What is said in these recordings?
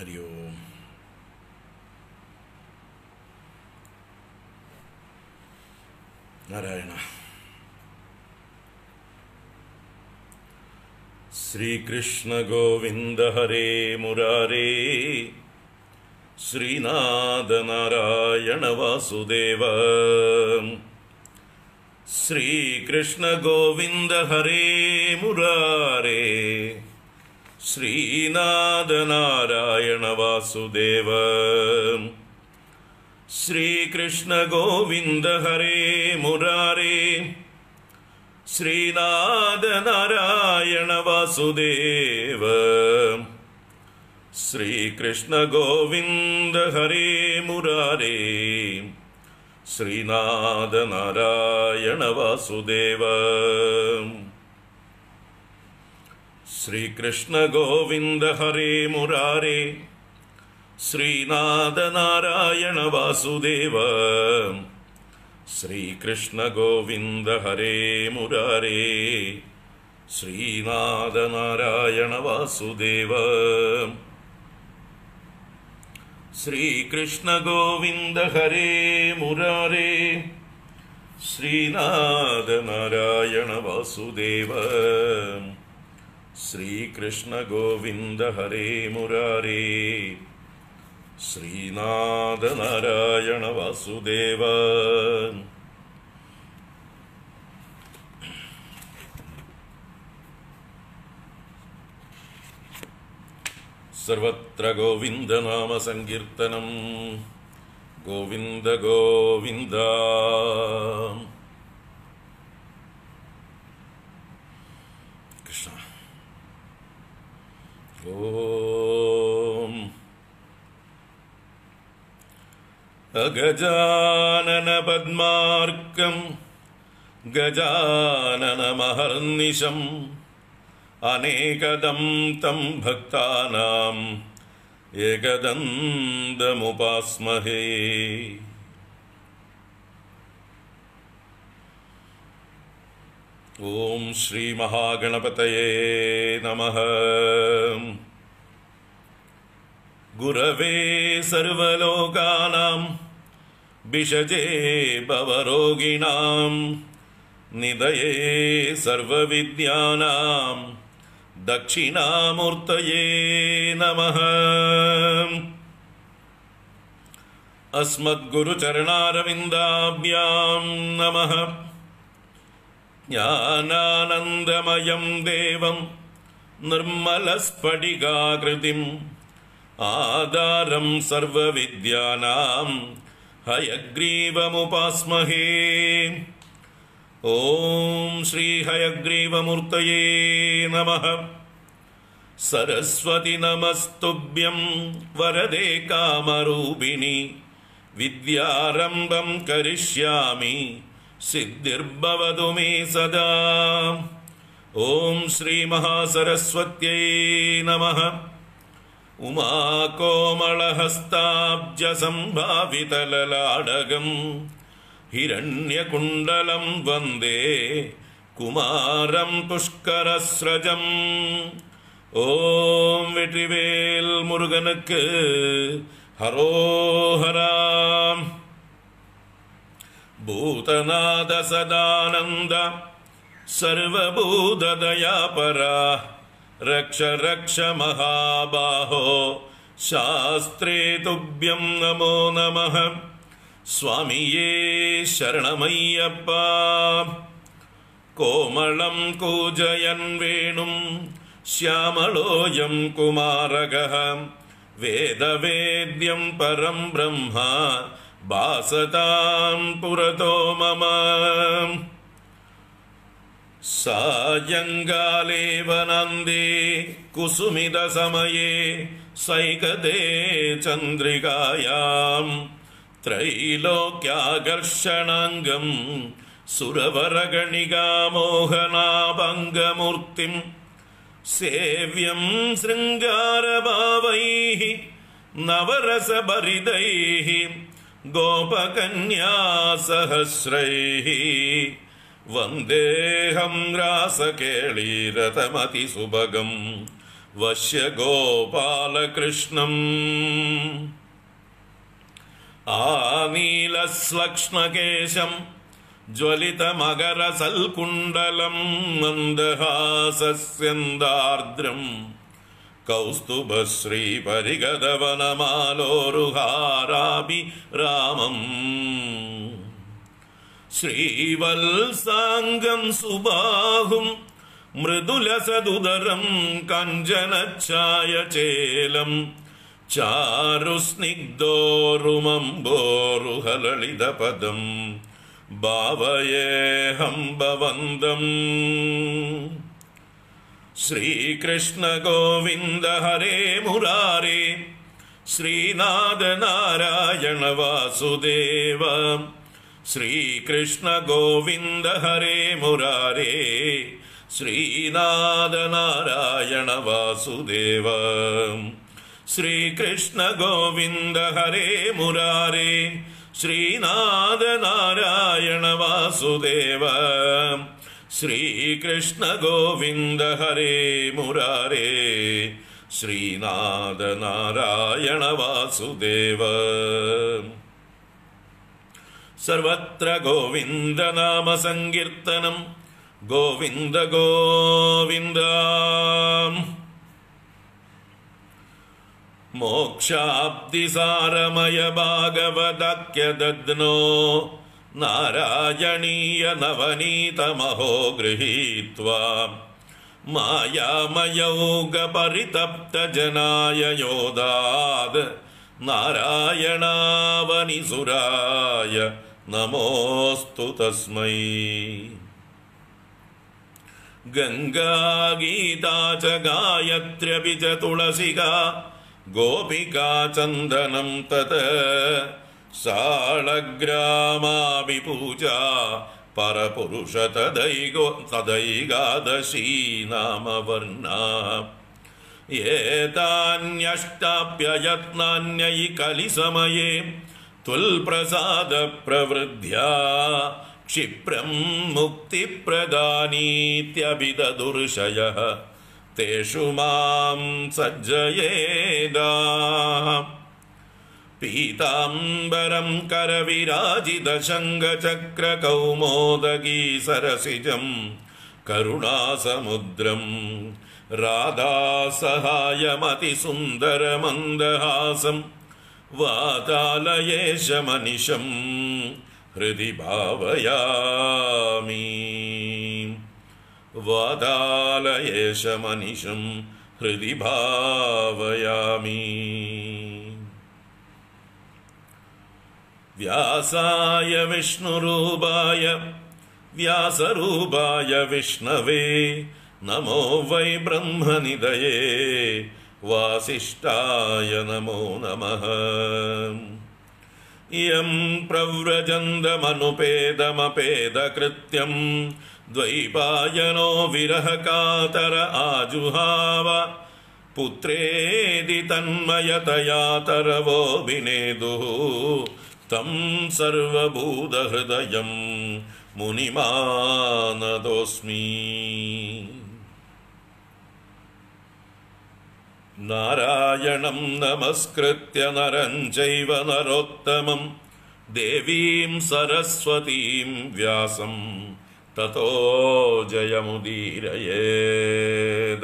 ഹരി ഓം നാരായണ ശ്രീകൃഷ്ണ ഗോവിന്ദ ഹരേ മുരാരേ ശ്രീനാഥ നാരായണ വാസുദേവ ശ്രീകൃഷ്ണ ഗോവിന്ദ ഹരേ മുരാരേ ശ്രീനാഥ നാരായണ വാസുദേവ ശ്രീകൃഷ്ണ ഗോവിന്ദ ഹരേ മുരാരേ ശ്രീനാഥ നാരായണ വാസുദേവ ശ്രീകൃഷ്ണ ഗോവിന്ദ ഹരേ മുരാരേ ശ്രീനാഥ നാരായണ വാസുദേവ ശ്രീകൃഷ്ണ ഗോവിന്ദ ഹരേ മുരാരേ ശ്രീനാഥ നാരായണ വാസുദേവ ശ്രീകൃഷ്ണ ഗോവിന്ദ ഹരേ മുരാരേ ശ്രീനാഥ നാരായണ വാസുദേവ ശ്രീകൃഷ്ണ ഗോവിന്ദ ഹരേ മുരാരേ ശ്രീനാഥ നാരായണ വാസുദേവ ശ്രീകൃഷ്ണ ഗോവിന്ദ ഹരേ മുരാരേ ശ്രീനാഥ നാരായണ വാസുദേവ സർവത്ര ഗോവിന്ദനാമ സങ്കീർത്തനം ഗോവിന്ദ ഗോവിന്ദ കൃഷ്ണ ഓം അഗജാനന പദ്മാർക്കം ഗജാനനമഹർനിശം അനേകദം തം ഭക്താനാം ഏകദന്തമുപാസ്മഹേ ഓം ശ്രീ മഹാഗണപതയേ നമഃ ഗുരവേ സർവലോകാനാം വിഷജേ ഭവരോഗിണാം നിധയേ സർവവിദ്യാനാം ദക്ഷിണാമൂർത്തയേ നമഃ അസ്മദ്ഗുരുചരണാരവിന്ദാഭ്യാം നമഃ ജ്ഞാനാനന്ദമയം ദേവം നിർമ്മലസ്ഫടികാകൃതിം ആധാരം സർവവിദ്യാനാം ഹയഗ്രീവമുപാസ്മഹേ ഓം ശ്രീ ഹയഗ്രീവമൂർത്തയേ നമഃ സരസ്വതി നമസ്തുഭ്യം വരദേ കാമരൂപിണി വിദ്യാരംഭം കരിഷ്യാമി സിദ്ധിർഭവതു മേ സദാ ഓം ശ്രീ മഹാസരസ്വത്യൈ നമഃ ഉമാകോമളഹസ്താബ്ജസംഭാവിതലലാടകം ഹിരണ്യകുണ്ടലം വന്ദേ കുമാരം പുഷ്കരസ്രജം ഓം വെற்றிவேல் മുരുകനുക്ക് ഹരോഹരാം ഭൂതനാഥ സദാനന്ദ സർവഭൂതദയാപരാ രക്ഷ രക്ഷ മഹാബാഹോ ശാസ്ത്രേ തുഭ്യം നമോ നമഃ സ്വാമിയേ ശരണമയ്യപ്പ കോമളം കൂജയൻ വേണും ശ്യാമളോയം കുമാരക വേദവേദ്യം പരം ബ്രഹ്മ ഭാസതാം പുരതോ മമ സായങ്കാലേ വനന്ദേ കുസുമിതസമയേ സൈകദേ ചന്ദ്രികായാം ത്രൈലോക്യാകർഷണാംഗം സുരവരഗണികാമോഹനാഭംഗമൂർത്തിം സേവ്യം ശൃംഗാരഭാവൈः നവരസഭരിതൈः ഗോപകന്യാസഹസ്രൈः വന്ദേഹം രാസകേളീരതമതിസുഭഗം വശ്യഗോപാലകൃഷ്ണം ആനീലശ്ലക്ഷ്ണകേശം ജ്വലിതമകരസൽകുണ്ടലം മന്ദഹാസസ്യന്താർദ്രം കൗസ്തുഭശ്രീപരിഗതവനമാലോരുഹാരാഭി രാമം ശ്രീവത്സാംഗം സുബാഹും മൃദുലസദുദരം കഞ്ചനഛായചേലം ചാരുസ്നിഗ്ധോരുമംബോരുഹലളിതപദം ഭാവയേഹം ഭവന്തം ശ്രീകൃഷ്ണ ഗോവിന്ദ ഹരേ മുരാരേ ശ്രീനാഥ നാരായണ വാസുദേവ ശ്രീകൃഷ്ണ ഗോവിന്ദ ഹരേ മുരാരേ ശ്രീനാഥ നാരായണ വാസുദേവ ശ്രീകൃഷ്ണ ഗോവിന്ദ ഹരേ മുരാരേ ശ്രീനാഥ നാരായണ വാസുദേവ ശ്രീകൃഷ്ണ ഗോവിന്ദ ഹരേ മുരാരേ ശ്രീനാഥ നാരായണ വാസുദേവ സർവത്ര ഗോവിന്ദ നാമ സങ്കീർത്തനം ഗോവിന്ദ ഗോവിന്ദ മോക്ഷാബ്ദിസാരമയ ഭാഗവദക്യദഗ്നോ നാരായണീയ നവനീതമഹോ ഗൃഹീത്വാ മായാമയൗഗപരിതപ്തജനായ യോദാത് നാരായണാവനിസുരായ നമോസ്തു തസ്മൈ ഗംഗാഗീതാ ച ഗായത്ര്യപി ച തുളസികാ गोपिका चन्दनं तत् साळग्रामाभिपूजा परपुरुष तदैगो तदैगादशी नाम वर्णा एतान्यष्टाप्ययत्नान्यै कलिसमये तुल्प्रसादप्रवृद्ध्या क्षिप्रं मुक्तिप्रदानीत्यभिददुर्षयः तेषु मां सज्जयेदा पीताम्बरं करविराजितशङ्गचक्रकौमोदगी सरसिजं करुणासमुद्रं राधासहायमतिसुन्दरमन्दहासं वातालयेशमनिशं हृदि भावयामि वादालयेशमनिशं हृदि भावयामि व्यासाय विष्णुरूपाय व्यासरूपाय विष्णवे नमो वै ब्रह्मनिदये वासिष्ठाय नमो नमः इयं प्रव्रजन्दमनुपेदमपेदकृत्यं द्वैपायनो विरहकातर आजुहाव पुत्रेदि तन्मयतया तरवोऽभिनेदुः तं सर्वभूतहृदयं मुनिमानदोऽस्मि नारायणं नमस्कृत्य नरं चैव नरोत्तमं देवीं सरस्वतीं व्यासं ततो जयमुदीरयेत्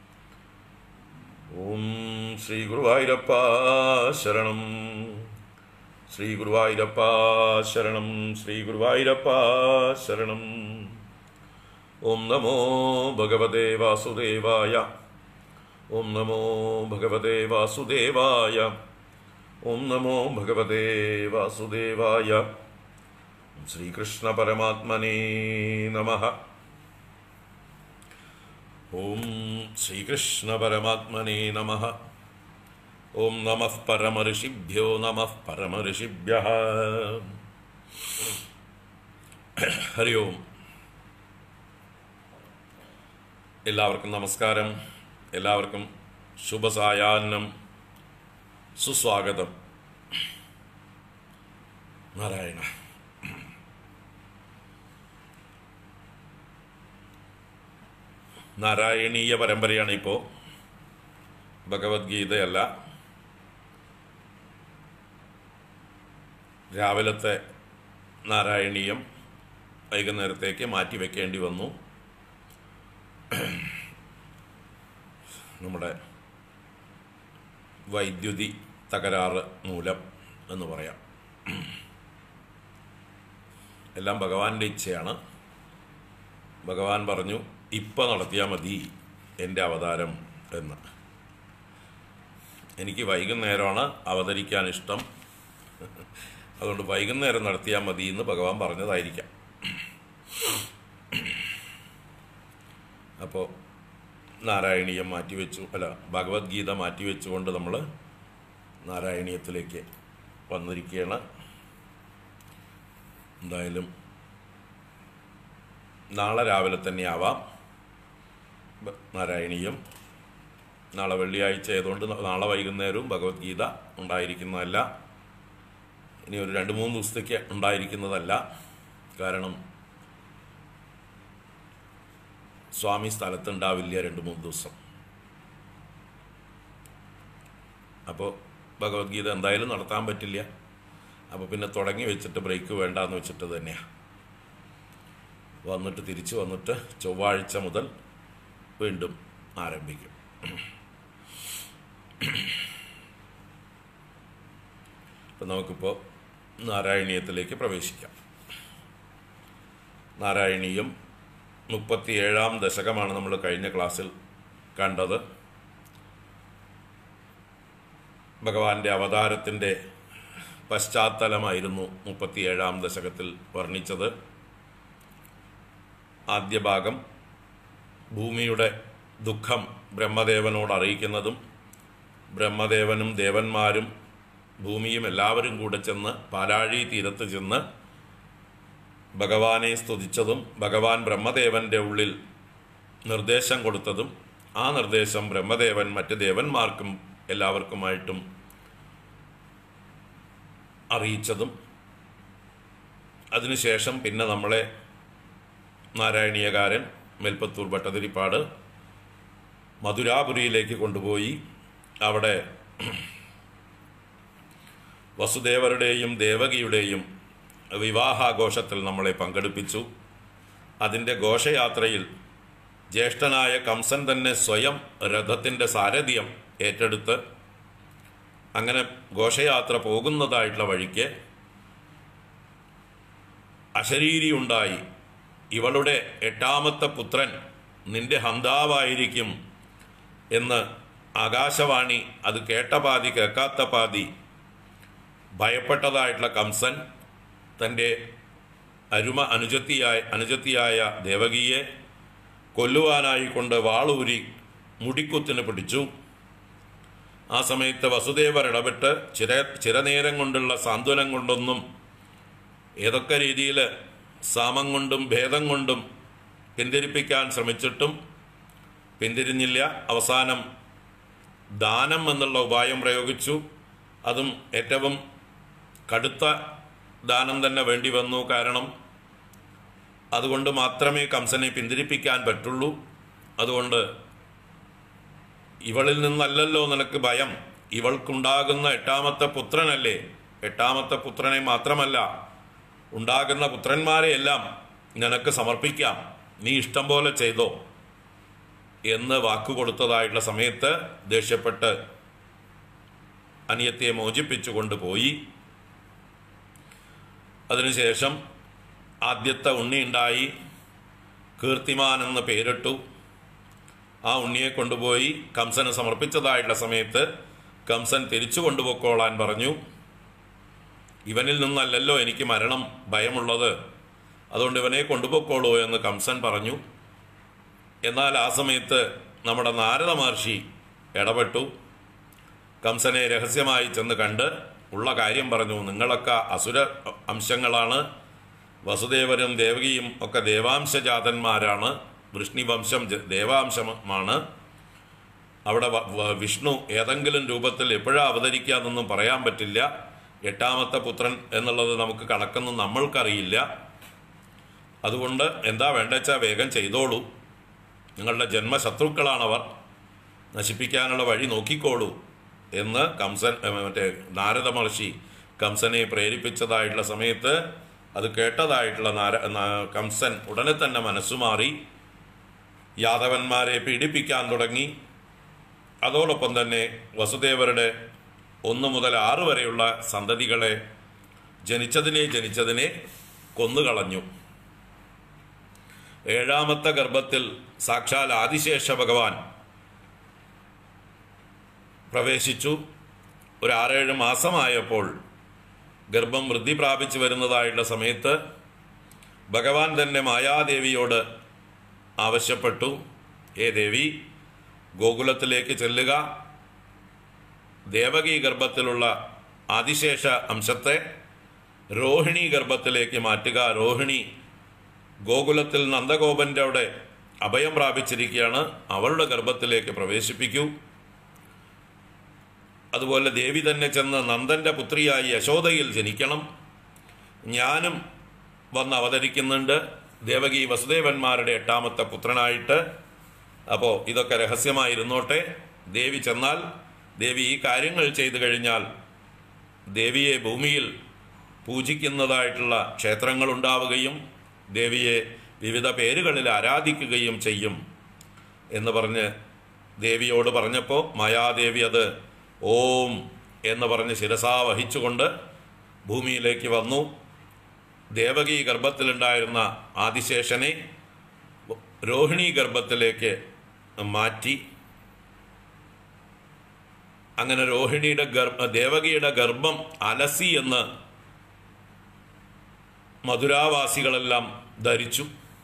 ॐ श्रीगुरुवायूरप्पा शरणं श्रीगुरुवायूरप्पा शरणं श्रीगुरुवायूरप्पा शरणम् ॐ नमो भगवते वासुदेवाय ॐ नमो भगवते वासुदेवाय ॐ नमो भगवते वासुदेवाय श्रीकृष्णपरमात्मने नमः ॐ श्रीकृष्णपरमात्मने नमः ॐ नमः परमऋषिभ्यो नमः परमऋषिभ्यः ഹരി ഓം എല്ലാവർക്കും നമസ്കാരം എല്ലാവർക്കും ശുഭസായാഹ്നം സുസ്വാഗതം നാരായണ നാരായണീയ പരമ്പരയാണ് ഇപ്പോൾ ഭഗവത്ഗീതയല്ല രാവിലത്തെ നാരായണീയം വൈകുന്നേരത്തേക്ക് മാറ്റിവെക്കേണ്ടി വന്നു നമ്മുടെ വൈദ്യുതി തകരാറ് മൂലം എന്ന് പറയാം എല്ലാം ഭഗവാന്റെ ഇച്ഛയാണ് ഭഗവാൻ പറഞ്ഞു ഇപ്പം നടത്തിയാൽ മതി എൻ്റെ അവതാരം എന്ന് എനിക്ക് വൈകുന്നേരമാണ് അവതരിക്കാൻ ഇഷ്ടം അതുകൊണ്ട് വൈകുന്നേരം നടത്തിയാൽ മതി എന്ന് ഭഗവാൻ പറഞ്ഞതായിരിക്കാം അപ്പോൾ നാരായണീയം മാറ്റിവെച്ചു അല്ല ഭഗവത്ഗീത മാറ്റിവെച്ചുകൊണ്ട് നമ്മൾ നാരായണീയത്തിലേക്ക് വന്നിരിക്കുകയാണ് എന്തായാലും നാളെ രാവിലെ തന്നെ ആവാം ബ- നാരായണീയം നാളെ വെള്ളിയാഴ്ച ആയതുകൊണ്ട് ന- നാളെ വൈകുന്നേരവും ഭഗവത്ഗീത ഉണ്ടായിരിക്കുന്നതല്ല ഇനി ഒരു രണ്ട് മൂന്ന് ദിവസത്തേക്ക് ഉണ്ടായിരിക്കുന്നതല്ല കാരണം സ്വാമി സ്ഥലത്തുണ്ടാവില്ല രണ്ട് മൂന്ന് ദിവസം അപ്പോൾ ഭഗവത്ഗീത എന്തായാലും നടത്താൻ പറ്റില്ല അപ്പോൾ പിന്നെ തുടങ്ങി വെച്ചിട്ട് ബ്രേക്ക് വേണ്ടാന്ന് വെച്ചിട്ട് തന്നെയാണ് വന്നിട്ട് തിരിച്ചു വന്നിട്ട് ചൊവ്വാഴ്ച മുതൽ വീണ്ടും ആരംഭിക്കും അപ്പം നമുക്കിപ്പോൾ നാരായണീയത്തിലേക്ക് പ്രവേശിക്കാം നാരായണീയം മുപ്പത്തിയേഴാം ദശകമാണ് നമ്മൾ കഴിഞ്ഞ ക്ലാസ്സിൽ കണ്ടത് ഭഗവാന്റെ അവതാരത്തിൻ്റെ പശ്ചാത്തലമായിരുന്നു മുപ്പത്തിയേഴാം ദശകത്തിൽ വർണ്ണിച്ചത് ആദ്യ ഭാഗം ഭൂമിയുടെ ദുഃഖം ബ്രഹ്മദേവനോട് അറിയിക്കുന്നതും ബ്രഹ്മദേവനും ദേവന്മാരും ഭൂമിയും എല്ലാവരും കൂടെ ചെന്ന് പാലാഴി തീരത്ത് ചെന്ന് ഭഗവാനെ സ്തുതിച്ചതും ഭഗവാൻ ബ്രഹ്മദേവന്റെ ഉള്ളിൽ നിർദ്ദേശം കൊടുത്തതും ആ നിർദ്ദേശം ബ്രഹ്മദേവൻ മറ്റ് ദേവന്മാർക്കും എല്ലാവർക്കുമായിട്ടും അറിയിച്ചതും അതിനുശേഷം പിന്നെ നമ്മളെ നാരായണീയകാരൻ മേൽപ്പത്തൂർ ഭട്ടതിരിപ്പാട് മധുരാപുരിയിലേക്ക് കൊണ്ടുപോയി അവിടെ വസുദേവരുടെയും ദേവകിയുടെയും വിവാഹാഘോഷത്തിൽ നമ്മളെ പങ്കെടുപ്പിച്ചു അതിൻ്റെ ഘോഷയാത്രയിൽ ജ്യേഷ്ഠനായ കംസൻ തന്നെ സ്വയം രഥത്തിൻ്റെ സാരഥ്യം ഏറ്റെടുത്ത് അങ്ങനെ ഘോഷയാത്ര പോകുന്നതായിട്ടുള്ള വഴിക്ക് അശരീരി ഉണ്ടായി ഇവളുടെ എട്ടാമത്തെ പുത്രൻ നിന്റെ ഹന്താവായിരിക്കും എന്ന് ആകാശവാണി അത് കേട്ട പാതി കേൾക്കാത്ത പാതി ഭയപ്പെട്ടതായിട്ടുള്ള കംസൻ തൻ്റെ അരുമ അനുജത്തിയായ അനുജത്തിയായ ദേവകിയെ കൊല്ലുവാനായി കൊണ്ട് വാളൂരി മുടിക്കുത്തിന് പിടിച്ചു ആ സമയത്ത് വസുദേവർ ഇടപെട്ട് ചിര ചിരനേരം കൊണ്ടുള്ള സാന്ത്വനം കൊണ്ടൊന്നും ഏതൊക്കെ രീതിയിൽ സാമം കൊണ്ടും ഭേദം കൊണ്ടും പിന്തിരിപ്പിക്കാൻ ശ്രമിച്ചിട്ടും പിന്തിരിഞ്ഞില്ല അവസാനം ദാനം എന്നുള്ള ഉപായം പ്രയോഗിച്ചു അതും ഏറ്റവും കടുത്ത ദാനം തന്നെ വേണ്ടി വന്നു കാരണം അതുകൊണ്ട് മാത്രമേ കംസനെ പിന്തിരിപ്പിക്കാൻ പറ്റുള്ളൂ അതുകൊണ്ട് ഇവളിൽ നിന്നല്ലല്ലോ നിനക്ക് ഭയം ഇവൾക്കുണ്ടാകുന്ന എട്ടാമത്തെ പുത്രനല്ലേ എട്ടാമത്തെ പുത്രനെ മാത്രമല്ല ഉണ്ടാകുന്ന പുത്രന്മാരെയെല്ലാം നിനക്ക് സമർപ്പിക്കാം നീ ഇഷ്ടം പോലെ ചെയ്തോ എന്ന് വാക്കു കൊടുത്തതായിട്ടുള്ള സമയത്ത് ദേഷ്യപ്പെട്ട് അനിയത്തെ മോചിപ്പിച്ചു കൊണ്ടുപോയി അതിനുശേഷം ആദ്യത്തെ ഉണ്ണി ഉണ്ടായി കീർത്തിമാൻ എന്ന് പേരിട്ടു ആ ഉണ്ണിയെ കൊണ്ടുപോയി കംസന് സമർപ്പിച്ചതായിട്ടുള്ള സമയത്ത് കംസൻ തിരിച്ചു കൊണ്ടുപോയിക്കോളാൻ പറഞ്ഞു ഇവനിൽ നിന്നല്ലല്ലോ എനിക്ക് മരണം ഭയമുള്ളത് അതുകൊണ്ട് ഇവനെ കൊണ്ടുപോയിക്കോളൂ എന്ന് കംസൻ പറഞ്ഞു എന്നാൽ ആ സമയത്ത് നമ്മുടെ നാരദ മഹർഷി ഇടപെട്ടു കംസനെ രഹസ്യമായി ചെന്ന് കണ്ട് ഉള്ള കാര്യം പറഞ്ഞു നിങ്ങളൊക്കെ അസുര അംശങ്ങളാണ് വസുദേവരും ദേവകിയും ഒക്കെ ദേവാംശജാതന്മാരാണ് വൃഷ്ണിവംശം ജ- ദേവാംശമാണ് അവിടെ വ- വ- വിഷ്ണു ഏതെങ്കിലും രൂപത്തിൽ എപ്പോഴാ അവതരിക്കാന്നൊന്നും പറയാൻ പറ്റില്ല എട്ടാമത്തെ പുത്രൻ എന്നുള്ളത് നമുക്ക് കണക്കൊന്നും നമ്മൾക്കറിയില്ല അതുകൊണ്ട് എന്താ വേണ്ടെച്ചാൽ വേഗം ചെയ്തോളൂ നിങ്ങളുടെ ജന്മശത്രുക്കളാണവർ നശിപ്പിക്കാനുള്ള വഴി നോക്കിക്കോളൂ എന്ന് കംസൻ ഏ, മറ്റേ നാരദ മഹർഷി കംസനെ പ്രേരിപ്പിച്ചതായിട്ടുള്ള സമയത്ത് അത് കേട്ടതായിട്ടുള്ള നാര നാ- കംസൻ ഉടനെ തന്നെ മനസ്സുമാറി യാദവന്മാരെ പീഡിപ്പിക്കാൻ തുടങ്ങി അതോടൊപ്പം തന്നെ വസുദേവരുടെ ഒന്ന് മുതൽ ആറ് വരെയുള്ള സന്തതികളെ ജനിച്ചതിനെ ജനിച്ചതിനെ കൊന്നുകളഞ്ഞു ഏഴാമത്തെ ഗർഭത്തിൽ സാക്ഷാൽ ആദിശേഷ ഭഗവാൻ പ്രവേശിച്ചു ഒരു ആറേഴ് മാസമായപ്പോൾ ഗർഭം വൃദ്ധി പ്രാപിച്ചു വരുന്നതായിട്ടുള്ള സമയത്ത് ഭഗവാൻ തന്നെ മായാദേവിയോട് ആവശ്യപ്പെട്ടു ഏ ദേവി ഗോകുലത്തിലേക്ക് ചെല്ലുക ദേവകി ഗർഭത്തിലുള്ള ആദിശേഷ അംശത്തെ രോഹിണി ഗർഭത്തിലേക്ക് മാറ്റുക രോഹിണി ഗോകുലത്തിൽ നന്ദഗോപന്റെ അവിടെ അഭയം പ്രാപിച്ചിരിക്കുകയാണ് അവളുടെ ഗർഭത്തിലേക്ക് പ്രവേശിപ്പിക്കൂ അതുപോലെ ദേവി തന്നെ ചെന്ന് നന്ദന്റെ പുത്രിയായി യശോദയിൽ ജനിക്കണം ഞാനും വന്ന് അവതരിക്കുന്നുണ്ട് ദേവകി വസുദേവന്മാരുടെ എട്ടാമത്തെ പുത്രനായിട്ട് അപ്പോൾ ഇതൊക്കെ രഹസ്യമായിരുന്നോട്ടെ ദേവി ചെന്നാൽ ദേവി ഈ കാര്യങ്ങൾ ചെയ്തു കഴിഞ്ഞാൽ ദേവിയെ ഭൂമിയിൽ പൂജിക്കുന്നതായിട്ടുള്ള ക്ഷേത്രങ്ങൾ ഉണ്ടാവുകയും ദേവിയെ വിവിധ പേരുകളിൽ ആരാധിക്കുകയും ചെയ്യും എന്ന് പറഞ്ഞ് ദേവിയോട് പറഞ്ഞപ്പോൾ മായാദേവി അത് ഓം എന്ന് പറഞ്ഞ് ശിരസാ വഹിച്ചുകൊണ്ട് ഭൂമിയിലേക്ക് വന്നു ദേവകി ഗർഭത്തിലുണ്ടായിരുന്ന ആദിശേഷനെ രോഹിണി ഗർഭത്തിലേക്ക് മാറ്റി അങ്ങനെ രോഹിണിയുടെ ഗർഭ ദേവകിയുടെ ഗർഭം അലസി എന്ന് മധുരാവാസികളെല്ലാം ധരിച്ചു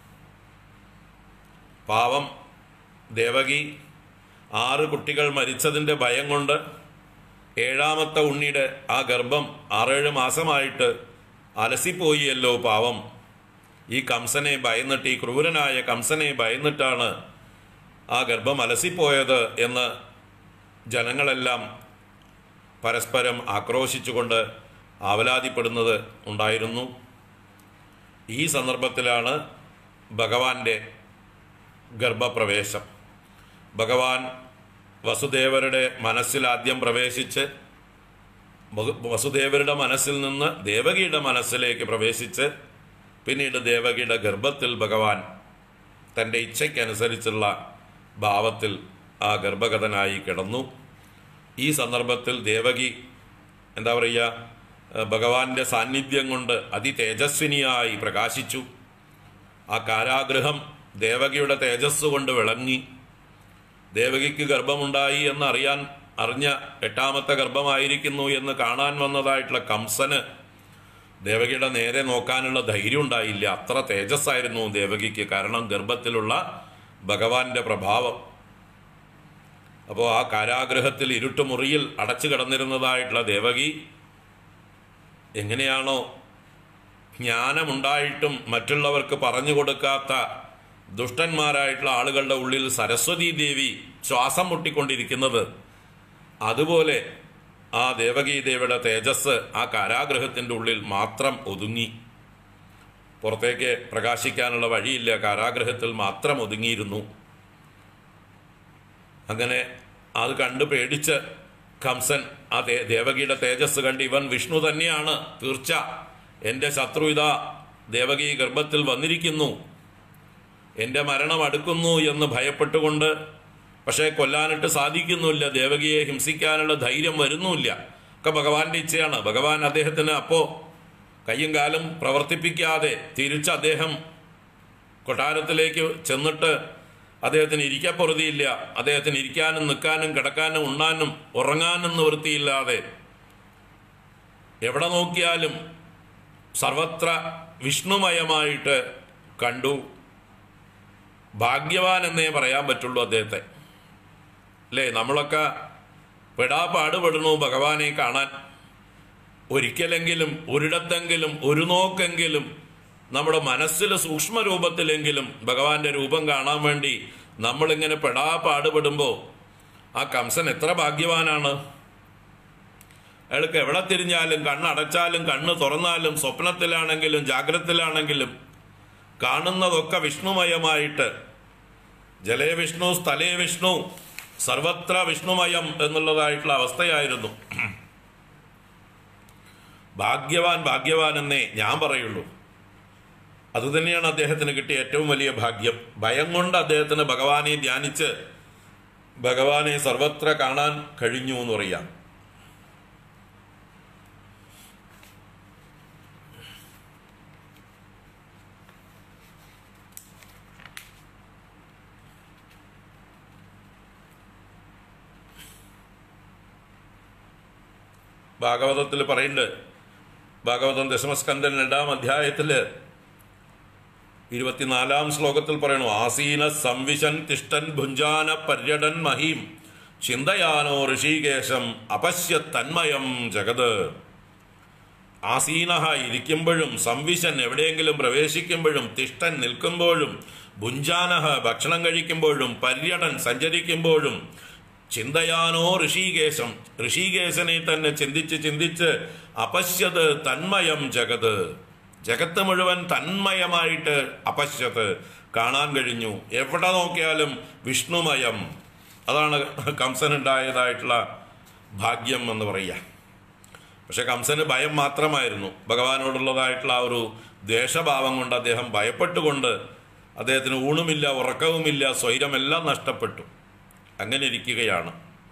പാവം ദേവകി ആറ് കുട്ടികൾ മരിച്ചതിൻ്റെ ഭയം കൊണ്ട് ഏഴാമത്തെ ഉണ്ണിയുടെ ആ ഗർഭം ആറേഴ് മാസമായിട്ട് അലസിപ്പോയിയല്ലോ പാവം ഈ കംസനെ ഭയന്നിട്ട് ഈ ക്രൂരനായ കംസനെ ഭയന്നിട്ടാണ് ആ ഗർഭം അലസിപ്പോയത് എന്ന് ജനങ്ങളെല്ലാം പരസ്പരം ആക്രോശിച്ചുകൊണ്ട് ആവലാതിപ്പെടുന്നത് ഉണ്ടായിരുന്നു ഈ സന്ദർഭത്തിലാണ് ഭഗവാന്റെ ഗർഭപ്രവേശം ഭഗവാൻ വസുദേവരുടെ മനസ്സിൽ ആദ്യം പ്രവേശിച്ച് വസു- വസുദേവരുടെ മനസ്സിൽ നിന്ന് ദേവകിയുടെ മനസ്സിലേക്ക് പ്രവേശിച്ച് പിന്നീട് ദേവകിയുടെ ഗർഭത്തിൽ ഭഗവാൻ തൻ്റെ ഇച്ഛയ്ക്കനുസരിച്ചുള്ള ഭാവത്തിൽ ആ ഗർഭഗതനായി കിടന്നു ഈ സന്ദർഭത്തിൽ ദേവകി എന്താ പറയുക ഏഹ് ഭഗവാന്റെ സാന്നിധ്യം കൊണ്ട് അതിതേജസ്വിനിയായി പ്രകാശിച്ചു ആ കാരാഗൃഹം ദേവകിയുടെ തേജസ് കൊണ്ട് വിളങ്ങി ദേവകിക്ക് ഗർഭമുണ്ടായി എന്ന് അറിയാൻ അറിഞ്ഞ എട്ടാമത്തെ ഗർഭമായിരിക്കുന്നു എന്ന് കാണാൻ വന്നതായിട്ടുള്ള കംസന് ദേവകിയുടെ നേരെ നോക്കാനുള്ള ധൈര്യം ഉണ്ടായില്ല അത്ര തേജസ്സായിരുന്നു ദേവകിക്ക് കാരണം ഗർഭത്തിലുള്ള ഭഗവാന്റെ പ്രഭാവം അപ്പോൾ ആ കാരാഗ്രഹത്തിൽ ഇരുട്ടുമുറിയിൽ അടച്ചു കിടന്നിരുന്നതായിട്ടുള്ള ദേവകി എങ്ങനെയാണോ ജ്ഞാനമുണ്ടായിട്ടും മറ്റുള്ളവർക്ക് പറഞ്ഞു കൊടുക്കാത്ത ദുഷ്ടന്മാരായിട്ടുള്ള ആളുകളുടെ ഉള്ളിൽ സരസ്വതി ദേവി ശ്വാസം മുട്ടിക്കൊണ്ടിരിക്കുന്നത് അതുപോലെ ആ ദേവകീ ദേവിയുടെ തേജസ് ആ കാരാഗ്രഹത്തിൻ്റെ ഉള്ളിൽ മാത്രം ഒതുങ്ങി പുറത്തേക്ക് പ്രകാശിക്കാനുള്ള വഴിയില്ല കാരാഗ്രഹത്തിൽ മാത്രം ഒതുങ്ങിയിരുന്നു അങ്ങനെ അത് കണ്ടു പേടിച്ച് കംസൻ ആ ദേ ദേവകിയുടെ തേജസ് കണ്ട് ഇവൻ വിഷ്ണു തന്നെയാണ് തീർച്ച എൻ്റെ ശത്രു ഇതാ ദേവകി ഗർഭത്തിൽ വന്നിരിക്കുന്നു എൻ്റെ മരണം അടുക്കുന്നു എന്ന് ഭയപ്പെട്ടുകൊണ്ട് പക്ഷേ കൊല്ലാനിട്ട് സാധിക്കുന്നില്ല ദേവകിയെ ഹിംസിക്കാനുള്ള ധൈര്യം വരുന്നുമില്ല ഒക്കെ ഭഗവാന്റെ ഇച്ഛയാണ് ഭഗവാൻ അദ്ദേഹത്തിന് അപ്പോൾ കയ്യും കാലും പ്രവർത്തിപ്പിക്കാതെ തിരിച്ച് അദ്ദേഹം കൊട്ടാരത്തിലേക്ക് ചെന്നിട്ട് അദ്ദേഹത്തിന് ഇരിക്കപ്പൊറുതിയില്ല അദ്ദേഹത്തിന് ഇരിക്കാനും നിൽക്കാനും കിടക്കാനും ഉണ്ണാനും ഉറങ്ങാനും നിവൃത്തിയില്ലാതെ എവിടെ നോക്കിയാലും സർവത്ര വിഷ്ണുമയമായിട്ട് കണ്ടു ഭാഗ്യവാൻ എന്നേ പറയാൻ പറ്റുള്ളൂ അദ്ദേഹത്തെ അല്ലേ നമ്മളൊക്കെ പെടാ പാടുപെടണു ഭഗവാനെ കാണാൻ ഒരിക്കലെങ്കിലും ഒരിടത്തെങ്കിലും ഒരു നോക്കെങ്കിലും നമ്മുടെ മനസ്സിൽ സൂക്ഷ്മ രൂപത്തിലെങ്കിലും ഭഗവാന്റെ രൂപം കാണാൻ വേണ്ടി നമ്മളിങ്ങനെ പെടാ പാടുപെടുമ്പോൾ ആ കംസൻ എത്ര ഭാഗ്യവാനാണ് അയാൾക്ക് എവിടെ തിരിഞ്ഞാലും കണ്ണടച്ചാലും കണ്ണ് തുറന്നാലും സ്വപ്നത്തിലാണെങ്കിലും ജാഗ്രതത്തിലാണെങ്കിലും കാണുന്നതൊക്കെ വിഷ്ണുമയമായിട്ട് ജലേ വിഷ്ണു സ്ഥലേ വിഷ്ണു സർവത്ര വിഷ്ണുമയം എന്നുള്ളതായിട്ടുള്ള അവസ്ഥയായിരുന്നു ഭാഗ്യവാൻ ഭാഗ്യവാൻ എന്നേ ഞാൻ പറയുള്ളൂ അതുതന്നെയാണ് അദ്ദേഹത്തിന് കിട്ടിയ ഏറ്റവും വലിയ ഭാഗ്യം ഭയം കൊണ്ട് അദ്ദേഹത്തിന് ഭഗവാനെ ധ്യാനിച്ച് ഭഗവാനെ സർവത്ര കാണാൻ കഴിഞ്ഞു എന്ന് പറയാം ഭാഗവതത്തിൽ പറയുന്നുണ്ട് ഭാഗവതം ദശമസ്കന്ധൻ രണ്ടാം അധ്യായത്തില് ഇരുപത്തിനാലാം ശ്ലോകത്തിൽ പറയണു ആസീന സംവിശൻ തിഷ്ടൻ ഭുഞ്ചാന പര്യടൻ മഹീം ചിന്തയാനോ ഋഷികേശം അപശ്യ തന്മയം ജഗത് ആസീനഹ ഇരിക്കുമ്പോഴും സംവിശൻ എവിടെയെങ്കിലും പ്രവേശിക്കുമ്പോഴും തിഷ്ടൻ നിൽക്കുമ്പോഴും ഭുഞ്ചാനഹ ഭക്ഷണം കഴിക്കുമ്പോഴും പര്യടൻ സഞ്ചരിക്കുമ്പോഴും ചിന്തയാനോ ഋഷികേശം ഋഷികേശനെ തന്നെ ചിന്തിച്ച് ചിന്തിച്ച് അപശ്യത് തന്മയം ജഗത് ജഗത്ത് മുഴുവൻ തന്മയമായിട്ട് അപശ്യത്ത് കാണാൻ കഴിഞ്ഞു എവിടെ നോക്കിയാലും വിഷ്ണുമയം അതാണ് കംസനുണ്ടായതായിട്ടുള്ള ഭാഗ്യം എന്ന് പറയുക പക്ഷെ കംസന് ഭയം മാത്രമായിരുന്നു ഭഗവാനോടുള്ളതായിട്ടുള്ള ആ ഒരു ദ്വേഷഭാവം കൊണ്ട് അദ്ദേഹം ഭയപ്പെട്ടുകൊണ്ട് അദ്ദേഹത്തിന് ഊണുമില്ല ഉറക്കവുമില്ല സ്വൈരമെല്ലാം നഷ്ടപ്പെട്ടു അങ്ങനെ ഇരിക്കുകയാണ്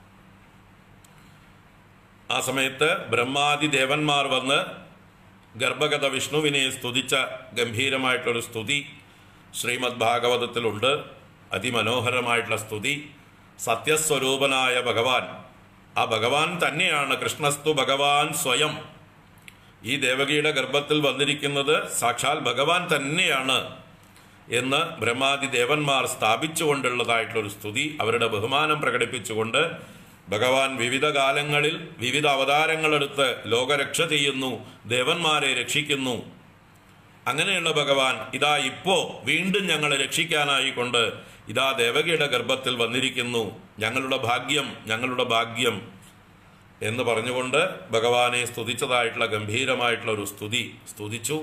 ആ സമയത്ത് ബ്രഹ്മാദി ദേവന്മാർ വന്ന് ഗർഭഗത വിഷ്ണുവിനെ സ്തുതിച്ച ഗംഭീരമായിട്ടൊരു സ്തുതി ശ്രീമദ് ഭാഗവതത്തിലുണ്ട് അതിമനോഹരമായിട്ടുള്ള സ്തുതി സത്യസ്വരൂപനായ ഭഗവാൻ ആ ഭഗവാൻ തന്നെയാണ് കൃഷ്ണസ്തു ഭഗവാൻ സ്വയം ഈ ദേവകിയുടെ ഗർഭത്തിൽ വന്നിരിക്കുന്നത് സാക്ഷാൽ ഭഗവാൻ തന്നെയാണ് എന്ന് ബ്രഹ്മാദി ദേവന്മാർ സ്ഥാപിച്ചുകൊണ്ടുള്ളതായിട്ടുള്ളൊരു സ്തുതി അവരുടെ ബഹുമാനം പ്രകടിപ്പിച്ചുകൊണ്ട് ഭഗവാൻ വിവിധ കാലങ്ങളിൽ വിവിധ അവതാരങ്ങളെടുത്ത് ലോകരക്ഷ ചെയ്യുന്നു ദേവന്മാരെ രക്ഷിക്കുന്നു അങ്ങനെയുള്ള ഭഗവാൻ ഇതാ ഇപ്പോ വീണ്ടും ഞങ്ങളെ രക്ഷിക്കാനായിക്കൊണ്ട് ഇതാ ദേവകിയുടെ ഗർഭത്തിൽ വന്നിരിക്കുന്നു ഞങ്ങളുടെ ഭാഗ്യം ഞങ്ങളുടെ ഭാഗ്യം എന്ന് പറഞ്ഞുകൊണ്ട് ഭഗവാനെ സ്തുതിച്ചതായിട്ടുള്ള ഗംഭീരമായിട്ടുള്ള ഒരു സ്തുതി സ്തുതിച്ചു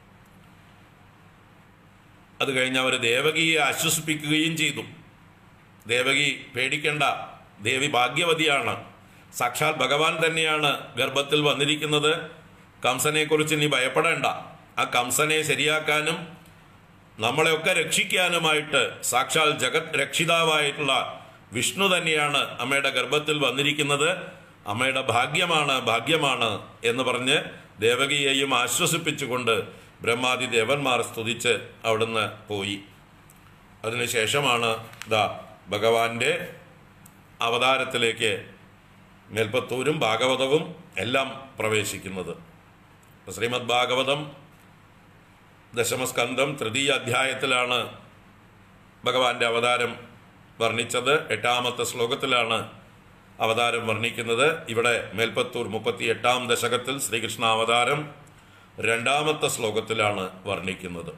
അത് കഴിഞ്ഞ് അവർ ദേവകിയെ ആശ്വസിപ്പിക്കുകയും ചെയ്തു ദേവകി പേടിക്കണ്ട ദേവി ഭാഗ്യവതിയാണ് സാക്ഷാൽ ഭഗവാൻ തന്നെയാണ് ഗർഭത്തിൽ വന്നിരിക്കുന്നത് കംസനെക്കുറിച്ച് നീ ഭയപ്പെടേണ്ട ആ കംസനെ ശരിയാക്കാനും നമ്മളെയൊക്കെ രക്ഷിക്കാനുമായിട്ട് സാക്ഷാൽ ജഗത് രക്ഷിതാവായിട്ടുള്ള വിഷ്ണു തന്നെയാണ് അമ്മയുടെ ഗർഭത്തിൽ വന്നിരിക്കുന്നത് അമ്മയുടെ ഭാഗ്യമാണ് ഭാഗ്യമാണ് എന്ന് പറഞ്ഞ് ദേവകിയെയും ആശ്വസിപ്പിച്ചുകൊണ്ട് ബ്രഹ്മാദി ദേവന്മാർ സ്തുതിച്ച് അവിടുന്ന് പോയി അതിനുശേഷമാണ് ദാ ഭഗവാന്റെ അവതാരത്തിലേക്ക് മേൽപ്പത്തൂരും ഭാഗവതവും എല്ലാം പ്രവേശിക്കുന്നത് ശ്രീമദ് ഭാഗവതം ദശമസ്കന്ധം തൃതീയ അധ്യായത്തിലാണ് ഭഗവാന്റെ അവതാരം വർണ്ണിച്ചത് എട്ടാമത്തെ ശ്ലോകത്തിലാണ് അവതാരം വർണ്ണിക്കുന്നത് ഇവിടെ മേൽപ്പത്തൂർ മുപ്പത്തി എട്ടാം ദശകത്തിൽ ശ്രീകൃഷ്ണ അവതാരം രണ്ടാമത്തെ ശ്ലോകത്തിലാണ് വർണ്ണിക്കുന്നത്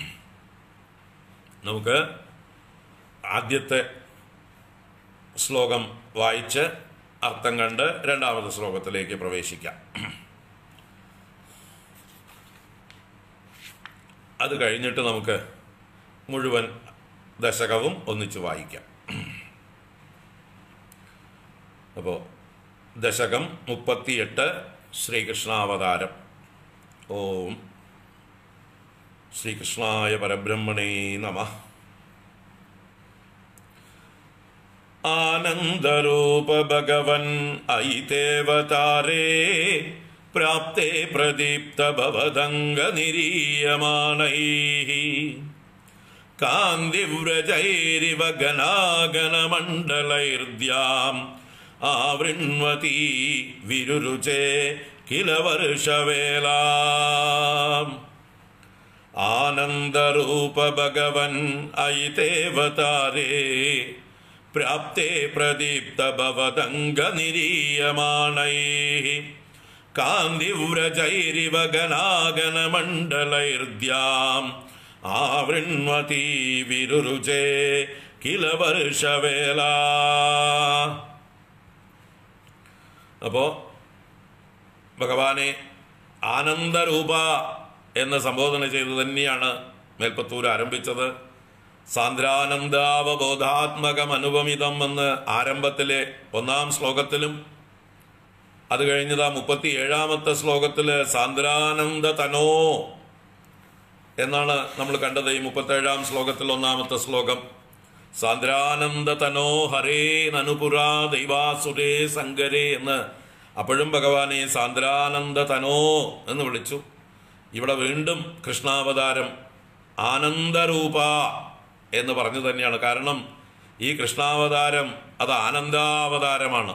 നമുക്ക് ആദ്യത്തെ ശ്ലോകം വായിച്ച് അർത്ഥം കണ്ട് രണ്ടാമത്തെ ശ്ലോകത്തിലേക്ക് പ്രവേശിക്കാം അത് കഴിഞ്ഞിട്ട് നമുക്ക് മുഴുവൻ ദശകവും ഒന്നിച്ച് വായിക്കാം അപ്പോൾ ദശകം മുപ്പത്തിയെട്ട് ശ്രീകൃഷ്ണാവതാരം ഓം ശ്രീകൃഷ്ണായ പരബ്രഹ്മണേ നമ ആനന്ദരൂപ ഭഗവൻ ഐതേവതാരേ പ്രാപ്തേ പ്രദീപ്ത ഭവതംഗ നിരീയമാണൈः കാന്തിവ്രജൈരിവ ഗനാഗനമണ്ഡലൈർദ്യാം ആവൃണ്വതി വിരുരുചേ കില വർഷവേലാം ആനന്ദരൂപ ഭഗവൻ ഐതേവതാരേ പ്രാപ്തേ പ്രദീപ്ത ഭവതംഗ നിരീയമാണൈः കാന്തിവ്രജൈരിവ ഗനാഗനമണ്ഡലൈർദ്യാം ആവൃണ്വതി വിരുരുചേ കില വർഷവേല അപ്പോ ഭഗവാനെ ആനന്ദരൂപ എന്ന് സംബോധന ചെയ്തു തന്നെയാണ് മേൽപ്പത്തൂർ ആരംഭിച്ചത് സാന്ദ്രാനന്ദാവബോധാത്മകം അനുപമിതം എന്ന് ആരംഭത്തിലെ ഒന്നാം ശ്ലോകത്തിലും അത് കഴിഞ്ഞതാ മുപ്പത്തി ഏഴാമത്തെ ശ്ലോകത്തില് സാന്ദ്രാനന്ദ തനോ എന്നാണ് നമ്മൾ കണ്ടത് ഈ മുപ്പത്തേഴാം ശ്ലോകത്തിൽ ഒന്നാമത്തെ ശ്ലോകം സാന്ദ്രാനന്ദ തനോ ഹരേ നനുപുരാ ദൈവാസുരേ സങ്കരേ എന്ന് അപ്പോഴും ഭഗവാനെ സാന്ദ്രാനന്ദ തനോ എന്ന് വിളിച്ചു ഇവിടെ വീണ്ടും കൃഷ്ണാവതാരം ആനന്ദരൂപ എന്ന് പറഞ്ഞു തന്നെയാണ് കാരണം ഈ കൃഷ്ണാവതാരം അത് ആനന്ദാവതാരമാണ്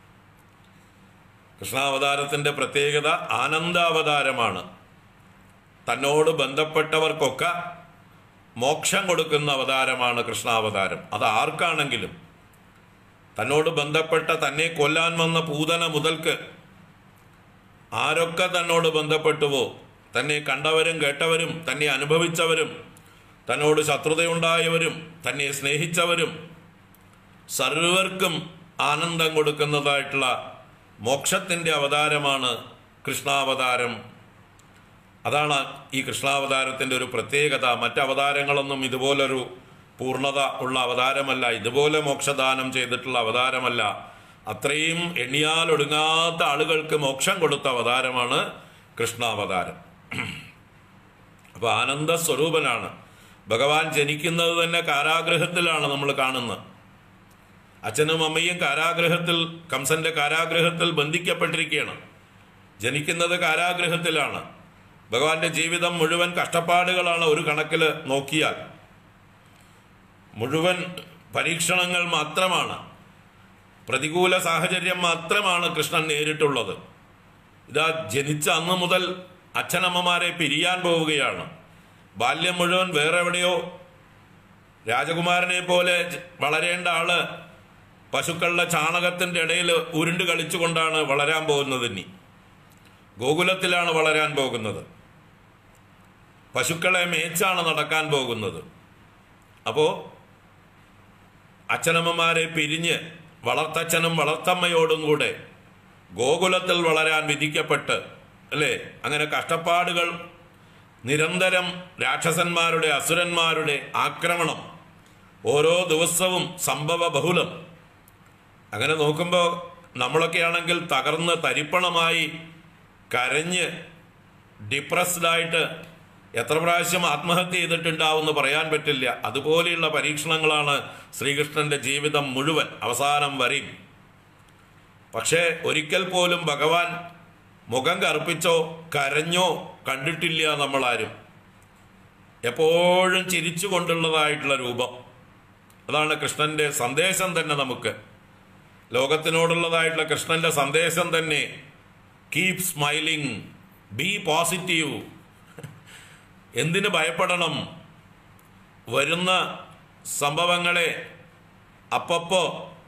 കൃഷ്ണാവതാരത്തിന്റെ പ്രത്യേകത ആനന്ദാവതാരമാണ് തന്നോട് ബന്ധപ്പെട്ടവർക്കൊക്കെ മോക്ഷം കൊടുക്കുന്ന അവതാരമാണ് കൃഷ്ണാവതാരം അത് ആർക്കാണെങ്കിലും തന്നോട് ബന്ധപ്പെട്ട തന്നെ കൊല്ലാൻ വന്ന പൂതന മുതൽക്ക് ആരൊക്കെ തന്നോട് ബന്ധപ്പെട്ടുവോ തന്നെ കണ്ടവരും കേട്ടവരും തന്നെ അനുഭവിച്ചവരും തന്നോട് ശത്രുതയുണ്ടായവരും തന്നെ സ്നേഹിച്ചവരും സർവർക്കും ആനന്ദം കൊടുക്കുന്നതായിട്ടുള്ള മോക്ഷത്തിൻ്റെ അവതാരമാണ് കൃഷ്ണാവതാരം അതാണ് ഈ കൃഷ്ണാവതാരത്തിൻ്റെ ഒരു പ്രത്യേകത മറ്റ് അവതാരങ്ങളൊന്നും ഇതുപോലൊരു പൂർണ്ണത ഉള്ള അവതാരമല്ല ഇതുപോലെ മോക്ഷദാനം ചെയ്തിട്ടുള്ള അവതാരമല്ല അത്രയും എണ്ണിയാൽ ഒടുങ്ങാത്ത ആളുകൾക്ക് മോക്ഷം കൊടുത്ത അവതാരമാണ് കൃഷ്ണാവതാരം അപ്പോൾ ആനന്ദ സ്വരൂപനാണ് ഭഗവാൻ ജനിക്കുന്നത് തന്നെ കാരാഗ്രഹത്തിലാണ് നമ്മൾ കാണുന്നത് അച്ഛനും അമ്മയും കാരാഗ്രഹത്തിൽ കംസന്റെ കാരാഗ്രഹത്തിൽ ബന്ധിക്കപ്പെട്ടിരിക്കുകയാണ് ജനിക്കുന്നത് കാരാഗ്രഹത്തിലാണ് ഭഗവാന്റെ ജീവിതം മുഴുവൻ കഷ്ടപ്പാടുകളാണ് ഒരു കണക്കിൽ നോക്കിയാൽ മുഴുവൻ പരീക്ഷണങ്ങൾ മാത്രമാണ് പ്രതികൂല സാഹചര്യം മാത്രമാണ് കൃഷ്ണൻ നേരിട്ടുള്ളത് ഇതാ ജനിച്ച അന്ന് മുതൽ അച്ഛനമ്മമാരെ പിരിയാൻ പോവുകയാണ് ബാല്യം മുഴുവൻ വേറെ എവിടെയോ രാജകുമാരനെ പോലെ ജ- വളരേണ്ട ആള് പശുക്കളുടെ ചാണകത്തിന്റെ ഇടയിൽ ഉരുണ്ട് കളിച്ചുകൊണ്ടാണ് വളരാൻ പോകുന്നത് ഇനി ഗോകുലത്തിലാണ് വളരാൻ പോകുന്നത് പശുക്കളെ മേച്ചാണ് നടക്കാൻ പോകുന്നത് അപ്പോൾ അച്ഛനമ്മമാരെ പിരിഞ്ഞ് വളർത്തച്ഛനും വളർത്തമ്മയോടും കൂടെ ഗോകുലത്തിൽ വളരാൻ വിധിക്കപ്പെട്ട് അല്ലേ അങ്ങനെ കഷ്ടപ്പാടുകൾ നിരന്തരം രാക്ഷസന്മാരുടെ അസുരന്മാരുടെ ആക്രമണം ഓരോ ദിവസവും സംഭവ ബഹുലം അങ്ങനെ നോക്കുമ്പോൾ നമ്മളൊക്കെ ആണെങ്കിൽ തകർന്ന് തരിപ്പണമായി കരഞ്ഞ് ഡിപ്രസ്ഡായിട്ട് എത്ര പ്രാവശ്യം ആത്മഹത്യ ചെയ്തിട്ടുണ്ടാവുമെന്ന് പറയാൻ പറ്റില്ല അതുപോലെയുള്ള പരീക്ഷണങ്ങളാണ് ശ്രീകൃഷ്ണന്റെ ജീവിതം മുഴുവൻ അവസാനം വരെയും പക്ഷേ ഒരിക്കൽ പോലും ഭഗവാൻ മുഖം കറുപ്പിച്ചോ കരഞ്ഞോ കണ്ടിട്ടില്ല നമ്മളാരും എപ്പോഴും ചിരിച്ചുകൊണ്ടുള്ളതായിട്ടുള്ള രൂപം അതാണ് കൃഷ്ണന്റെ സന്ദേശം തന്നെ നമുക്ക് ലോകത്തിനോടുള്ളതായിട്ടുള്ള കൃഷ്ണന്റെ സന്ദേശം തന്നെ കീപ് സ്മൈലിംഗ് ബി പോസിറ്റീവ് എന്തിന് ഭയപ്പെടണം വരുന്ന സംഭവങ്ങളെ അപ്പപ്പോ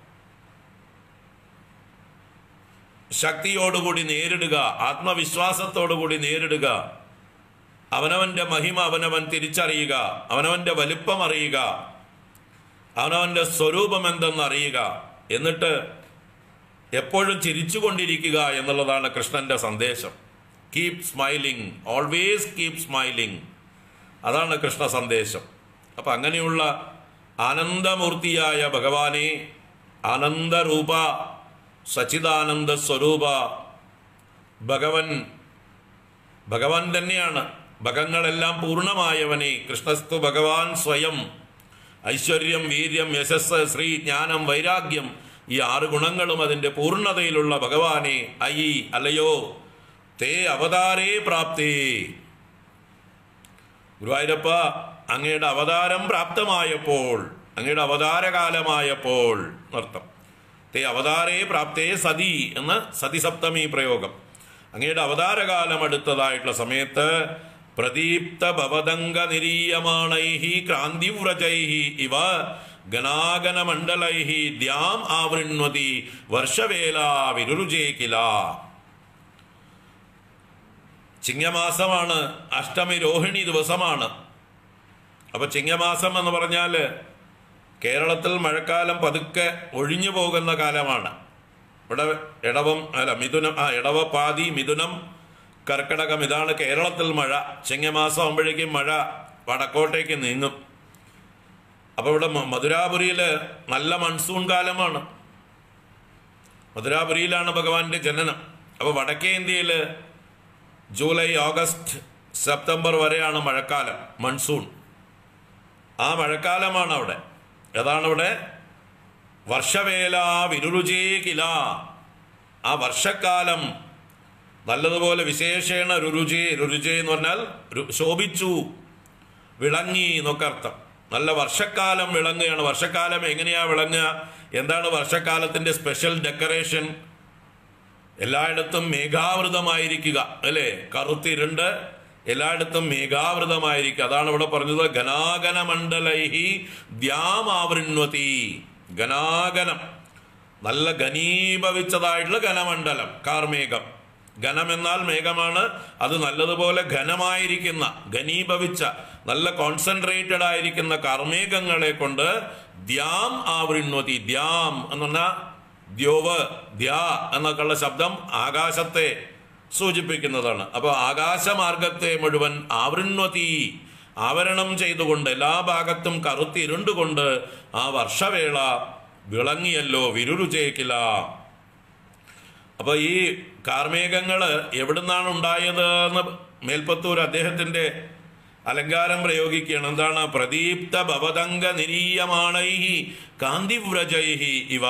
ശക്തിയോടുകൂടി നേരിടുക ആത്മവിശ്വാസത്തോടുകൂടി നേരിടുക അവനവന്റെ മഹിമ അവനവൻ തിരിച്ചറിയുക അവനവന്റെ വലിപ്പം അറിയുക അവനവന്റെ സ്വരൂപം എന്തെന്ന് അറിയുക എന്നിട്ട് എപ്പോഴും ചിരിച്ചുകൊണ്ടിരിക്കുക എന്നുള്ളതാണ് കൃഷ്ണന്റെ സന്ദേശം keep smiling always keep smiling അതാണ് കൃഷ്ണ സന്ദേശം അപ്പം അങ്ങനെയുള്ള ആനന്ദമൂർത്തിയായ ഭഗവാനെ ആനന്ദരൂപ സച്ചിദാനന്ദ സ്വരൂപ ഭഗവൻ ഭഗവാൻ തന്നെയാണ് ഭഗങ്ങളെല്ലാം പൂർണ്ണമായവനെ കൃഷ്ണസ്തു ഭഗവാൻ സ്വയം ഐശ്വര്യം വീര്യം യശസ് ശ്രീ ജ്ഞാനം വൈരാഗ്യം ഈ ആറ് ഗുണങ്ങളും അതിൻ്റെ പൂർണ്ണതയിലുള്ള ഭഗവാനെ ഐ അല്ലയോ തേ അവതാരേ പ്രാപ്തേ ഗുരുവായൂരപ്പ അങ്ങയുടെ അവതാരം പ്രാപ്തമായപ്പോൾ അങ്ങയുടെ അവതാരകാലമായപ്പോൾ എന്നർത്ഥം തേ അവതാരേ പ്രാപ്തേ സതി എന്ന് സതിസപ്തമി പ്രയോഗം അങ്ങയുടെ അവതാരകാലം അടുത്തതായിട്ടുള്ള സമയത്ത് പ്രദീപ്ത ഭവതംഗ നിരീയമാണൈഹി ക്രാന്തിവ്രജൈഹി ഇവ ഗണാഗനമണ്ഡലൈഹി ദ്യാം ആവൃണ്വതി വർഷവേല വിരുരുജേ കില ചിങ്ങമാസമാണ് അഷ്ടമി രോഹിണി ദിവസമാണ് അപ്പൊ ചിങ്ങമാസം എന്ന് പറഞ്ഞാൽ കേരളത്തിൽ മഴക്കാലം പതുക്കെ ഒഴിഞ്ഞു പോകുന്ന കാലമാണ് ഇവിടെ ഇടവം അല്ല മിഥുനം ആ ഇടവ പാതി മിഥുനം കർക്കിടകം ഇതാണ് കേരളത്തിൽ മഴ ചിങ്ങമാസം ആകുമ്പോഴേക്കും മഴ വടക്കോട്ടേക്ക് നീങ്ങും അപ്പോൾ ഇവിടെ മ- മധുരാപുരിയില് നല്ല മൺസൂൺ കാലമാണ് മധുരാപുരിയിലാണ് ഭഗവാന്റെ ജനനം അപ്പോൾ വടക്കേ ഇന്ത്യയിൽ ജൂലൈ ഓഗസ്റ്റ് സെപ്റ്റംബർ വരെയാണ് മഴക്കാലം മൺസൂൺ ആ മഴക്കാലമാണ് അവിടെ ഏതാണ് ഇവിടെ വർഷവേല വിരുരുചേ കില ആ വർഷക്കാലം നല്ലതുപോലെ വിശേഷേണ രുരുചി രുരുചി എന്ന് പറഞ്ഞാൽ രു- ശോഭിച്ചു വിളങ്ങി എന്നൊക്കെ അർത്ഥം നല്ല വർഷക്കാലം വിളങ്ങുകയാണ് വർഷക്കാലം എങ്ങനെയാ വിളങ്ങുക എന്താണ് വർഷക്കാലത്തിന്റെ സ്പെഷ്യൽ ഡെക്കറേഷൻ എല്ലായിടത്തും മേഘാവൃതമായിരിക്കുക അല്ലേ കറുത്തിരുണ്ട് എല്ലായിടത്തും മേഘാവൃതമായിരിക്കുക അതാണ് ഇവിടെ പറഞ്ഞത് ഗനാഗന മണ്ഡലൈഹി ദ്യാമാവൃണ്വതി ഗനാഗനം നല്ല ഘനീഭവിച്ചതായിട്ടുള്ള ഘനമണ്ഡലം കാർമേഘം ഘനം എന്നാൽ മേഘമാണ് അത് നല്ലതുപോലെ ഘനമായിരിക്കുന്ന ഘനീഭവിച്ച നല്ല കോൺസെൻട്രേറ്റഡ് ആയിരിക്കുന്ന കർമേഘങ്ങളെ കൊണ്ട് ദ്യാം ആവൃണ്വതി ദ്യാം എന്ന് പറഞ്ഞാൽ ദ്യോവ് ദ്യാ എന്നൊക്കെയുള്ള ശബ്ദം ആകാശത്തെ സൂചിപ്പിക്കുന്നതാണ് അപ്പോൾ ആകാശമാർഗത്തെ മുഴുവൻ ആവൃണ്വതി ആവരണം ചെയ്തുകൊണ്ട് എല്ലാ ഭാഗത്തും കറുത്തിരുണ്ടുകൊണ്ട് ആ വർഷവേള വിളങ്ങിയല്ലോ വിരുരുചേക്കില്ല അപ്പൊ ഈ കാർമേഘങ്ങള് എവിടുന്നാണ് ഉണ്ടായത് എന്ന് മേൽപ്പത്തൂർ അദ്ദേഹത്തിന്റെ അലങ്കാരം പ്രയോഗിക്കുകയാണ് എന്താണ് പ്രദീപ്ത ഭവതംഗ നിരീയമാണൈഹി കാന്തിവ്രജൈഹി ഇവ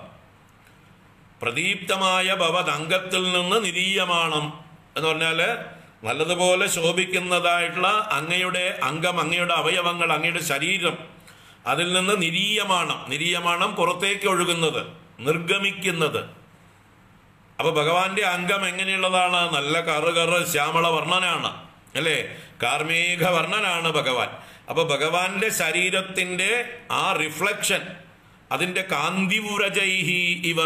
പ്രദീപ്തമായ ഭവതംഗത്തിൽ നിന്ന് നിരീയമാണം എന്ന് പറഞ്ഞാല് നല്ലതുപോലെ ശോഭിക്കുന്നതായിട്ടുള്ള അങ്ങയുടെ അംഗം അങ്ങയുടെ അവയവങ്ങൾ അങ്ങയുടെ ശരീരം അതിൽ നിന്ന് നിരീയമാണം നിരീയമാണം പുറത്തേക്ക് ഒഴുകുന്നത് നിർഗമിക്കുന്നത് അപ്പൊ ഭഗവാന്റെ അംഗം എങ്ങനെയുള്ളതാണ് നല്ല കറു കറ് ശ്യാമള വർണ്ണനാണ് അല്ലേ കാർമേഘ വർണ്ണനാണ് ഭഗവാൻ അപ്പൊ ഭഗവാന്റെ ശരീരത്തിന്റെ ആ റിഫ്ലക്ഷൻ അതിന്റെ കാന്തിവുരജൈഹി ഇവ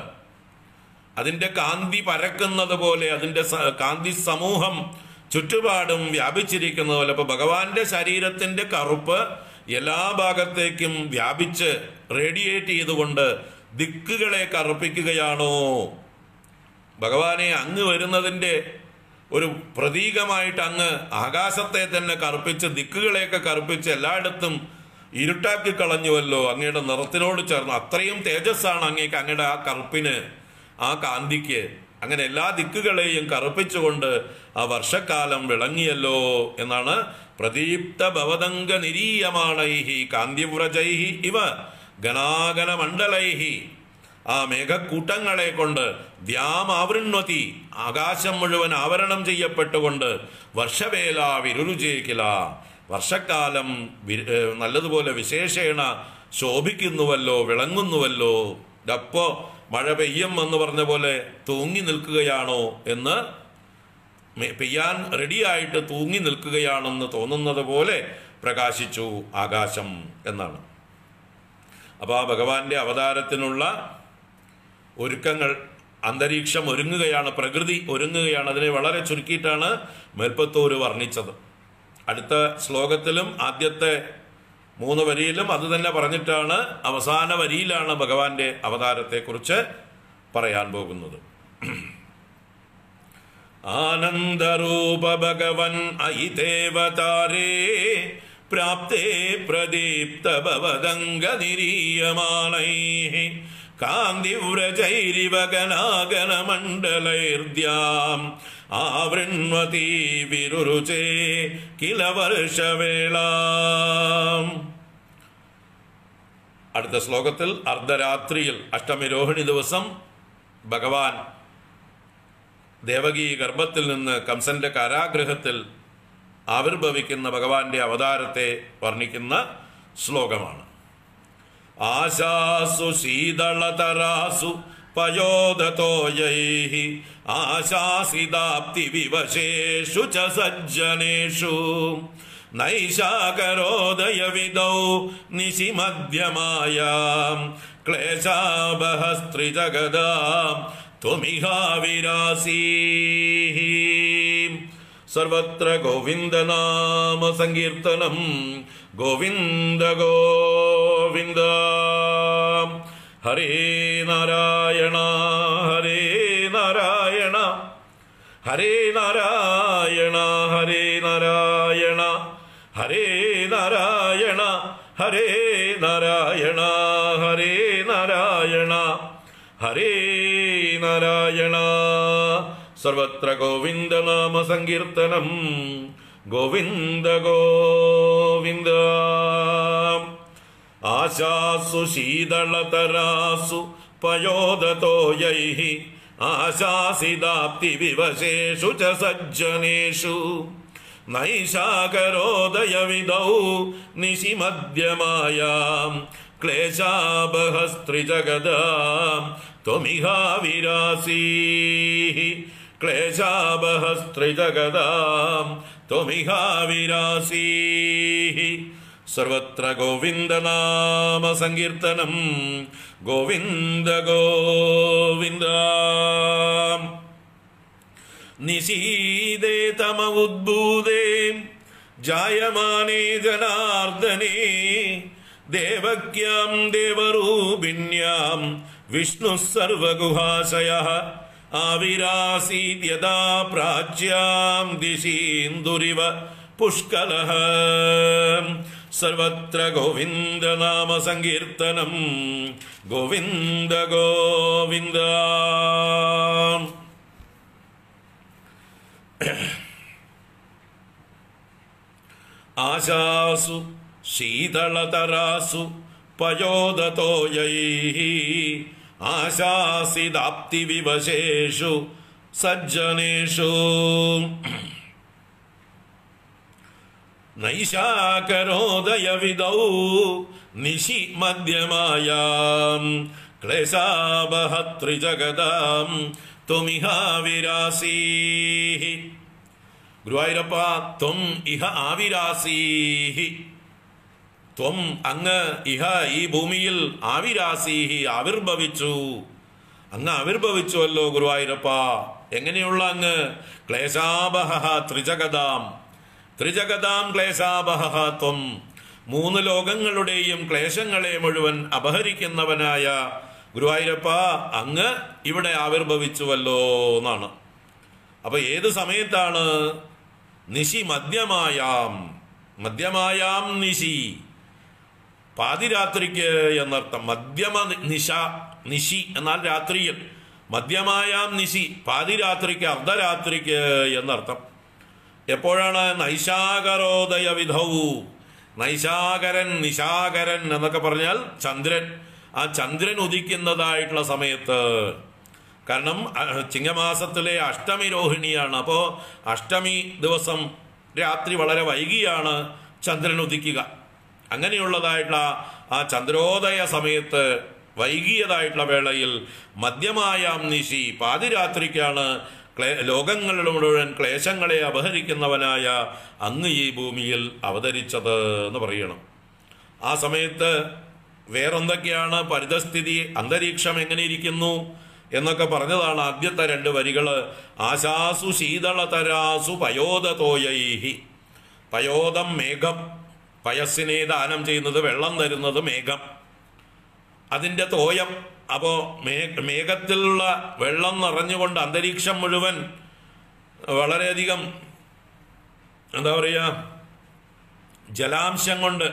അതിന്റെ കാന്തി പരക്കുന്നത് പോലെ അതിന്റെ സ- കാന്തി സമൂഹം ചുറ്റുപാടും വ്യാപിച്ചിരിക്കുന്നത് പോലെ അപ്പൊ ഭഗവാന്റെ ശരീരത്തിന്റെ കറുപ്പ് എല്ലാ ഭാഗത്തേക്കും വ്യാപിച്ച് റേഡിയേറ്റ് ചെയ്തുകൊണ്ട് ദിക്കുകളെ കറുപ്പിക്കുകയാണോ ഭഗവാനെ അങ്ങ് വരുന്നതിന്റെ ഒരു പ്രതീകമായിട്ട് അങ്ങ് ആകാശത്തെ തന്നെ കറുപ്പിച്ച് ദിക്കുകളെയൊക്കെ കറുപ്പിച്ച് എല്ലായിടത്തും ഇരുട്ടാക്കി കളഞ്ഞുവല്ലോ അങ്ങയുടെ നിറത്തിനോട് ചേർന്ന് അത്രയും തേജസ്സാണ് അങ്ങേക്ക് അങ്ങയുടെ ആ കറുപ്പിന് ആ കാന്തിക്ക് അങ്ങനെ എല്ലാ ദിക്കുകളെയും കറുപ്പിച്ചുകൊണ്ട് ആ വർഷക്കാലം വിളങ്ങിയല്ലോ എന്നാണ് പ്രദീപ്ത ഭവതംഗ നിരീയമാണൈഹി കാന്തിവ്രജൈഹി ഇവ ഗണാഗന മണ്ഡലൈഹി ആ മേഘക്കൂട്ടങ്ങളെ കൊണ്ട് ദ്യാമാവൃണ്വതി ആകാശം മുഴുവൻ ആവരണം ചെയ്യപ്പെട്ടുകൊണ്ട് വർഷവേല വിരുരുചേക്കില വർഷക്കാലം വി- ഏ, നല്ലതുപോലെ വിശേഷേണ ശോഭിക്കുന്നുവല്ലോ വിളങ്ങുന്നുവല്ലോ ഇതപ്പോ മഴ പെയ്യും എന്ന് പറഞ്ഞ പോലെ തൂങ്ങി നിൽക്കുകയാണോ എന്ന് മെ- പെയ്യാൻ റെഡിയായിട്ട് തൂങ്ങി നിൽക്കുകയാണെന്ന് തോന്നുന്നത് പോലെ പ്രകാശിച്ചു ആകാശം എന്നാണ് അപ്പോൾ ആ ഭഗവാന്റെ അവതാരത്തിനുള്ള ഒരുക്കങ്ങൾ അന്തരീക്ഷം ഒരുങ്ങുകയാണ് പ്രകൃതി ഒരുങ്ങുകയാണ് അതിനെ വളരെ ചുരുക്കിയിട്ടാണ് മേൽപ്പത്തൂര് വർണ്ണിച്ചത് അടുത്ത ശ്ലോകത്തിലും ആദ്യത്തെ മൂന്ന് വരിയിലും അത് തന്നെ പറഞ്ഞിട്ടാണ് അവസാന വരിയിലാണ് ഭഗവാന്റെ അവതാരത്തെക്കുറിച്ച് പറയാൻ പോകുന്നത് ആനന്ദരൂപ ഭഗവൻ ഐ ദേവതാരേ പ്രാപ്തേ പ്രദീപ്ത ഭവദംഗ നിരീയമാണൈ കാന്തിവ്രജൈരിവ ഗനാഗനമണ്ഡലൈർദ്യാം ആവൃണ്വതി വിരുരുചേ കില വർഷവേളാം അടുത്ത ശ്ലോകത്തിൽ അർദ്ധരാത്രിയിൽ അഷ്ടമി രോഹിണി ദിവസം ഭഗവാൻ ദേവകി ഗർഭത്തിൽ നിന്ന് കംസന്റെ കാരാഗൃഹത്തിൽ ആവിർഭവിക്കുന്ന ഭഗവാന്റെ അവതാരത്തെ വർണ്ണിക്കുന്ന ശ്ലോകമാണ് ആശാസു ശീതളതരാസു പയോധതോയൈ ആശാസിതാപ്തി വിവശേഷു ച സജ്ജനേഷു നൈഷാകരോദയ വിദൗ നിശിമധ്യമായാം ക്ലേശാപഹസ്ത്രിജഗദാം ത്വമിഹാവിരാസീ സർവത്ര ഗോവിന്ദനാമ സങ്കീർത്തനം ഗോവിന്ദ ഗോവിന്ദ ഹരേ നാരായണ ഹരേ നാരായണ ഹരേ നാരായണ ഹരേ നാരായണ ഹരേ നാരായണ ഹരേ നാരായണ ഹരേ നാരായണ ഹരേ നാരായണ സർവത്ര ഗോവിന്ദ നാമ സങ്കീർത്തനം ഗോവിന്ദ ഗോവിന്ദ ആശാസു ശീതളതരാസു പയോദതോയൈः ആശാസിദാപ്തി വിവശേഷു ച സജ്ജനേഷു നൈഷാകരോദയവിദൗ നിശിമധ്യമായാം ക്ലേശാബഹസ്ത്രിജഗദാം ത്വമിഹാവിരാസീः ക്ലേശാബഹസ്ത്രിജഗദാം ത്വമിഹാവിരാസീः സർവത്ര ഗോവിന്ദനാമ സങ്കീർത്തനം ഗോവിന്ദ ഗോവിന്ദ നിശീദേ തമ ഉദ്ഭൂതേ ജായമാനേ ജനാർദ്ദനേ ദേവക്യാം ദേവരൂപിണ്യാം വിഷ്ണു സർവഗുഹാശയ ആവിരാസീദ്യതാ പ്രാച്യാം ദിശീന്ദുരിവ പുഷ്കലഃ സർവത്ര ഗോവിന്ദ നാമ സങ്കീർത്തനം ഗോവിന്ദ ഗോവിന്ദ ആശാസു ശീതളതരാസു പയോദതോയൈ ആശാസിദാപ്തി വിവശേഷു സജ്ജനേഷു നൈശാകരോദയവിദൗ നിശി മധ്യമായാം ക്ലേശാബഹത്രിജഗദാം ത്വമിഹാവിരാസീ ഗുരുവായൂരപ്പ ത്വം ഇഹ ആവിരാസീഹി ത്വം അങ്ങ് ഇഹ ഈ ഭൂമിയിൽ ആവിരാസീഹി ആവിർഭവിച്ചു അങ്ങ് ആവിർഭവിച്ചുവല്ലോ ഗുരുവായൂരപ്പ എങ്ങനെയുള്ള അങ്ങ് ക്ലേശാബഹ ത്രിജഗതാം ത്രിജഗതാം ക്ലേശാബഹ ത്വം മൂന്ന് ലോകങ്ങളുടെയും ക്ലേശങ്ങളെ മുഴുവൻ അപഹരിക്കുന്നവനായ ഗുരുവായൂരപ്പ അങ്ങ് ഇവിടെ ആവിർഭവിച്ചുവല്ലോ എന്നാണ് അപ്പൊ ഏത് സമയത്താണ് നിശി മദ്യമായാം മദ്യമായാം നിശി പാതിരാത്രിക്ക് എന്നർത്ഥം മധ്യമ നിശ നിശി എന്നാൽ രാത്രിയിൽ മധ്യമായാം നിശി പാതിരാത്രിക്ക് അർദ്ധരാത്രിക്ക് എന്നർത്ഥം എപ്പോഴാണ് നൈശാകരോദയ വിധൗ നൈശാകരൻ നിശാകരൻ എന്നൊക്കെ പറഞ്ഞാൽ ചന്ദ്രൻ ആ ചന്ദ്രൻ ഉദിക്കുന്നതായിട്ടുള്ള സമയത്ത് കാരണം അഹ്, ചിങ്ങമാസത്തിലെ അഷ്ടമി രോഹിണിയാണ് അപ്പോൾ അഷ്ടമി ദിവസം രാത്രി വളരെ വൈകിയാണ് ചന്ദ്രൻ ഉദിക്കുക അങ്ങനെയുള്ളതായിട്ടുള്ള ആ ചന്ദ്രോദയ സമയത്ത് വൈകിയതായിട്ടുള്ള വേളയിൽ മധ്യമായാം നിശി പാതിരാത്രിക്കാണ് ക്ലേ ലോകങ്ങളുടെ മുഴുവൻ ക്ലേശങ്ങളെ അപഹരിക്കുന്നവനായ അങ്ങ് ഈ ഭൂമിയിൽ അവതരിച്ചത് എന്ന് പറയണം ആ സമയത്ത് വേറെന്തൊക്കെയാണ് പരിതസ്ഥിതി അന്തരീക്ഷം എങ്ങനെ ഇരിക്കുന്നു എന്നൊക്കെ പറഞ്ഞതാണ് ആദ്യത്തെ രണ്ട് വരികള് ആശാസു ശീതളതരാസു പയോദതോയൈഹി പയോദം മേഘം പയസ്സിനെ ദാനം ചെയ്യുന്നത് വെള്ളം തരുന്നത് മേഘം അതിന്റെ തോയം അപ്പോ മേ മേഘത്തിലുള്ള വെള്ളം നിറഞ്ഞുകൊണ്ട് അന്തരീക്ഷം മുഴുവൻ വളരെയധികം എന്താ പറയുക ജലാംശം കൊണ്ട്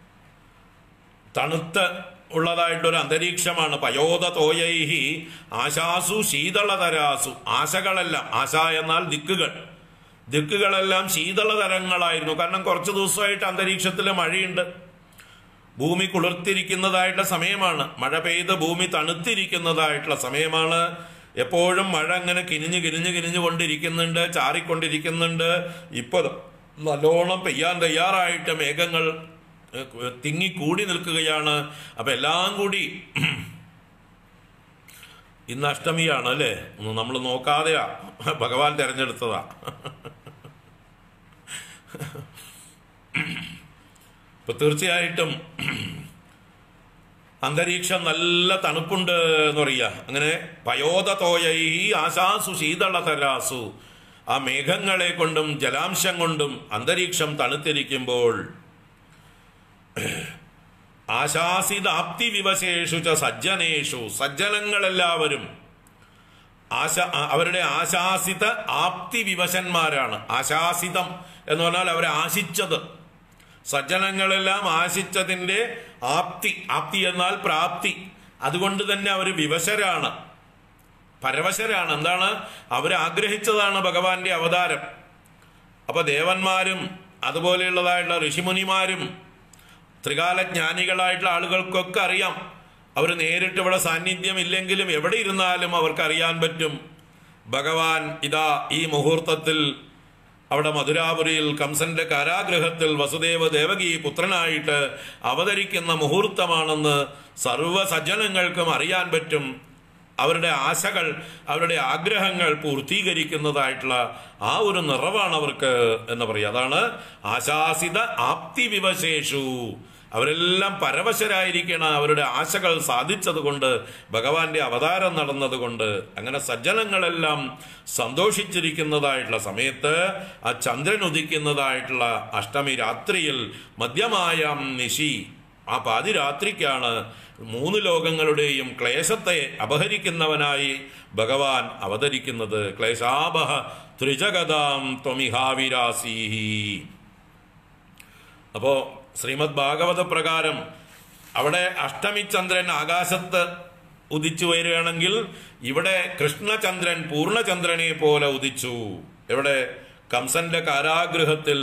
തണുത്ത് ഉള്ളതായിട്ടൊരു അന്തരീക്ഷമാണ് പയോധ തോയൈഹി ആശാസു ശീതളതരാസു ആശകളെല്ലാം ആശ എന്നാൽ ദിക്കുകൾ ദിക്കുകളെല്ലാം ശീതളതരങ്ങളായിരുന്നു കാരണം കുറച്ച് ദിവസമായിട്ട് അന്തരീക്ഷത്തിൽ മഴയുണ്ട് ഭൂമി കുളിർത്തിരിക്കുന്നതായിട്ടുള്ള സമയമാണ് മഴ പെയ്ത് ഭൂമി തണുത്തിരിക്കുന്നതായിട്ടുള്ള സമയമാണ് എപ്പോഴും മഴ അങ്ങനെ കിനിഞ്ഞ് കിനിഞ്ഞ് കിനിഞ്ഞു കൊണ്ടിരിക്കുന്നുണ്ട് ചാറിക്കൊണ്ടിരിക്കുന്നുണ്ട് ഇപ്പൊ നല്ലോണം പെയ്യാൻ തയ്യാറായിട്ട് മേഘങ്ങൾ ഏഹ്, തിങ്ങി കൂടി നിൽക്കുകയാണ് അപ്പൊ എല്ലാം കൂടി ഇന്ന് അഷ്ടമിയാണ് അല്ലേ നമ്മൾ നോക്കാതെയാ ഭഗവാൻ തെരഞ്ഞെടുത്തതാ ഇപ്പൊ തീർച്ചയായിട്ടും അന്തരീക്ഷം നല്ല തണുപ്പുണ്ട് എന്ന് പറയുക അങ്ങനെ പയോധ തോയൈ ആശാസു ശീതളതരാസു ആ മേഘങ്ങളെ കൊണ്ടും ജലാംശം കൊണ്ടും അന്തരീക്ഷം തണുത്തിരിക്കുമ്പോൾ ആശാസിതാപ്തി വിവശേഷു ച സജ്ജനേഷു സജ്ജനങ്ങളെല്ലാവരും ആശ ആ- അവരുടെ ആശാസിത ആപ്തി വിവശന്മാരാണ് ആശാസിതം എന്ന് പറഞ്ഞാൽ അവരെ ആശിച്ചത് സജ്ജനങ്ങളെല്ലാം ആശിച്ചതിൻ്റെ ആപ്തി ആപ്തി എന്നാൽ പ്രാപ്തി അതുകൊണ്ട് തന്നെ അവർ വിവശരാണ് പരവശരാണ് എന്താണ് അവർ ആഗ്രഹിച്ചതാണ് ഭഗവാന്റെ അവതാരം അപ്പൊ ദേവന്മാരും അതുപോലെയുള്ളതായിട്ടുള്ള ഋഷിമുനിമാരും ത്രികാലജ്ഞാനികളായിട്ടുള്ള ആളുകൾക്കൊക്കെ അറിയാം അവർ നേരിട്ട് ഇവിടെ സാന്നിധ്യം ഇല്ലെങ്കിലും എവിടെ ഇരുന്നാലും അവർക്ക് അറിയാൻ പറ്റും ഭഗവാൻ ഇതാ ഈ മുഹൂർത്തത്തിൽ അവിടെ മധുരാപുരിയിൽ കംസന്റെ കാരാഗൃഹത്തിൽ വസുദേവ ദേവകി പുത്രനായിട്ട് അവതരിക്കുന്ന മുഹൂർത്തമാണെന്ന് സർവ്വ സജ്ജനങ്ങൾക്കും അറിയാൻ പറ്റും അവരുടെ ആശകൾ അവരുടെ ആഗ്രഹങ്ങൾ പൂർത്തീകരിക്കുന്നതായിട്ടുള്ള ആ ഒരു നിറവാണ് അവർക്ക് എന്ന് പറയുക അതാണ് ആശാസിത ആപ്തി വിവശേഷു അവരെല്ലാം പരവശരായിരിക്കണം അവരുടെ ആശകൾ സാധിച്ചതുകൊണ്ട് ഭഗവാന്റെ അവതാരം നടന്നതുകൊണ്ട് അങ്ങനെ സജ്ജനങ്ങളെല്ലാം സന്തോഷിച്ചിരിക്കുന്നതായിട്ടുള്ള സമയത്ത് ആ ചന്ദ്രൻ ഉദിക്കുന്നതായിട്ടുള്ള അഷ്ടമി രാത്രിയിൽ മധ്യമായ നിശി ആ പാതിരാത്രിക്കാണ് മൂന്ന് ലോകങ്ങളുടെയും ക്ലേശത്തെ അപഹരിക്കുന്നവനായി ഭഗവാൻ അവതരിക്കുന്നത് ക്ലേശാപഹ ത്രിജഗതാം ത്വമിഹാവിരാസീഹി അപ്പോ ശ്രീമദ് ഭാഗവത പ്രകാരം അവിടെ അഷ്ടമിചന്ദ്രൻ ആകാശത്ത് ഉദിച്ചു വരികയാണെങ്കിൽ ഇവിടെ കൃഷ്ണചന്ദ്രൻ പൂർണ്ണചന്ദ്രനെ പോലെ ഉദിച്ചു എവിടെ കംസന്റെ കാരാഗൃഹത്തിൽ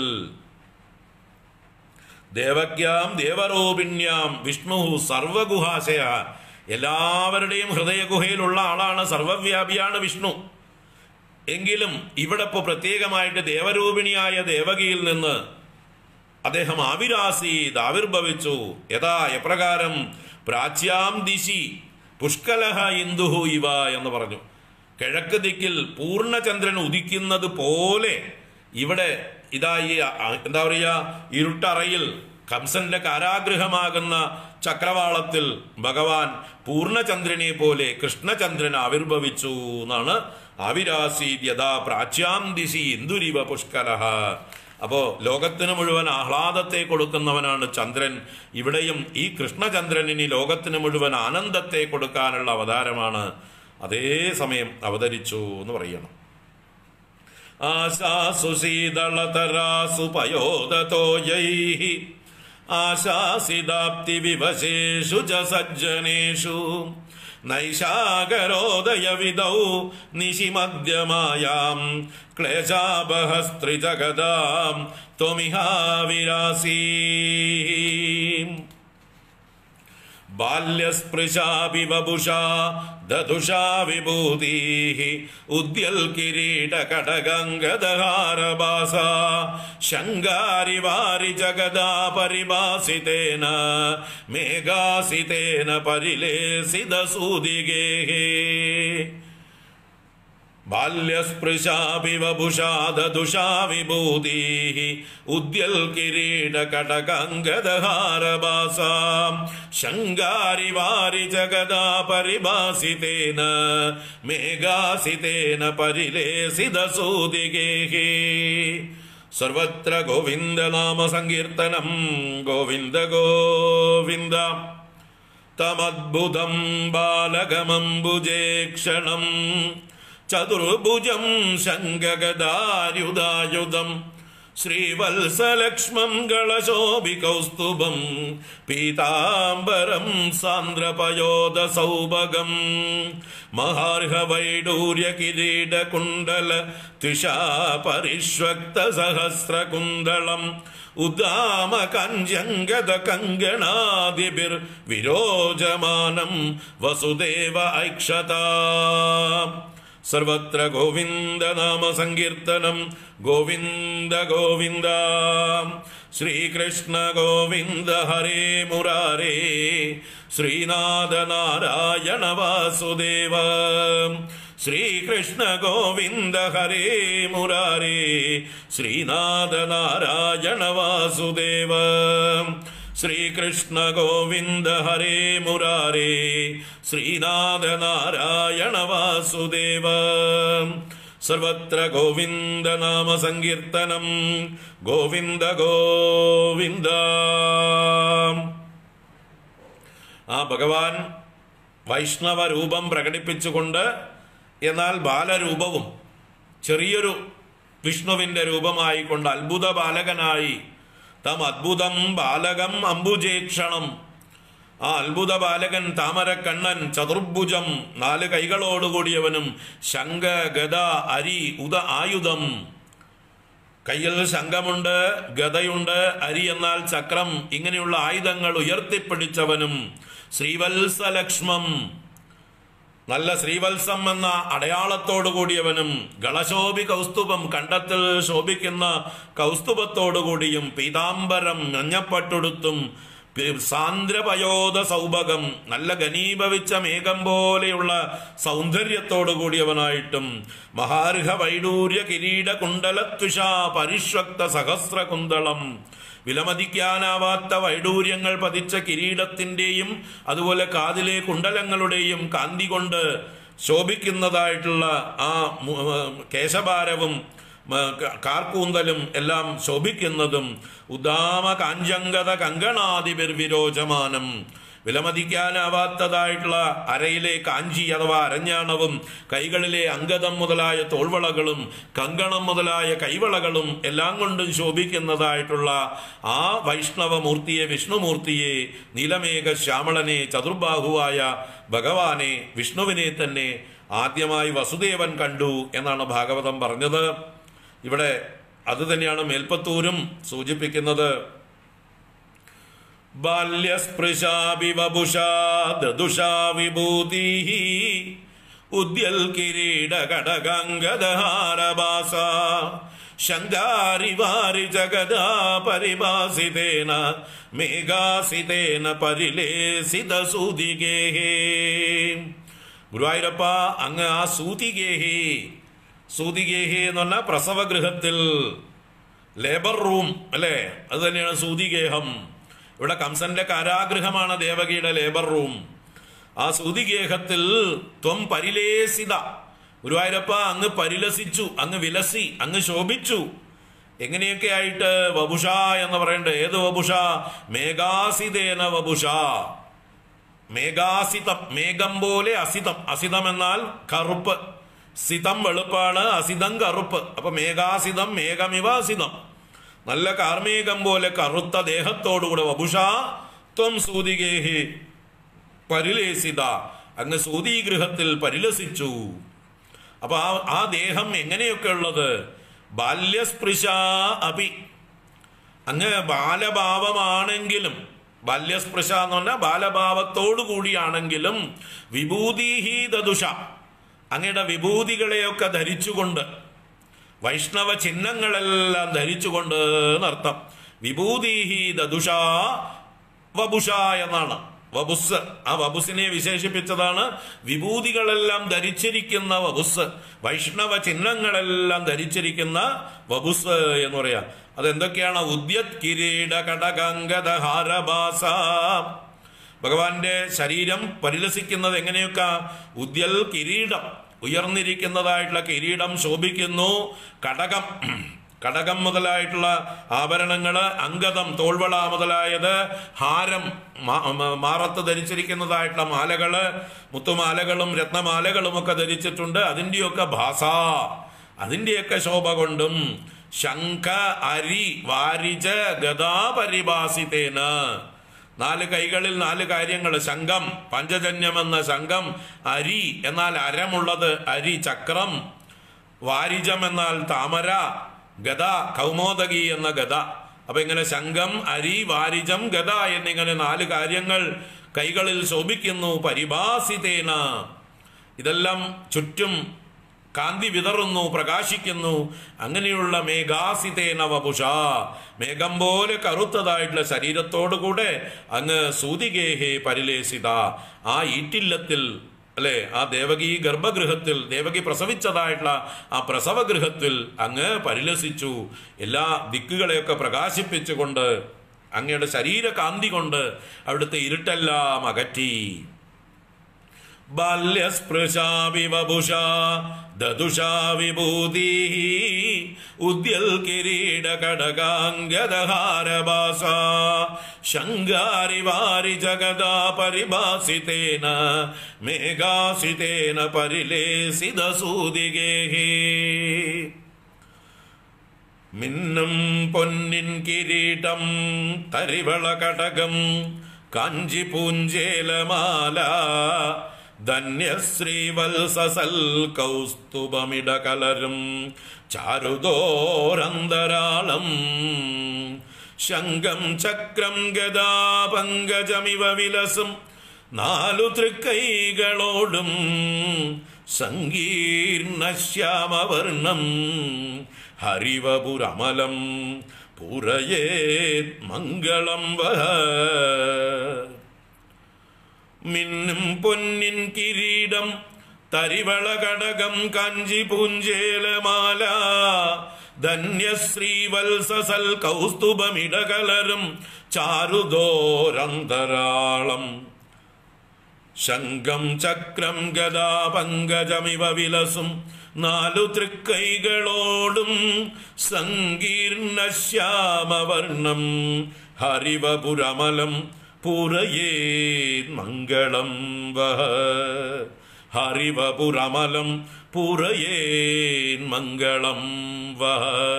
ദേവക്യാം ദേവരോപിണ്യാം വിഷ്ണു സർവഗുഹാശയ എല്ലാവരുടെയും ഹൃദയഗുഹയിലുള്ള ആളാണ് സർവവ്യാപിയാണ് വിഷ്ണു എങ്കിലും ഇവിടെ ഇപ്പോൾ പ്രത്യേകമായിട്ട് ദേവരൂപിണിയായ ദേവകിയിൽ നിന്ന് അദ്ദേഹം ആവിരാസീത് ആവിർഭവിച്ചു യഥാ എപ്രകാരം പ്രാച്യാം ദിശി പുഷ്കലഹ ഇന്ദുഹു ഇവ എന്ന് പറഞ്ഞു കിഴക്ക് ദിക്കിൽ പൂർണ്ണചന്ദ്രൻ ഉദിക്കുന്നത് പോലെ ഇവിടെ ഇതാ ഈ അ- എന്താ പറയുക ഇരുട്ടറയിൽ കംസന്റെ കാരാഗൃഹമാകുന്ന ചക്രവാളത്തിൽ ഭഗവാൻ പൂർണ്ണചന്ദ്രനെ പോലെ കൃഷ്ണചന്ദ്രൻ ആവിർഭവിച്ചു എന്നാണ് ആവിരാസീത് യഥാ പ്രാച്യാം ദിശി ഇന്ദുരിവ പുഷ്കലഹ അപ്പോ ലോകത്തിന് മുഴുവൻ ആഹ്ലാദത്തെ കൊടുക്കുന്നവനാണ് ചന്ദ്രൻ ഇവിടെയും ഈ കൃഷ്ണചന്ദ്രനിന് ലോകത്തിന് മുഴുവൻ ആനന്ദത്തെ കൊടുക്കാനുള്ള അവതാരമാണ് അതേ സമയം അവതരിച്ചു എന്ന് പറയണം ആശാസു ശീതളതരാസു പയോദതോയൈ ആശാസിതാപ്തി വിവശേഷു ച സജ്ജനേഷു നൈഷാകരോദയ വിദൗ നിശിമധ്യമായാം ക്ലേശാപഹസ്ത്രിജഗദാം ത്വമിഹാവിരാസീം ബാല്യസ്പൃശാപി വപുഷാ ദധുഷാ വിഭൂതിः ഉദ്യൽ കിരീടകടഗംഗദഹാരഭാസ ശങ്കാരി വാരി ജഗദാ പരിഭാസിതേന മേഘാസിതേന പരിലേസിത സൂതിഗേഹേ ബാല്യസ്പൃശാപി വപുഷാ ദദുഷാ വിഭൂതിः ഉദ്യൽ കിരീടകടകംഗദഹാരഭാസാം ശങ്കാരി വാരി ജഗദാ പരിഭാസിതേന മേഘാസിതേന പരിലേസിത സൂതിഗേഹേ സർവത്ര ഗോവിന്ദ നാമ സങ്കീർത്തനം ഗോവിന്ദ ഗോവിന്ദ തമദ്ഭുതം ബാലകമംബുജേക്ഷണം ചതുർഭുജം ശങ്കഗദായുധായുധം ശ്രീവത്സലക്ഷ്മം ഗളശോഭികൗസ്തുഭം പീതാംബരം സാന്ദ്രപയോദസൗഭഗം മഹാർഹവൈഡൂര്യ കിരീടകുണ്ടല ത്വിഷാ പരിഷ്വക്ത സഹസ്രകുണ്ടളം ഉദാമ കഞ്ചങ്കത കങ്കണാദിഭിർ വിരോചമാനം വസുദേവ ഐക്ഷത സർവത്ര ഗോവിന്ദ നാമ സങ്കീർത്തനം ഗോവിന്ദ ഗോവിന്ദ ശ്രീകൃഷ്ണ ഗോവിന്ദ ഹരേ മുരാരേ ശ്രീനാഥ നാരായണ വാസുദേവ ശ്രീകൃഷ്ണ ഗോവിന്ദ ഹരേ മുരാരേ ശ്രീനാഥ നാരായണ വാസുദേവ ശ്രീകൃഷ്ണ ഗോവിന്ദ ഹരേ മുരാരേ ശ്രീനാഥ നാരായണ വാസുദേവ സർവത്ര ഗോവിന്ദ നാമ സങ്കീർത്തനം ഗോവിന്ദ ഗോവിന്ദ ആ ഭഗവാൻ വൈഷ്ണവ രൂപം പ്രകടിപ്പിച്ചുകൊണ്ട് എന്നാൽ ബാലരൂപവും ചെറിയൊരു വിഷ്ണുവിന്റെ രൂപമായിക്കൊണ്ട് അത്ഭുത ബാലകനായി തം അദ്ഭുതം ബാലകം അംബുജേക്ഷണം ആ അത്ഭുത ബാലകൻ താമരക്കണ്ണൻ ചതുർഭുജം നാല് കൈകളോടുകൂടിയവനും ശംഖ ഗദ അരി ഉദ ആയുധം കയ്യിൽ ശംഖമുണ്ട് ഗദയുണ്ട് അരി എന്നാൽ ചക്രം ഇങ്ങനെയുള്ള ആയുധങ്ങൾ ഉയർത്തിപ്പിടിച്ചവനും ശ്രീവത്സലക്ഷ്മം നല്ല ശ്രീവത്സം എന്ന അടയാളത്തോടു കൂടിയവനും ഗളശോഭി കൗസ്തുഭം കണ്ടത്തിൽ ശോഭിക്കുന്ന കൗസ്തുഭത്തോടുകൂടിയും പീതാംബരം മഞ്ഞപ്പട്ടുടുത്തും സാന്ദ്രപയോധ സൗഭകം നല്ല ഘനീഭവിച്ച മേഘം പോലെയുള്ള സൗന്ദര്യത്തോടു കൂടിയവനായിട്ടും മഹാർഹ വൈഡൂര്യ കിരീട കുണ്ടലത്വിഷ പരിഷ്വക്ത സഹസ്ര കുന്തളം വിലമതിക്കാനാവാത്ത വൈഡൂര്യങ്ങൾ പതിച്ച കിരീടത്തിന്റെയും അതുപോലെ കാതിലെ കുണ്ടലങ്ങളുടെയും കാന്തി കൊണ്ട് ശോഭിക്കുന്നതായിട്ടുള്ള ആ മു- കേശഭാരവും മ- ക- കാർക്കൂന്തലും എല്ലാം ശോഭിക്കുന്നതും ഉദാമ കാഞ്ചങ്കത കങ്കണാതിപിർ വിരോചമാനം വിലമതിക്കാനാവാത്തതായിട്ടുള്ള അരയിലെ കാഞ്ചി അഥവാ അരഞ്ഞാണവും കൈകളിലെ അങ്കദം മുതലായ തോൾവളകളും കങ്കണം മുതലായ കൈവളകളും എല്ലാം കൊണ്ടും ശോഭിക്കുന്നതായിട്ടുള്ള ആ വൈഷ്ണവമൂർത്തിയെ വിഷ്ണുമൂർത്തിയെ നീലമേഘ ശ്യാമളനെ ചതുർബാഹുവായ ഭഗവാനെ വിഷ്ണുവിനെ തന്നെ ആദ്യമായി വസുദേവൻ കണ്ടു എന്നാണ് ഭാഗവതം പറഞ്ഞത് ഇവിടെ അത് തന്നെയാണ് മേൽപ്പത്തൂരും സൂചിപ്പിക്കുന്നത് ബാല്യസ്പൃശാപി വപുഷാ ദദുഷാ വിഭൂതി ഉദ്യൽ കിരീട കടകംഗദഹാരഭാസ ശങ്കാരി വാരി ജഗദാ പരിഭാസിതേന മേഘാസിതേന പരിലേസിത സൂതികേഹേ ഗുരുവായൂരപ്പ അങ്ങ് ആ സൂതികേഹി സൂതികേഹി എന്ന് പറഞ്ഞാൽ പ്രസവഗൃഹത്തിൽ ലേബർ റൂം അല്ലേ അത് തന്നെയാണ് സൂതിഗേഹം ഇവിടെ കംസന്റെ കാരാഗൃഹമാണ് ദേവകിയുടെ ലേബർ റൂം ആ സൂതിഗേഹത്തിൽ ത്വം പരിലേസിത ഗുരുവായൂരപ്പ അങ്ങ് പരിലസിച്ചു അങ്ങ് വിലസി അങ്ങ് ശോഭിച്ചു എങ്ങനെയൊക്കെ ആയിട്ട് വപുഷ എന്ന് പറയണ്ടേ ഏത് വപുഷ മേഘാസിതേന വപുഷ മേഘാസിതം മേഘം പോലെ അസിതം അസിതം എന്നാൽ കറുപ്പ് സിതം വെളുപ്പാണ് അസിതം കറുപ്പ് അപ്പൊ മേഘാസിതം മേഘമിവ അസിതം നല്ല കാർമേഘം പോലെ കറുത്ത ദേഹത്തോടുകൂടെ വപുഷ ത്വം സൂതികേഹി പരിലേസിത അങ്ങ് സൂതീഗൃഹത്തിൽ പരിലസിച്ചു അപ്പൊ ആ ആ ദേഹം എങ്ങനെയൊക്കെ ഉള്ളത് ബാല്യസ്പൃശ അപി അങ്ങ് ബാലഭാവമാണെങ്കിലും ബാല്യസ്പൃശ എന്ന് പറഞ്ഞാൽ ബാലഭാവത്തോടു കൂടിയാണെങ്കിലും വിഭൂതിഹി ദദുഷ അങ്ങയുടെ വിഭൂതികളെയൊക്കെ ധരിച്ചുകൊണ്ട് വൈഷ്ണവ ചിഹ്നങ്ങളെല്ലാം ധരിച്ചുകൊണ്ട് എന്നർത്ഥം വിഭൂതിഹി ദദുഷ വബുഷ എന്നാണ് വബുസ് ആ വബുസിനെ വിശേഷിപ്പിച്ചതാണ് വിഭൂതികളെല്ലാം ധരിച്ചിരിക്കുന്ന വബുസ് വൈഷ്ണവ ചിഹ്നങ്ങളെല്ലാം ധരിച്ചിരിക്കുന്ന വബുസ് എന്ന് പറയാം അതെന്തൊക്കെയാണ് ഉദ്യത് കിരീട കടകങ്കത ഹാരഭാസ ഭഗവാന്റെ ശരീരം പരിലസിക്കുന്നത് എങ്ങനെയൊക്കെ ഉദ്യൽ കിരീടം ഉയർന്നിരിക്കുന്നതായിട്ടുള്ള കിരീടം ശോഭിക്കുന്നു കടകം കടകം മുതലായിട്ടുള്ള ആഭരണങ്ങള് അങ്കദം തോൾവള മുതലായത് ഹാരം മാ- മ- മാറത്ത് ധരിച്ചിരിക്കുന്നതായിട്ടുള്ള മാലകള് മുത്തുമാലകളും രത്നമാലകളും ഒക്കെ ധരിച്ചിട്ടുണ്ട് അതിൻ്റെയൊക്കെ ഭാസ അതിൻ്റെയൊക്കെ ശോഭ കൊണ്ടും ശംഖ അരി വാരിജ ഗദാ പരിഭാസിതേന നാല് കൈകളിൽ നാല് കാര്യങ്ങൾ ശംഖം പഞ്ചജന്യം എന്ന ശംഖം അരി എന്നാൽ അരമുള്ളത് അരി ചക്രം വാരിജം എന്നാൽ താമര ഗദ കൗമോദകി എന്ന ഗദ അപ്പൊ ഇങ്ങനെ ശംഖം അരി വാരിജം ഗദ എന്നിങ്ങനെ നാല് കാര്യങ്ങൾ കൈകളിൽ ശോഭിക്കുന്നു പരിഭാസിതേന ഇതെല്ലാം ചുറ്റും കാന്തി വിതറുന്നു പ്രകാശിക്കുന്നു അങ്ങനെയുള്ള മേഘാസിതേന വപുഷ മേഘം പോലെ കറുത്തതായിട്ടുള്ള ശരീരത്തോടുകൂടെ അങ്ങ് സൂതികേഹേ പരിലേസിത ആ ഈറ്റില്ലത്തിൽ അല്ലെ ആ ദേവകി ഗർഭഗൃഹത്തിൽ ദേവകി പ്രസവിച്ചതായിട്ടുള്ള ആ പ്രസവഗൃഹത്തിൽ അങ്ങ് പരിലസിച്ചു എല്ലാ ദിക്കുകളെയൊക്കെ പ്രകാശിപ്പിച്ചുകൊണ്ട് അങ്ങയുടെ ശരീരകാന്തി കൊണ്ട് അവിടുത്തെ ഇരുട്ടെല്ലാം അകറ്റി ബാല്യസ്പൃശാവിവഭുഷാ ദദുഷാ വിഭൂതി ഉദ്യൽ കിരീട കടകാംഗദഹാരഭാസ ശങ്കാരി വാരി ജഗദാ പരിഭാസിതേന മേഘാസിതേന പരിലേസിത സൂതിഗേഹേ മിന്നും പൊന്നിൻ കിരീടം തരിവള കടകം കാഞ്ചി പൂഞ്ചേലമാല ധന്യശ്രീവത്സസൽ കൗസ്തുഭമിട കലരും ചാരുദോരന്തരാളം ശംഖം ചക്രം ഗദാ പങ്കജമിവ വിലസും നാലു തൃക്കൈകളോടും സങ്കീർണശ്യാമവർണം ഹരിവപുരമലം പുറയേ മംഗളം വഹ മിന്നും പൊന്നിൻ കിരീടം തരിവള കടകം കാഞ്ചി പൂഞ്ചേലമാല ധന്യശ്രീവത്സസൽ കൗസ്തുഭമിടകലരും ചാരുദോരന്തരാളം ശംഖം ചക്രം ഗദാ പങ്കജമിവ വിലസും നാലു തൃക്കൈകളോടും സങ്കീർണശ്യാമവർണം ഹരിവപുരമലം പുറയേ മംഗളം വഹ ഹരിവപുരമലം പുറയേ മംഗളം വഹ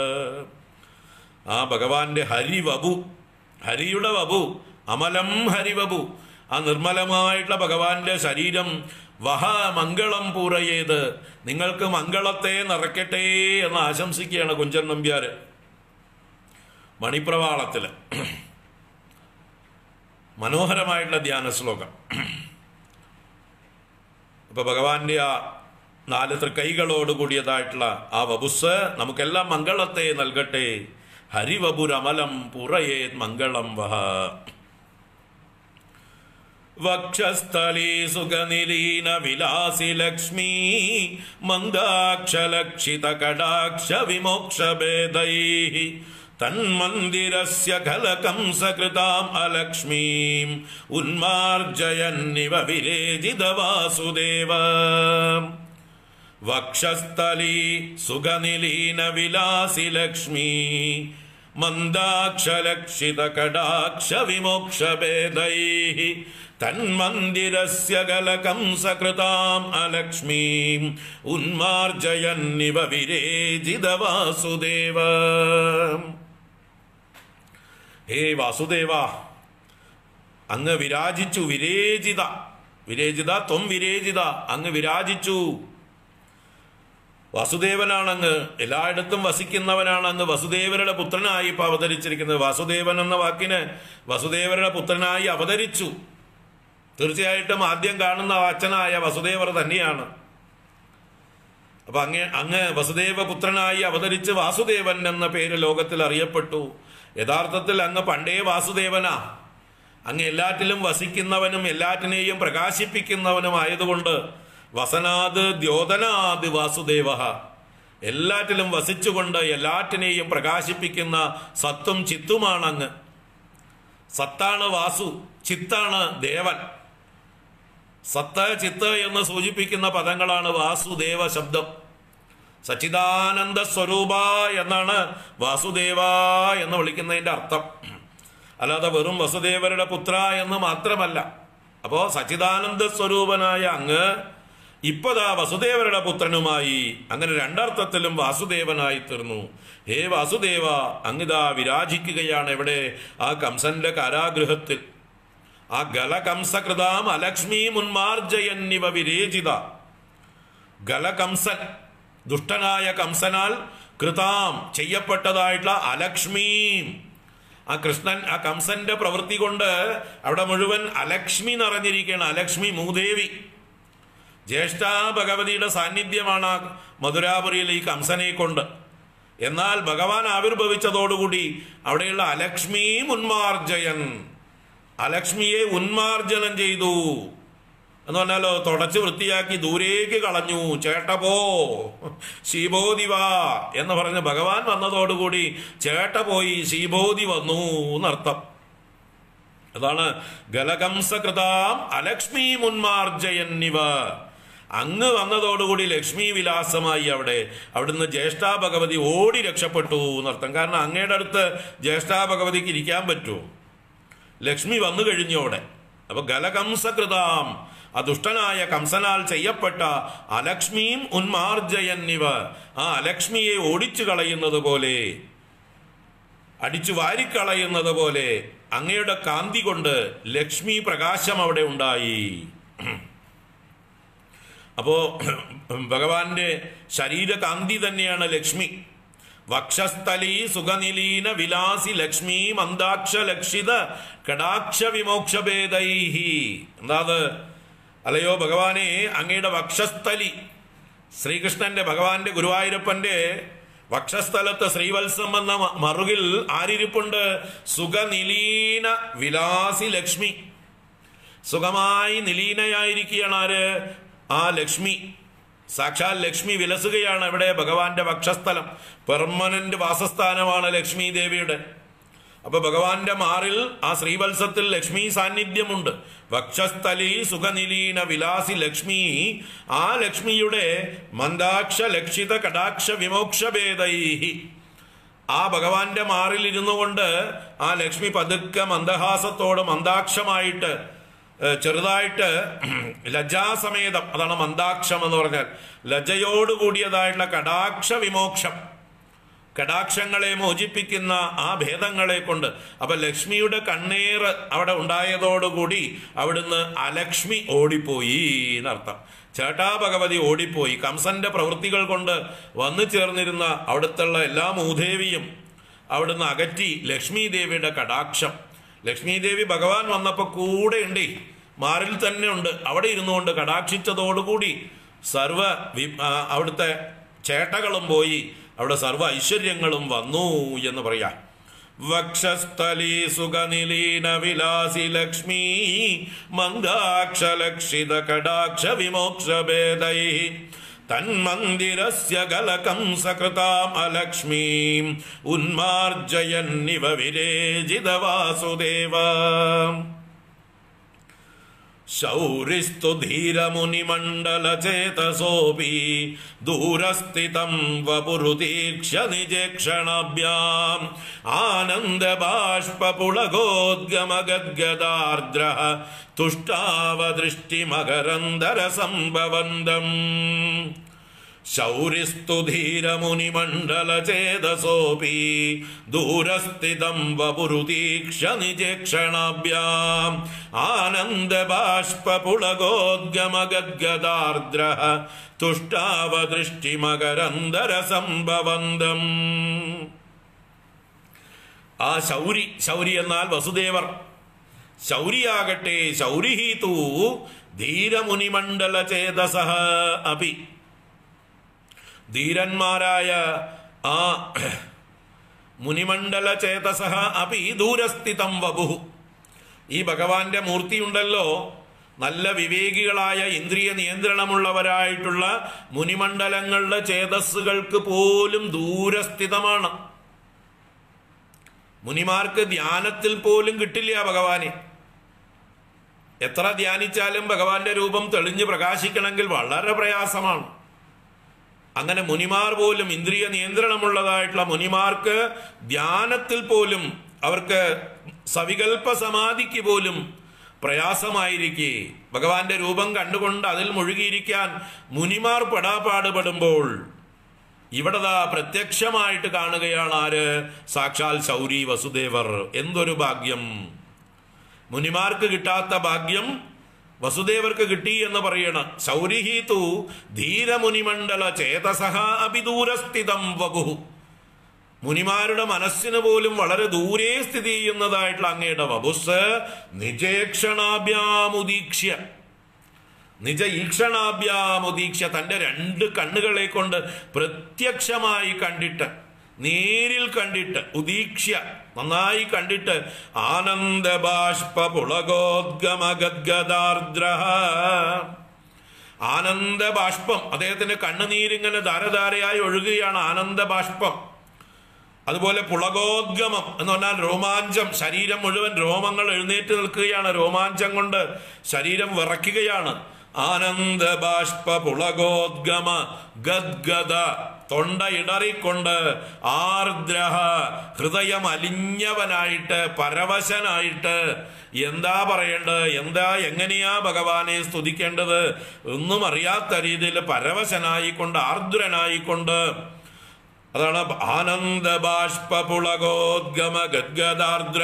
ആ ഭഗവാന്റെ ഹരിവപു ഹരിയുടെ വപു അമലം ഹരിവപു ആ നിർമ്മലമായിട്ടുള്ള ഭഗവാന്റെ ശരീരം വഹ മംഗളം പൂറയേത് നിങ്ങൾക്ക് മംഗളത്തെ നിറയ്ക്കട്ടെ എന്ന് ആശംസിക്കുകയാണ് കുഞ്ചൻ നമ്പ്യാര് മണിപ്രവാളത്തില് മനോഹരമായിട്ടുള്ള ധ്യാന ശ്ലോകം അപ്പൊ ഭഗവാന്റെ ആ നാല് തൃക്കൈകളോട് കൂടിയതായിട്ടുള്ള ആ വപുസ് നമുക്കെല്ലാം മംഗളത്തെ നൽകട്ടെ ഹരിവപുരമലം പുറയേ മംഗളം വഹ വക്ഷസ്ഥലീ സുഖനിലീന വിലാസി ലക്ഷ്മീ മന്ദാക്ഷലക്ഷിത കടാക്ഷ വിമോക്ഷഭേദൈ തന്മന്ദിരസ്യ ഖലകംസകൃതാം അലക്ഷ്മീം ഉന്മാർജയന്നിവ വിരേജിത വാസുദേവ വക്ഷസ്ഥലീ സുഖനിലീന വിലാസി ലക്ഷ്മീ മന്ദാക്ഷലക്ഷിത കടാക്ഷ വിമോക്ഷഭേദൈ തന്മന്ദിരസ്യ കലകംസകൃതാം അലക്ഷ്മീം ഉന്മാർജയന്നിവ വിരേജിത വാസുദേവ ഹേ വാസുദേവ അങ്ങ് വിരാജിച്ചു വിരേജിത വിരേജിത ത്വം വിരേജിത അങ്ങ് വിരാജിച്ചു വാസുദേവനാണ് അങ്ങ് എല്ലായിടത്തും വസിക്കുന്നവനാണ് അങ്ങ് വസുദേവരുടെ പുത്രനായി ഇപ്പൊ അവതരിച്ചിരിക്കുന്നത് വാസുദേവൻ എന്ന വാക്കിന് വസുദേവരുടെ പുത്രനായി അവതരിച്ചു തീർച്ചയായിട്ടും ആദ്യം കാണുന്ന അച്ഛനായ വസുദേവർ തന്നെയാണ് അപ്പൊ അങ്ങ് അങ്ങ് വസുദേവ പുത്രനായി അവതരിച്ച് വാസുദേവൻ എന്ന പേര് ലോകത്തിൽ അറിയപ്പെട്ടു യഥാർത്ഥത്തിൽ അങ്ങ് പണ്ടേ വാസുദേവനാ അങ്ങ് എല്ലാറ്റിലും വസിക്കുന്നവനും എല്ലാറ്റിനെയും പ്രകാശിപ്പിക്കുന്നവനും ആയതുകൊണ്ട് വസനാത് ദ്യോതനാത് വാസുദേവ എല്ലാറ്റിലും വസിച്ചുകൊണ്ട് എല്ലാറ്റിനെയും പ്രകാശിപ്പിക്കുന്ന സത്തും ചിത്തുമാണ് അങ്ങ് സത്താണ് വാസു ചിത്താണ് ദേവൻ സത്ത് ചിത്ത് എന്ന് സൂചിപ്പിക്കുന്ന പദങ്ങളാണ് വാസുദേവ ശബ്ദം സച്ചിദാനന്ദ സ്വരൂപ എന്നാണ് വാസുദേവ എന്ന് വിളിക്കുന്നതിന്റെ അർത്ഥം അല്ലാതെ വെറും വസുദേവരുടെ പുത്ര എന്ന് മാത്രമല്ല അപ്പോ സച്ചിദാനന്ദ സ്വരൂപനായ അങ്ങ് ഇപ്പതാ വസുദേവരുടെ പുത്രനുമായി അങ്ങനെ രണ്ടർത്ഥത്തിലും വാസുദേവനായി തീർന്നു ഹേ വാസുദേവ അങ്ങിതാ വിരാജിക്കുകയാണ് എവിടെ ആ കംസന്റെ കാരാഗൃഹത്തിൽ ആ ഗലകംസകൃതാം അലക്ഷ്മി മുന്മാർജയന്നിവ വിരേചിത ഗലകംസൻ ദുഷ്ടനായ കംസനാൽ കൃതാം ചെയ്യപ്പെട്ടതായിട്ടുള്ള അലക്ഷ്മീം ആ കൃഷ്ണൻ ആ കംസന്റെ പ്രവൃത്തി കൊണ്ട് അവിടെ മുഴുവൻ അലക്ഷ്മി നിറഞ്ഞിരിക്കുകയാണ് അലക്ഷ്മി മൂദേവി ജ്യേഷ്ഠ ഭഗവതിയുടെ സാന്നിധ്യമാണ് ആ മധുരാപുരിയിൽ ഈ കംസനെ കൊണ്ട് എന്നാൽ ഭഗവാൻ ആവിർഭവിച്ചതോടുകൂടി അവിടെയുള്ള അലക്ഷ്മി ഉന്മാർജയൻ അലക്ഷ്മിയെ ഉന്മാർജനം ചെയ്തു എന്ന് പറഞ്ഞാലോ തുടച്ച് വൃത്തിയാക്കി ദൂരേക്ക് കളഞ്ഞു ചേട്ട പോ ശീബോധി വാ എന്ന് പറഞ്ഞ് ഭഗവാൻ വന്നതോടുകൂടി ചേട്ട പോയി ശീബോധി വന്നു എന്നർത്ഥം അതാണ് ഗലകംസകൃതാം അലക്ഷ്മി മുന്മാർജയന്നിവ അങ്ങ് വന്നതോടുകൂടി ലക്ഷ്മി വിലാസമായി അവിടെ അവിടുന്ന് ജ്യേഷ്ഠാ ഭഗവതി ഓടി രക്ഷപ്പെട്ടു എന്നർത്ഥം കാരണം അങ്ങയുടെ അടുത്ത് ജ്യേഷ്ഠാ ഭഗവതിക്ക് ഇരിക്കാൻ പറ്റുമോ ലക്ഷ്മി വന്നു കഴിഞ്ഞു അവിടെ അപ്പൊ ഗലകംസകൃതാം ആ ദുഷ്ടനായ കംസനാൽ ചെയ്യപ്പെട്ട അലക്ഷ്മിയും ഉന്മാർജയന്നിവ ആ അലക്ഷ്മിയെ ഓടിച്ചു കളയുന്നത് പോലെ അടിച്ചു വാരിക്കളയുന്നത് പോലെ അങ്ങയുടെ കാന്തി കൊണ്ട് ലക്ഷ്മി പ്രകാശം അവിടെ ഉണ്ടായി അപ്പോ ഭഗവാന്റെ ശരീരകാന്തി തന്നെയാണ് ലക്ഷ്മി വക്ഷസ്ഥലി സുഖനിലീന വിലാസി ലക്ഷ്മി മന്ദാക്ഷ ലക്ഷിത കടാക്ഷ വിമോക്ഷഭേദൈഹി എന്താ അത് അല്ലയോ ഭഗവാനെ അങ്ങയുടെ വക്ഷസ്ഥലി ശ്രീകൃഷ്ണന്റെ ഭഗവാന്റെ ഗുരുവായൂരപ്പന്റെ വക്ഷസ്ഥലത്ത് ശ്രീവത്സം എന്ന മ- മറുകിൽ ആരിരിപ്പുണ്ട് സുഖനിലീന വിലാസി ലക്ഷ്മി സുഖമായി നിലീനയായിരിക്കുകയാണ് ആര് ആ ലക്ഷ്മി സാക്ഷാൽ ലക്ഷ്മി വിലസുകയാണ് ഇവിടെ ഭഗവാന്റെ വക്ഷസ്ഥലം പെർമനന്റ് വാസസ്ഥാനമാണ് ലക്ഷ്മി ദേവിയുടെ അപ്പൊ ഭഗവാന്റെ മാറിൽ ആ ശ്രീവത്സത്തിൽ ലക്ഷ്മി സാന്നിധ്യമുണ്ട് വക്ഷസ്ഥലി സുഖനിലീന വിലാസി ലക്ഷ്മി ആ ലക്ഷ്മിയുടെ മന്ദാക്ഷ ലക്ഷിത കടാക്ഷ വിമോക്ഷഭേദൈഹി ആ ഭഗവാന്റെ മാറിൽ ഇരുന്നു കൊണ്ട് ആ ലക്ഷ്മി പതുക്കെ മന്ദഹാസത്തോട് മന്ദാക്ഷമായിട്ട് ഏഹ്, ചെറുതായിട്ട് ലജ്ജാസമേതം അതാണ് മന്ദാക്ഷം എന്ന് പറഞ്ഞാൽ ലജ്ജയോട് കൂടിയതായിട്ടുള്ള കടാക്ഷ വിമോക്ഷം കടാക്ഷങ്ങളെ മോചിപ്പിക്കുന്ന ആ ഭേദങ്ങളെ കൊണ്ട് അപ്പൊ ലക്ഷ്മിയുടെ കണ്ണീർ അവിടെ ഉണ്ടായതോടുകൂടി അവിടുന്ന് അലക്ഷ്മി ഓടിപ്പോയി എന്നർത്ഥം ചേട്ടാ ഭഗവതി ഓടിപ്പോയി കംസന്റെ പ്രവൃത്തികൾ കൊണ്ട് വന്നു ചേർന്നിരുന്ന അവിടുത്തുള്ള എല്ലാ മൂദേവിയും അവിടുന്ന് അകറ്റി ലക്ഷ്മി ദേവിയുടെ കടാക്ഷം ലക്ഷ്മി ദേവി ഭഗവാൻ വന്നപ്പോൾ കൂടെ ഉണ്ട് മാറിൽ തന്നെ ഉണ്ട് അവിടെ ഇരുന്നുകൊണ്ട് കടാക്ഷിച്ചതോടുകൂടി സർവ വി- ആ, അവിടുത്തെ ചേട്ടകളും പോയി അവിടെ സർവ ഐശ്വര്യങ്ങളും വന്നു എന്ന് പറയാം വക്ഷസ്ഥലി സുഖനിലീന വിലാസി ലക്ഷ്മി മന്ദാക്ഷ ലക്ഷിത കടാക്ഷ വിമോക്ഷഭേദൈ തന്മന്ദിരസ്യ ഗലകം സകൃതാം അലക്ഷ്മീം ഉന്മാർജയന്നിവ വിരേജിത വാസുദേവ ശൗരിസ്തു ധീരമുനിമണ്ഡലചേതസോऽपि दूरस्थितं वपुरुतीक्ष्य निजेक्षणाभ्याम् आनन्दबाष्पपुलगोद्गमगद्गदार्द्रः तुष्टावदृष्टिमकरन्दरसम्भवन्दम् शौरिस्तु धीरमुनिमण्डलचेदसोऽपि दूरस्थितं वपुरुतीक्ष्य निजेक्षणाभ्याम् आनन्दबाष्पपुलगोद्गमगद्गदार्द्रः തുഷ്ടാവദൃഷ്ടിമകരന്തരസംഭവന്തം ആ ശൗരി ശൗരി എന്നാൽ വസുദേവർ ശൗരിയാകട്ടെ ശൗരിഹീതു ധീരമുനിമണ്ഡല ചേതസഹ അപി ധീരന്മാരായ ആ മുനിമണ്ഡല ചേതസഹ അപി ദൂരസ്ഥിതം വപുഹു ഈ ഭഗവാന്റെ മൂർത്തിയുണ്ടല്ലോ നല്ല വിവേകികളായ ഇന്ദ്രിയ നിയന്ത്രണമുള്ളവരായിട്ടുള്ള മുനിമണ്ഡലങ്ങളുടെ ചേതസ്സുകൾക്ക് പോലും ദൂരസ്ഥിതമാണ് മുനിമാർക്ക് ധ്യാനത്തിൽ പോലും കിട്ടില്ല ഭഗവാനെ എത്ര ധ്യാനിച്ചാലും ഭഗവാന്റെ രൂപം തെളിഞ്ഞ് പ്രകാശിക്കണമെങ്കിൽ വളരെ പ്രയാസമാണ് അങ്ങനെ മുനിമാർ പോലും ഇന്ദ്രിയ നിയന്ത്രണമുള്ളതായിട്ടുള്ള മുനിമാർക്ക് ധ്യാനത്തിൽ പോലും അവർക്ക് സവികൽപ്പ സമാധിക്ക് പോലും പ്രയാസമായിരിക്കെ ഭഗവാന്റെ രൂപം കണ്ടുകൊണ്ട് അതിൽ മുഴുകിയിരിക്കാൻ മുനിമാർ പെടാപാടുപെടുമ്പോൾ ഇവിടെ ദാ പ്രത്യക്ഷമായിട്ട് കാണുകയാണ് ആര് സാക്ഷാൽ ശൗരി വസുദേവർ എന്തൊരു ഭാഗ്യം മുനിമാർക്ക് കിട്ടാത്ത ഭാഗ്യം വസുദേവർക്ക് കിട്ടി എന്ന് പറയണ ശൗരിഹീതു ധീരമുനിമണ്ഡല ചേതസഹ അഭിദൂരസ്ഥിതം വപുഹു മുനിമാരുടെ മനസ്സിന് പോലും വളരെ ദൂരെ സ്ഥിതി ചെയ്യുന്നതായിട്ടുള്ള അങ്ങയുടെ വപുസ് നിജേക്ഷണാഭ്യാമുദീക്ഷ്യ നിജ ഈക്ഷണാഭ്യാമുദീക്ഷ തന്റെ രണ്ട് കണ്ണുകളെ കൊണ്ട് പ്രത്യക്ഷമായി കണ്ടിട്ട് നേരിൽ കണ്ടിട്ട് ഉദീക്ഷ്യ നന്നായി കണ്ടിട്ട് ആനന്ദ ബാഷ്പ പുളകോദ്ഗമഗദ്ഗദാർദ്ര ആനന്ദ ബാഷ്പം അദ്ദേഹത്തിന്റെ കണ്ണുനീരിങ്ങനെ ധാരധാരയായി ഒഴുകുകയാണ് ആനന്ദ ബാഷ്പം അതുപോലെ പുളകോദ്ഗമം എന്ന് പറഞ്ഞാൽ രോമാഞ്ചം ശരീരം മുഴുവൻ രോമങ്ങൾ എഴുന്നേറ്റ് നിൽക്കുകയാണ് രോമാഞ്ചം കൊണ്ട് ശരീരം വിറയ്ക്കുകയാണ് ആനന്ദ ബാഷ്പ പുളകോദ്ഗമ ഗദ്ഗദ തൊണ്ട ഇടറിക്കൊണ്ട് ആർദ്രഹ ഹൃദയം അലിഞ്ഞവനായിട്ട് പരവശനായിട്ട് എന്താ പറയേണ്ടത് എന്താ എങ്ങനെയാ ഭഗവാനെ സ്തുതിക്കേണ്ടത് ഒന്നും അറിയാത്ത രീതിയിൽ പരവശനായിക്കൊണ്ട് ആർദ്രനായിക്കൊണ്ട് അതാണ് ആനന്ദ ബാഷ്പ പുളകോദ്ഗമ ഗദ്ഗദാർദ്ര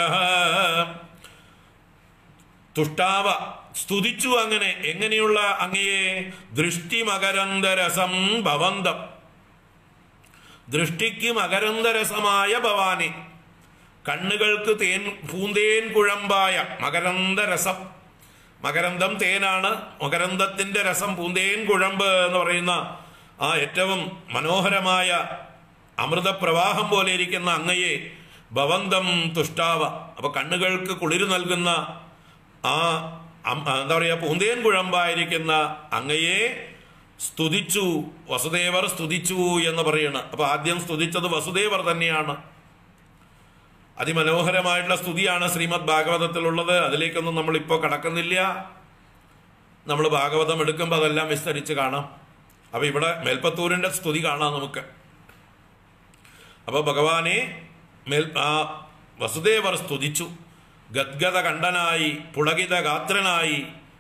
തുഷ്ടാവ സ്തുതിച്ചു അങ്ങനെ എങ്ങനെയുള്ള അങ്ങയെ ദൃഷ്ടി മകരന്തരസം ഭവന്തം ദൃഷ്ടിക്ക് മകരന്തരസമായ ഭവാനി കണ്ണുകൾക്ക് തേൻ പൂന്തേൻ കുഴമ്പായ മകരന്തരസം മകരന്തം തേനാണ് മകരന്തത്തിന്റെ രസം പൂന്തേൻ കുഴമ്പ് എന്ന് പറയുന്ന ആ ഏറ്റവും മനോഹരമായ അമൃതപ്രവാഹം പോലെ ഇരിക്കുന്ന അങ്ങയെ ഭവന്തം തുഷ്ടാവ അപ്പൊ കണ്ണുകൾക്ക് കുളിര് നൽകുന്ന ആ അം- എന്താ പറയുക പൂന്തേൻ കുഴമ്പായിരിക്കുന്ന അങ്ങയെ സ്തുതിച്ചു വസുദേവർ സ്തുതിച്ചു എന്ന് പറയണ് അപ്പൊ ആദ്യം സ്തുതിച്ചത് വസുദേവർ തന്നെയാണ് അതിമനോഹരമായിട്ടുള്ള സ്തുതിയാണ് ശ്രീമദ് ഭാഗവതത്തിലുള്ളത് അതിലേക്കൊന്നും നമ്മൾ ഇപ്പോൾ കടക്കുന്നില്ല നമ്മൾ ഭാഗവതം എടുക്കുമ്പോൾ അതെല്ലാം വിസ്തരിച്ച് കാണാം അപ്പൊ ഇവിടെ മേൽപ്പത്തൂരിന്റെ സ്തുതി കാണാം നമുക്ക് അപ്പൊ ഭഗവാനെ മേൽ ആ വസുദേവർ സ്തുതിച്ചു ഗദ്ഗത കണ്ഠനായി പുളകിത ഗാത്രനായി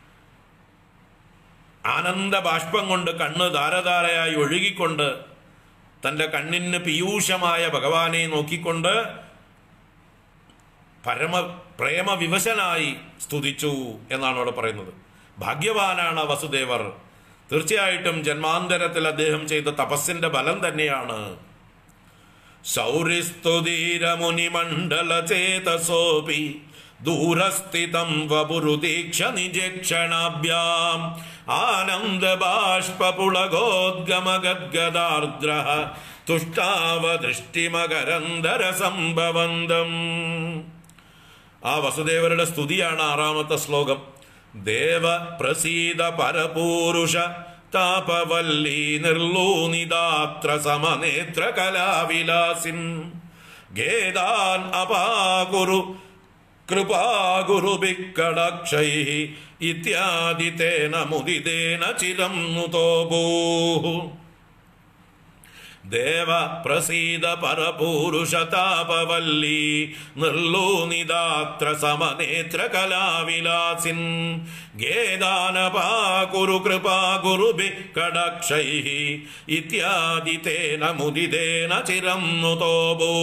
ആനന്ദ ബാഷ്പം കൊണ്ട് കണ്ണ് ധാരധാരയായി ഒഴുകിക്കൊണ്ട് തന്റെ കണ്ണിന് പീയൂഷമായ ഭഗവാനെ നോക്കിക്കൊണ്ട് പരമ പ്രേമ വിവശനായി സ്തുതിച്ചു എന്നാണ് അവിടെ പറയുന്നത് ഭാഗ്യവാനാണ് വസുദേവർ തീർച്ചയായിട്ടും ജന്മാന്തരത്തിൽ അദ്ദേഹം ചെയ്ത തപസ്സിന്റെ ഫലം തന്നെയാണ് ശൗരിസ്തുതീരമുനിമണ്ഡല ചേതസോപി ദൂരസ്ഥിതം വപുരുദീക്ഷ നിജക്ഷണാഭ്യാം ആനന്ദ ബാഷ്പുളഗോദ്ഗമ ഗദ്ഗദാർദ്ര തുഷ്ടാവ ദൃഷ്ടിമകരന്തര സംഭവന്തം ആ വസുദേവരുടെ സ്തുതിയാണ് ആറാമത്തെ ശ്ലോകം ദേവ പ്രസീത പരപൂരുഷ താപവല്ലീ നിർലൂനിതാത്ര സമനേത്ര കലാവിലാസിൻ ഗേദാൻ അപാകുരു കൃപാഗുരുഭിക്കടക്ഷൈ ഇത്യാദി തേന മുദിതേന ചിരം നുതോഭൂः ദേവ പ്രസീത പരപൂരുഷതാപവല്ലീ നിർലൂനിതാത്ര സമനേത്ര കലാവിലാസിൻ ഗേദാനപാകുരു കൃപാ ഗുരുഭി കടക്ഷൈ ഇത്യാദി തേന മുദിതേന ചിരം നുതോഭൂ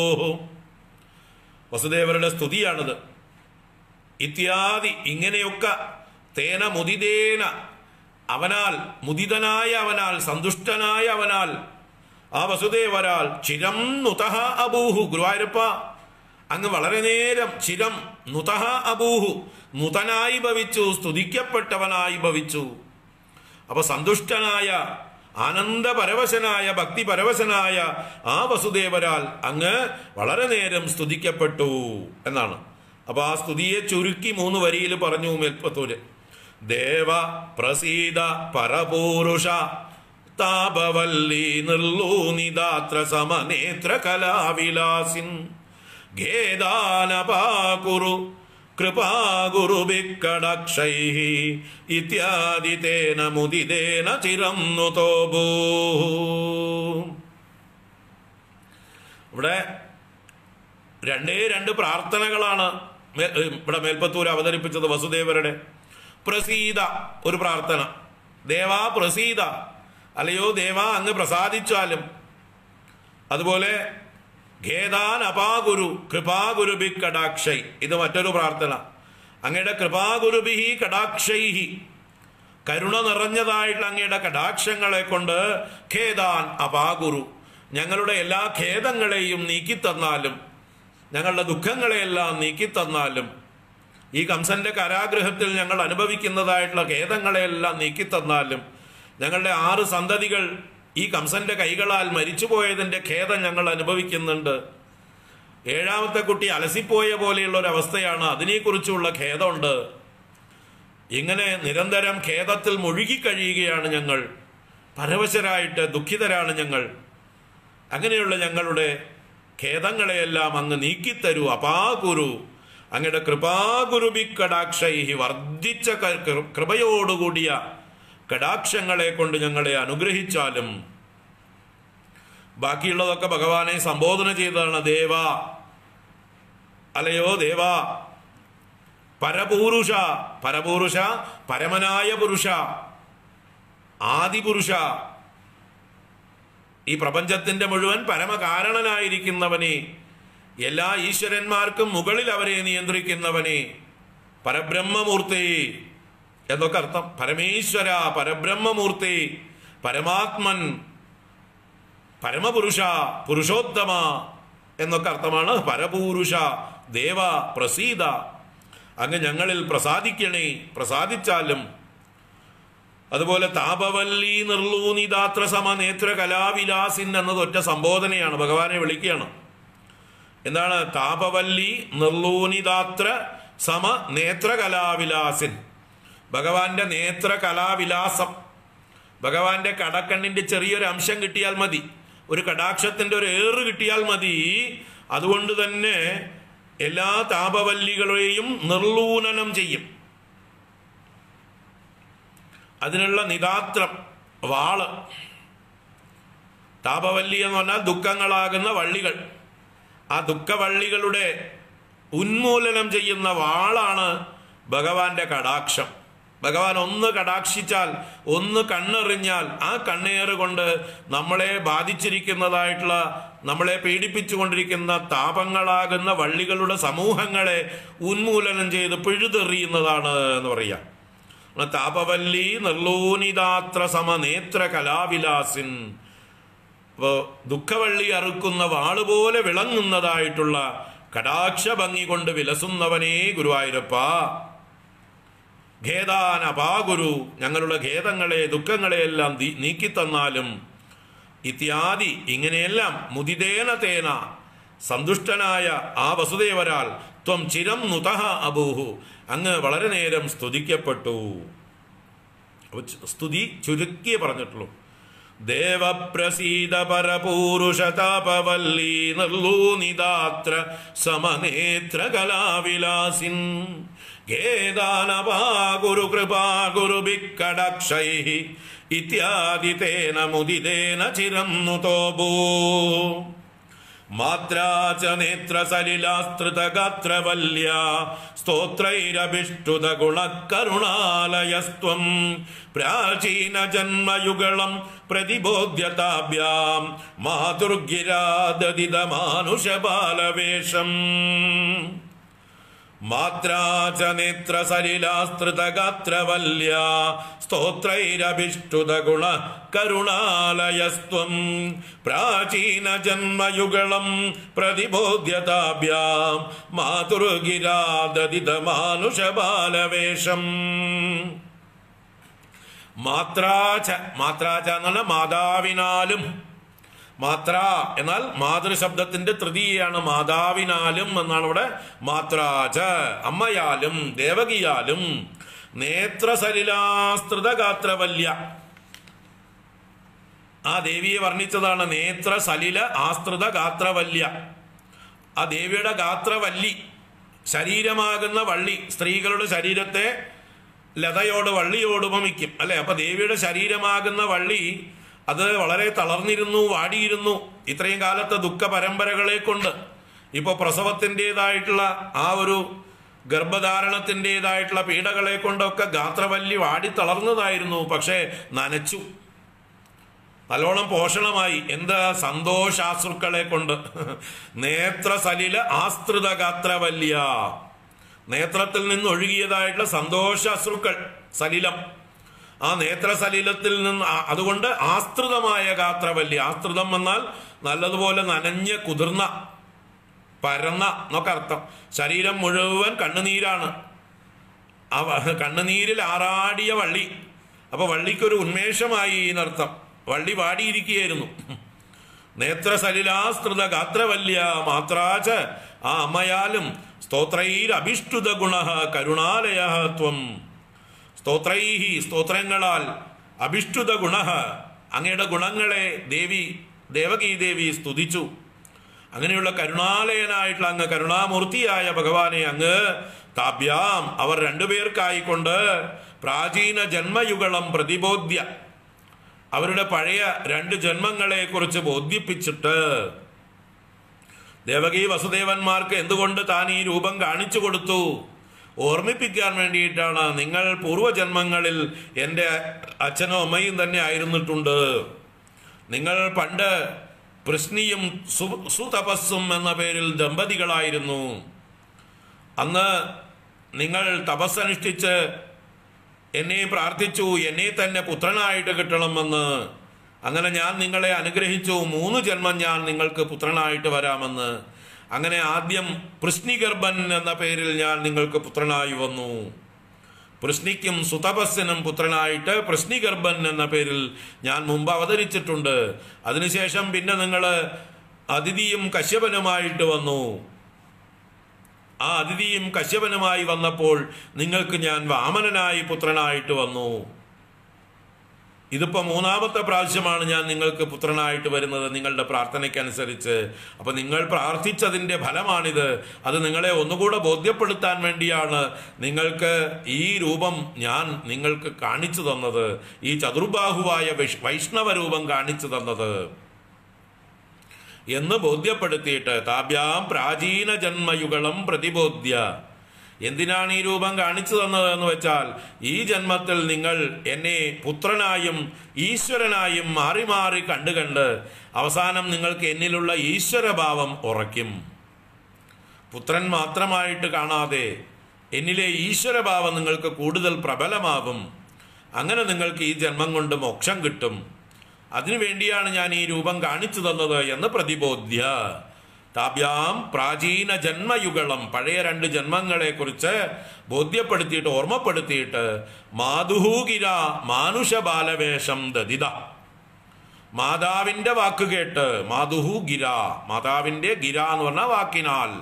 വസുദേവരുടെ സ്തുതിയാണിത് ഇത്യാദി ഇങ്ങനെയൊക്കെ തേന മുദിതേന അവനാൽ മുദിതനായ അവനാൽ സന്തുഷ്ടനായ അവനാൽ ആ വസുദേവരാൽ ചിരം നുതഹ അബൂഹു ഗുരുവായൂരപ്പ അങ്ങ് വളരെ നേരം ചിരം നുതഹ അബൂഹു നുതനായി ഭവിച്ചു സ്തുതിക്കപ്പെട്ടവനായി ഭവിച്ചു അപ്പൊ സന്തുഷ്ടനായ ആനന്ദപരവശനായ ഭക്തിപരവശനായ ആ വസുദേവരാൽ അങ്ങ് വളരെ നേരം സ്തുതിക്കപ്പെട്ടു എന്നാണ് അപ്പൊ ആ സ്തുതിയെ ചുരുക്കി മൂന്ന് വരിയിൽ പറഞ്ഞു മേൽപ്പത്തൂര് ദേവ പ്രസീത പരപൂരുഷ താപവല്ലി നിർലൂനിതാത്ര സമനേത്ര കലാവിലാസിൻ ഖേദാനപാകുരു കൃപാഗുരുഭിക്കടക്ഷൈ ഇത്യാദി തേന മുദിതേന ചിരം നുതോഭൂ ഇവിടെ രണ്ടേ രണ്ട് പ്രാർത്ഥനകളാണ് മേ- ഏ, ഇവിടെ മേൽപ്പത്തൂർ അവതരിപ്പിച്ചത് വസുദേവരുടെ പ്രസീത ഒരു പ്രാർത്ഥന ദേവാ പ്രസീത അല്ലയോ ദേവാ അങ്ങ് പ്രസാദിച്ചാലും അതുപോലെ ഖേദാൻ അപാഗുരു കൃപാഗുരുബി കടാക്ഷൈ ഇത് മറ്റൊരു പ്രാർത്ഥന അങ്ങയുടെ കൃപാഗുരുബിഹി കടാക്ഷൈഹി കരുണ നിറഞ്ഞതായിട്ടുള്ള അങ്ങയുടെ കടാക്ഷങ്ങളെ കൊണ്ട് ഖേദാൻ അപാഗുരു ഞങ്ങളുടെ എല്ലാ ഖേദങ്ങളെയും നീക്കിത്തന്നാലും ഞങ്ങളുടെ ദുഃഖങ്ങളെയെല്ലാം നീക്കിത്തന്നാലും ഈ കംസന്റെ കാരാഗ്രഹത്തിൽ ഞങ്ങൾ അനുഭവിക്കുന്നതായിട്ടുള്ള ഖേദങ്ങളെയെല്ലാം നീക്കിത്തന്നാലും ഞങ്ങളുടെ ആറ് സന്തതികൾ ഈ കംസന്റെ കൈകളാൽ മരിച്ചുപോയതിന്റെ ഖേദം ഞങ്ങൾ അനുഭവിക്കുന്നുണ്ട് ഏഴാമത്തെ കുട്ടി അലസിപ്പോയ പോലെയുള്ള ഒരു അവസ്ഥയാണ് അതിനെക്കുറിച്ചുള്ള ഖേദമുണ്ട് ഇങ്ങനെ നിരന്തരം ഖേദത്തിൽ മുഴുകിക്കഴിയുകയാണ് ഞങ്ങൾ പരവശരായിട്ട് ദുഃഖിതരാണ് ഞങ്ങൾ അങ്ങനെയുള്ള ഞങ്ങളുടെ ഖേദങ്ങളെയെല്ലാം അങ്ങ് നീക്കിത്തരൂ അപാകുരു അങ്ങയുടെ കൃപാഗുരുബി കടാക്ഷൈഹി വർദ്ധിച്ച ക- കൃ- കൃപയോടുകൂടിയ കടാക്ഷങ്ങളെ കൊണ്ട് ഞങ്ങളെ അനുഗ്രഹിച്ചാലും ബാക്കിയുള്ളതൊക്കെ ഭഗവാനെ സംബോധന ചെയ്തതാണ് ദേവ അല്ലയോ ദേവ പരപൂരുഷ പരപൂരുഷ പരമനായ പുരുഷ ആദിപുരുഷ ഈ പ്രപഞ്ചത്തിന്റെ മുഴുവൻ പരമകാരണനായിരിക്കുന്നവനെ എല്ലാ ഈശ്വരന്മാർക്കും മുകളിൽ അവരെ നിയന്ത്രിക്കുന്നവനെ പരബ്രഹ്മമൂർത്തി എന്നൊക്കെ അർത്ഥം പരമേശ്വര പരബ്രഹ്മമൂർത്തി പരമാത്മൻ പരമപുരുഷ പുരുഷോത്തമ എന്നൊക്കെ അർത്ഥമാണ് പരപൂരുഷ ദേവ പ്രസീത അങ്ങ് ഞങ്ങളിൽ പ്രസാദിക്കണേ പ്രസാദിച്ചാലും അതുപോലെ താപവല്ലി നിർലൂനിതാത്ര സമ നേത്ര കലാവിലാസിൻ എന്നത് ഒറ്റ സംബോധനയാണ് ഭഗവാനെ വിളിക്കുകയാണ് എന്താണ് താപവല്ലി നിർലൂനിതാത്ര സമ നേത്ര കലാവിലാസിൻ ഭഗവാന്റെ നേത്ര കലാവിലാസം ഭഗവാന്റെ കടക്കണ്ണിന്റെ ചെറിയൊരു അംശം കിട്ടിയാൽ മതി ഒരു കടാക്ഷത്തിന്റെ ഒരു ഏറ് കിട്ടിയാൽ മതി അതുകൊണ്ട് തന്നെ എല്ലാ താപവല്ലികളെയും നിർലൂനനം ചെയ്യും അതിനുള്ള നിതാത്രം വാള് താപവല്ലി എന്ന് പറഞ്ഞാൽ ദുഃഖങ്ങളാകുന്ന വള്ളികൾ ആ ദുഃഖവള്ളികളുടെ ഉന്മൂലനം ചെയ്യുന്ന വാളാണ് ഭഗവാന്റെ കടാക്ഷം ഭഗവാൻ ഒന്ന് കടാക്ഷിച്ചാൽ ഒന്ന് കണ്ണെറിഞ്ഞാൽ ആ കണ്ണേറ് കൊണ്ട് നമ്മളെ ബാധിച്ചിരിക്കുന്നതായിട്ടുള്ള നമ്മളെ പീഡിപ്പിച്ചുകൊണ്ടിരിക്കുന്ന താപങ്ങളാകുന്ന വള്ളികളുടെ സമൂഹങ്ങളെ ഉന്മൂലനം ചെയ്ത് പിഴുതെറിയുന്നതാണ് എന്ന് പറയാം താപവല്ലി നിർലൂനിതാത്ര സമനേത്ര കലാവിലാസിൻ അപ്പോൾ ദുഃഖവള്ളി അറുക്കുന്ന വാളുപോലെ വിളങ്ങുന്നതായിട്ടുള്ള കടാക്ഷ ഭംഗി കൊണ്ട് വിലസുന്നവനേ ഗുരുവായൂരപ്പ ഖേദാനപാഗുരു ഞങ്ങളുടെ ഖേദങ്ങളെ ദുഃഖങ്ങളെയെല്ലാം ദി- നീക്കിത്തന്നാലും ഇത്യാദി ഇങ്ങനെയെല്ലാം മുദിതേന തേന സന്തുഷ്ടനായ ആ വസുദേവരാൽ ത്വം ചിരം നുതഹ അബൂഹു അങ്ങ് വളരെ നേരം സ്തുതിക്കപ്പെട്ടു അപ്പൊ ചു- സ്തുതി ചുരുക്കിയേ പറഞ്ഞിട്ടുള്ളൂ ദേവപ്രസീത പരപൂരുഷതാപവല്ലി നിർലൂനിതാത്ര സമനേത്ര കലാവിലാസിൻ ഖേദാനപാകുരു കൃപാ ഗുരു ബിക്കടക്ഷൈ ഇത്യാദി തേന മുദിതേന ചിരം നുതോഭൂ മാത്രാ ച നേത്രസലിലാസ്തൃതഗാത്രവല്യ സ്തോത്രൈരഭിഷ്ടുത ഗുണകരുണാലയസ്ത്വം പ്രാചീന ജന്മയുഗളം പ്രതിബോധ്യതാഭ്യാം മാതൃഗിരാദതിത മാനുഷബാലവേഷം മാത്രാ ച നേത്രസലിലാസ്തൃതഗാത്രവല്യ സ്തോത്രൈരഭിഷ്ടുത ഗുണ കരുണാലയസ്ത്വം പ്രാചീന ജന്മയുഗളം പ്രതിബോധ്യതാഭ്യാം മാതൃഗിരാദതിത മാനുഷബാലവേഷം മാത്രാച മാത്രാച എന്നാൽ മാതാവിനാലും മാത്ര എന്നാൽ മാതൃശബ്ദത്തിന്റെ തൃതീയാണ് മാതാവിനാലും എന്നാണ് ഇവിടെ മാത്രാച അമ്മയാലും ദേവകിയാലും നേത്രസലിലാസ്തൃത ഗാത്രവല്യ ആ ദേവിയെ വർണ്ണിച്ചതാണ് നേത്ര സലില ആസ്തൃത ഗാത്രവല്യ ആ ദേവിയുടെ ഗാത്രവല്ലി ശരീരമാകുന്ന വള്ളി സ്ത്രീകളുടെ ശരീരത്തെ ലതയോട് വള്ളിയോട് ഉപമിക്കും അല്ലെ അപ്പൊ ദേവിയുടെ ശരീരമാകുന്ന വള്ളി അത് വളരെ തളർന്നിരുന്നു വാടിയിരുന്നു ഇത്രയും കാലത്തെ ദുഃഖ പരമ്പരകളെ കൊണ്ട് ഇപ്പൊ പ്രസവത്തിൻ്റെതായിട്ടുള്ള ആ ഒരു ഗർഭധാരണത്തിൻ്റെതായിട്ടുള്ള പീഡകളെ കൊണ്ടൊക്കെ ഗാത്രവല്ലി വാടി തളർന്നതായിരുന്നു പക്ഷേ നനച്ചു നല്ലോണം പോഷണമായി എന്താ സന്തോഷാശ്രുക്കളെ കൊണ്ട് നേത്രസലില ആസ്തൃത ഗാത്രവല്യ നേത്രത്തിൽ നിന്ന് ഒഴുകിയതായിട്ടുള്ള സന്തോഷാശ്രുക്കൾ സലിലം ആ നേത്രസലിലത്തിൽ നിന്ന് ആ- അതുകൊണ്ട് ആസ്തൃതമായ ഗാത്രവല്യ ആസ്തൃതം എന്നാൽ നല്ലതുപോലെ നനഞ്ഞ് കുതിർന്ന പരന്ന എന്നൊക്കെ അർത്ഥം ശരീരം മുഴുവൻ കണ്ണുനീരാണ് ആ വ- കണ്ണുനീരിൽ ആറാടിയ വള്ളി അപ്പൊ വള്ളിക്കൊരു ഉന്മേഷമായി എന്നർത്ഥം വള്ളി വാടിയിരിക്കുകയായിരുന്നു നേത്രസലിലാസ്തൃത ഗാത്രവല്യ മാത്രാച ആ അമ്മയാലും സ്തോത്രൈരഭിഷ്ടുത ഗുണ കരുണാലയ ത്വം സ്തോത്രൈഹി സ്തോത്രങ്ങളാൽ അഭിഷ്ടുത ഗുണ അങ്ങയുടെ ഗുണങ്ങളെ ദേവി ദേവകീ ദേവി സ്തുതിച്ചു അങ്ങനെയുള്ള കരുണാലയനായിട്ടുള്ള അങ്ങ് കരുണാമൂർത്തിയായ ഭഗവാനെ അങ്ങ് താഭ്യാം അവർ രണ്ടുപേർക്കായിക്കൊണ്ട് പ്രാചീന ജന്മയുഗളം പ്രതിബോധ്യ അവരുടെ പഴയ രണ്ട് ജന്മങ്ങളെ കുറിച്ച് ബോധ്യിപ്പിച്ചിട്ട് ദേവകി വസുദേവന്മാർക്ക് എന്തുകൊണ്ട് താൻ ഈ രൂപം കാണിച്ചു കൊടുത്തു ഓർമ്മിപ്പിക്കാൻ വേണ്ടിയിട്ടാണ് നിങ്ങൾ പൂർവ്വജന്മങ്ങളിൽ എൻ്റെ അച്ഛനും അമ്മയും തന്നെ ആയിരുന്നിട്ടുണ്ട് നിങ്ങൾ പണ്ട് പ്രശ്നിയും സു- സുതപസ്സും എന്ന പേരിൽ ദമ്പതികളായിരുന്നു അന്ന് നിങ്ങൾ തപസ്സനുഷ്ഠിച്ച് എന്നെ പ്രാർത്ഥിച്ചു എന്നെ തന്നെ പുത്രനായിട്ട് കിട്ടണമെന്ന് അങ്ങനെ ഞാൻ നിങ്ങളെ അനുഗ്രഹിച്ചു മൂന്ന് ജന്മം ഞാൻ നിങ്ങൾക്ക് പുത്രനായിട്ട് വരാമെന്ന് അങ്ങനെ ആദ്യം പൃശ്നിഗർഭൻ എന്ന പേരിൽ ഞാൻ നിങ്ങൾക്ക് പുത്രനായി വന്നു പൃശ്നിക്കും സുതപസ്സിനും പുത്രനായിട്ട് പൃശ്നിഗർഭൻ എന്ന പേരിൽ ഞാൻ മുമ്പ് അവതരിച്ചിട്ടുണ്ട് അതിനുശേഷം പിന്നെ നിങ്ങൾ അതിഥിയും കശ്യപനുമായിട്ട് വന്നു ആ അതിഥിയും കശ്യപനുമായി വന്നപ്പോൾ നിങ്ങൾക്ക് ഞാൻ വാമനനായി പുത്രനായിട്ട് വന്നു ഇതിപ്പോ മൂന്നാമത്തെ പ്രാവശ്യമാണ് ഞാൻ നിങ്ങൾക്ക് പുത്രനായിട്ട് വരുന്നത് നിങ്ങളുടെ പ്രാർത്ഥനയ്ക്കനുസരിച്ച് അപ്പൊ നിങ്ങൾ പ്രാർത്ഥിച്ചതിന്റെ ഫലമാണിത് അത് നിങ്ങളെ ഒന്നുകൂടെ ബോധ്യപ്പെടുത്താൻ വേണ്ടിയാണ് നിങ്ങൾക്ക് ഈ രൂപം ഞാൻ നിങ്ങൾക്ക് കാണിച്ചു തന്നത് ഈ ചതുർബാഹുവായ വൈഷ്- വൈഷ്ണവ രൂപം കാണിച്ചു തന്നത് എന്ന് ബോധ്യപ്പെടുത്തിയിട്ട് താഭ്യാം പ്രാചീന ജന്മയുഗളം പ്രതിബോധ്യ എന്തിനാണ് ഈ രൂപം കാണിച്ചു തന്നത് എന്ന് വെച്ചാൽ ഈ ജന്മത്തിൽ നിങ്ങൾ എന്നെ പുത്രനായും ഈശ്വരനായും മാറി മാറി കണ്ടു കണ്ട് അവസാനം നിങ്ങൾക്ക് എന്നിലുള്ള ഈശ്വരഭാവം ഉറയ്ക്കും പുത്രൻ മാത്രമായിട്ട് കാണാതെ എന്നിലെ ഈശ്വരഭാവം നിങ്ങൾക്ക് കൂടുതൽ പ്രബലമാകും അങ്ങനെ നിങ്ങൾക്ക് ഈ ജന്മം കൊണ്ട് മോക്ഷം കിട്ടും അതിനുവേണ്ടിയാണ് ഞാൻ ഈ രൂപം കാണിച്ചു തന്നത് എന്ന് പ്രതിബോധ്യ താഭ്യാം പ്രാചീന ജന്മയുഗളം പഴയ രണ്ട് ജന്മങ്ങളെ കുറിച്ച് ബോധ്യപ്പെടുത്തിയിട്ട് ഓർമ്മപ്പെടുത്തിയിട്ട് മാതുഹൂഗിര മാനുഷ ബാലവേഷം ദതിത മാതാവിന്റെ വാക്ക് കേട്ട് മാതുഹു ഗിര മാതാവിന്റെ ഗിര എന്ന് പറഞ്ഞ വാക്കിനാൽ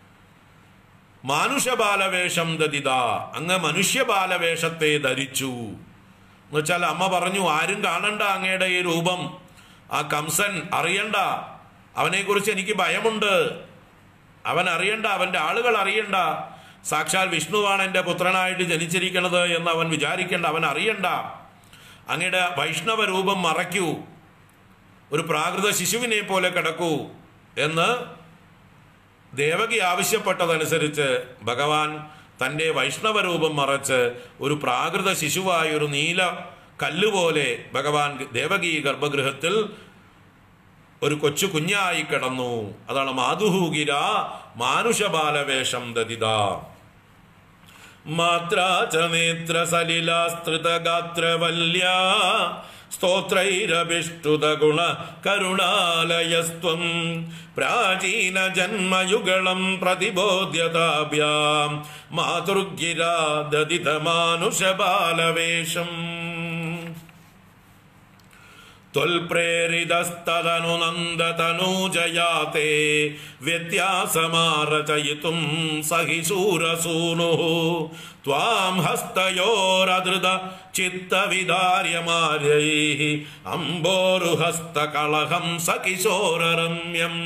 മാനുഷ ബാലവേഷം ദതിത അങ്ങ് മനുഷ്യ ബാലവേഷത്തെ ധരിച്ചു എന്നുവെച്ചാൽ അമ്മ പറഞ്ഞു ആരും കാണണ്ട അങ്ങയുടെ ഈ രൂപം ആ കംസൻ അറിയണ്ട അവനെക്കുറിച്ച് എനിക്ക് ഭയമുണ്ട് അവൻ അറിയണ്ട അവന്റെ ആളുകൾ അറിയണ്ട സാക്ഷാൽ വിഷ്ണുവാണ് എൻ്റെ പുത്രനായിട്ട് ജനിച്ചിരിക്കുന്നത് എന്ന് അവൻ വിചാരിക്കേണ്ട അവൻ അറിയണ്ട അങ്ങയുടെ വൈഷ്ണവ രൂപം മറയ്ക്കൂ ഒരു പ്രാകൃത ശിശുവിനെ പോലെ കിടക്കൂ എന്ന് ദേവകി ആവശ്യപ്പെട്ടതനുസരിച്ച് ഭഗവാൻ തൻ്റെ വൈഷ്ണവ രൂപം മറച്ച് ഒരു പ്രാകൃത ശിശുവായ ഒരു നീല കല്ലുപോലെ ഭഗവാൻ ദേവകി ഗർഭഗൃഹത്തിൽ ഒരു കൊച്ചു കുഞ്ഞായി കിടന്നു അതാണ് മാതുഹൂഗിര മാനുഷബാലവേഷം ദതിത മാത്രാ ച നേത്ര സലിലാസ്തൃതഗാത്രവല്യ സ്തോത്രൈരഭിഷ്ടുത ഗുണ കരുണാലയസ്ത്വം പ്രാചീന ജന്മയുഗളം പ്രതിബോധ്യതാഭ്യാം മാതൃഗിരാ ദതിത മാനുഷബാലവേഷം त्वल्प्रेरितस्तदनु नन्दतनूजयाते व्यत्यासमारचयितुं सहि शूरसूनुः त्वां हस्तयोरधृत चित्तविदार्यमार्यैः अम्बोरुहस्तकलहं सकिशोररम्यम्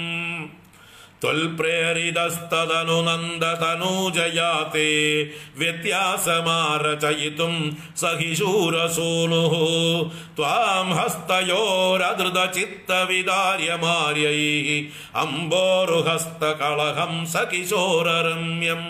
त्वल्प्रेरितस्तदनु नन्दतनूजयाते व्यत्यासमारचयितुं सहि शूरसूनुः त्वां हस्तयोरधृतचित्तविदार्यमार्यैः अम्बोरुहस्तकलहं सकिशोररम्यम्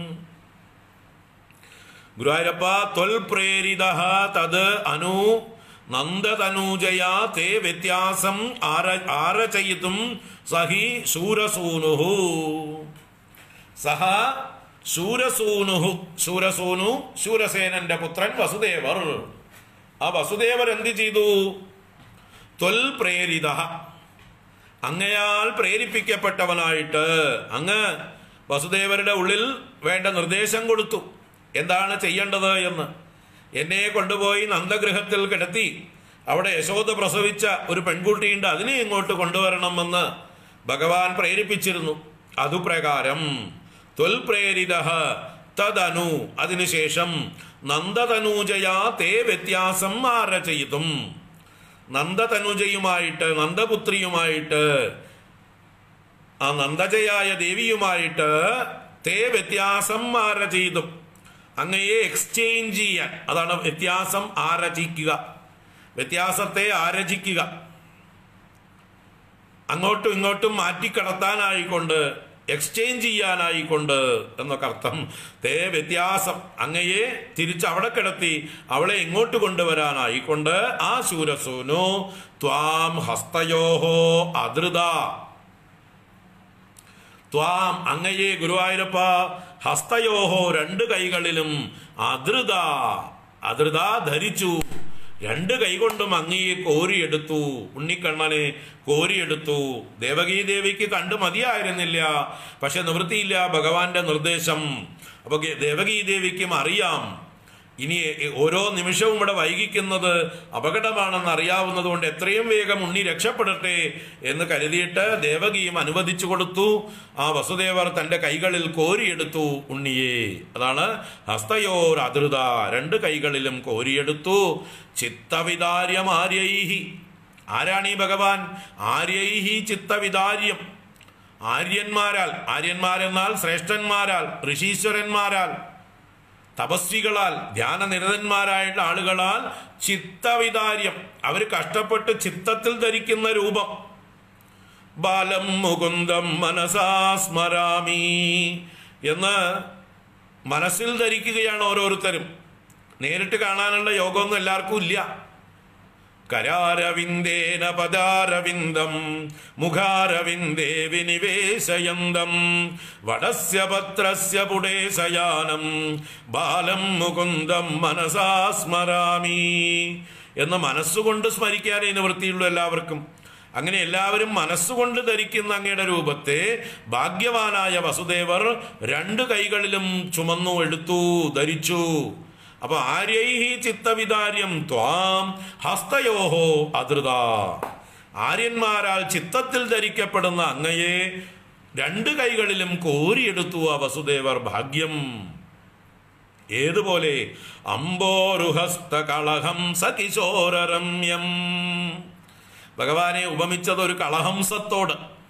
ഗുരുവായൂരപ്പ ത്വൽപ്രേരിത തത് അനു നന്ദതനൂജയാ തേ വ്യത്യാസം ആര ആരചയിതും സഹി ശൂരസൂനുഹു സഹ ശൂരസൂനുഹു ശൂരസൂനു ശൂരസേനന്റെ പുത്രൻ വസുദേവർ ആ വസുദേവർ എന്ത് ചെയ്തു ത്വൽ പ്രേരിത അങ്ങയാൽ പ്രേരിപ്പിക്കപ്പെട്ടവനായിട്ട് അങ്ങ് വസുദേവരുടെ ഉള്ളിൽ വേണ്ട നിർദ്ദേശം കൊടുത്തു എന്താണ് ചെയ്യേണ്ടത് എന്ന് എന്നെ കൊണ്ടുപോയി നന്ദഗൃഹത്തിൽ കിടത്തി അവിടെ യശോദ പ്രസവിച്ച ഒരു പെൺകുട്ടിയുണ്ട് അതിനെ ഇങ്ങോട്ട് കൊണ്ടുവരണമെന്ന് ഭഗവാൻ പ്രേരിപ്പിച്ചിരുന്നു അതുപ്രകാരം ത്വൽപ്രേരിത തദനു അതിനുശേഷം നന്ദതനൂജയാ തേ വ്യത്യാസം ആരചയിതും നന്ദതനുജയുമായിട്ട് നന്ദപുത്രിയുമായിട്ട് ആ നന്ദജയായ ദേവിയുമായിട്ട് തേ വ്യത്യാസം ആരചയിതും അങ്ങയെ എക്സ്ചേഞ്ച് ചെയ്യാൻ അതാണ് വ്യത്യാസം ആരചിക്കുക വ്യത്യാസത്തെ ആരചിക്കുക അങ്ങോട്ടും ഇങ്ങോട്ടും മാറ്റിക്കടത്താനായിക്കൊണ്ട് എക്സ്ചേഞ്ച് ചെയ്യാനായിക്കൊണ്ട് എന്നൊക്കെ അർത്ഥം തേ വ്യത്യാസം അങ്ങയെ തിരിച്ച് അവിടെ കിടത്തി അവളെ ഇങ്ങോട്ട് കൊണ്ടുവരാനായിക്കൊണ്ട് ആ ശൂരസൂനു ത്വാം ഹസ്തയോഹോ അധൃത ത്വാം അങ്ങയെ ഗുരുവായൂരപ്പ ഹസ്തയോഹോ രണ്ട് കൈകളിലും അധൃത അധൃത ധരിച്ചു രണ്ട് കൈകൊണ്ടും അങ്ങയെ കോരിയെടുത്തു ഉണ്ണിക്കണ്ണനെ കോരിയെടുത്തു ദേവകീ ദേവിക്ക് കണ്ടു മതിയായിരുന്നില്ല പക്ഷെ നിവൃത്തിയില്ല ഭഗവാന്റെ നിർദ്ദേശം അപ്പൊ ദേവകീ ദേവിക്കും അറിയാം ഇനി ഓരോ നിമിഷവും ഇവിടെ വൈകിക്കുന്നത് അപകടമാണെന്ന് അറിയാവുന്നത് കൊണ്ട് എത്രയും വേഗം ഉണ്ണി രക്ഷപ്പെടട്ടെ എന്ന് കരുതിയിട്ട് ദേവകിയും അനുവദിച്ചു കൊടുത്തു ആ വസുദേവർ തന്റെ കൈകളിൽ കോരിയെടുത്തു ഉണ്ണിയെ അതാണ് ഹസ്തയോർ അതിർത രണ്ട് കൈകളിലും കോരിയെടുത്തു ചിത്തവിതാര്യം ആര്യൈഹി ആരാണ് ഈ ഭഗവാൻ ആര്യൈഹി ചിത്തവിതാര്യം ആര്യന്മാരാൽ ആര്യന്മാരെന്നാൽ ശ്രേഷ്ഠന്മാരാൽ ഋഷീശ്വരന്മാരാൽ തപസ്വികളാൽ ധ്യാനനിരതന്മാരായിട്ടുള്ള ആളുകളാൽ ചിത്തവിതാര്യം അവർ കഷ്ടപ്പെട്ട് ചിത്തത്തിൽ ധരിക്കുന്ന രൂപം ബാലം മുകുന്ദം മനസാ സ്മരാമി എന്ന് മനസ്സിൽ ധരിക്കുകയാണ് ഓരോരുത്തരും നേരിട്ട് കാണാനുള്ള യോഗമൊന്നും എല്ലാവർക്കും ഇല്ല കരാരവിന്ദേന പദാരവിന്ദം മുഖാരവിന്ദേ വിനിവേശയന്തം വടസ്യ പത്രസ്യ പുടേശയാനം ബാലം മുകുന്ദം മനസാ സ്മരാമി എന്ന് മനസ്സുകൊണ്ട് സ്മരിക്കാനേ നിവൃത്തിയുള്ളൂ എല്ലാവർക്കും അങ്ങനെ എല്ലാവരും മനസ്സുകൊണ്ട് ധരിക്കുന്ന അങ്ങയുടെ രൂപത്തെ ഭാഗ്യവാനായ വസുദേവർ രണ്ട് കൈകളിലും ചുമന്നു എടുത്തു ധരിച്ചു അപ്പൊ ആര്യൈഹി ചിത്തവിതാര്യം ത്വാം ഹസ്തയോഹോ അധൃത ആര്യന്മാരാൽ ചിത്തത്തിൽ ധരിക്കപ്പെടുന്ന അങ്ങയെ രണ്ട് കൈകളിലും കോരിയെടുത്തു ആ വസുദേവർ ഭാഗ്യം ഏതുപോലെ അംബോരുഹസ്ത കളഹം സകിശോരരമ്യം ഭഗവാനെ ഉപമിച്ചത് ഒരു കളഹംസത്തോട്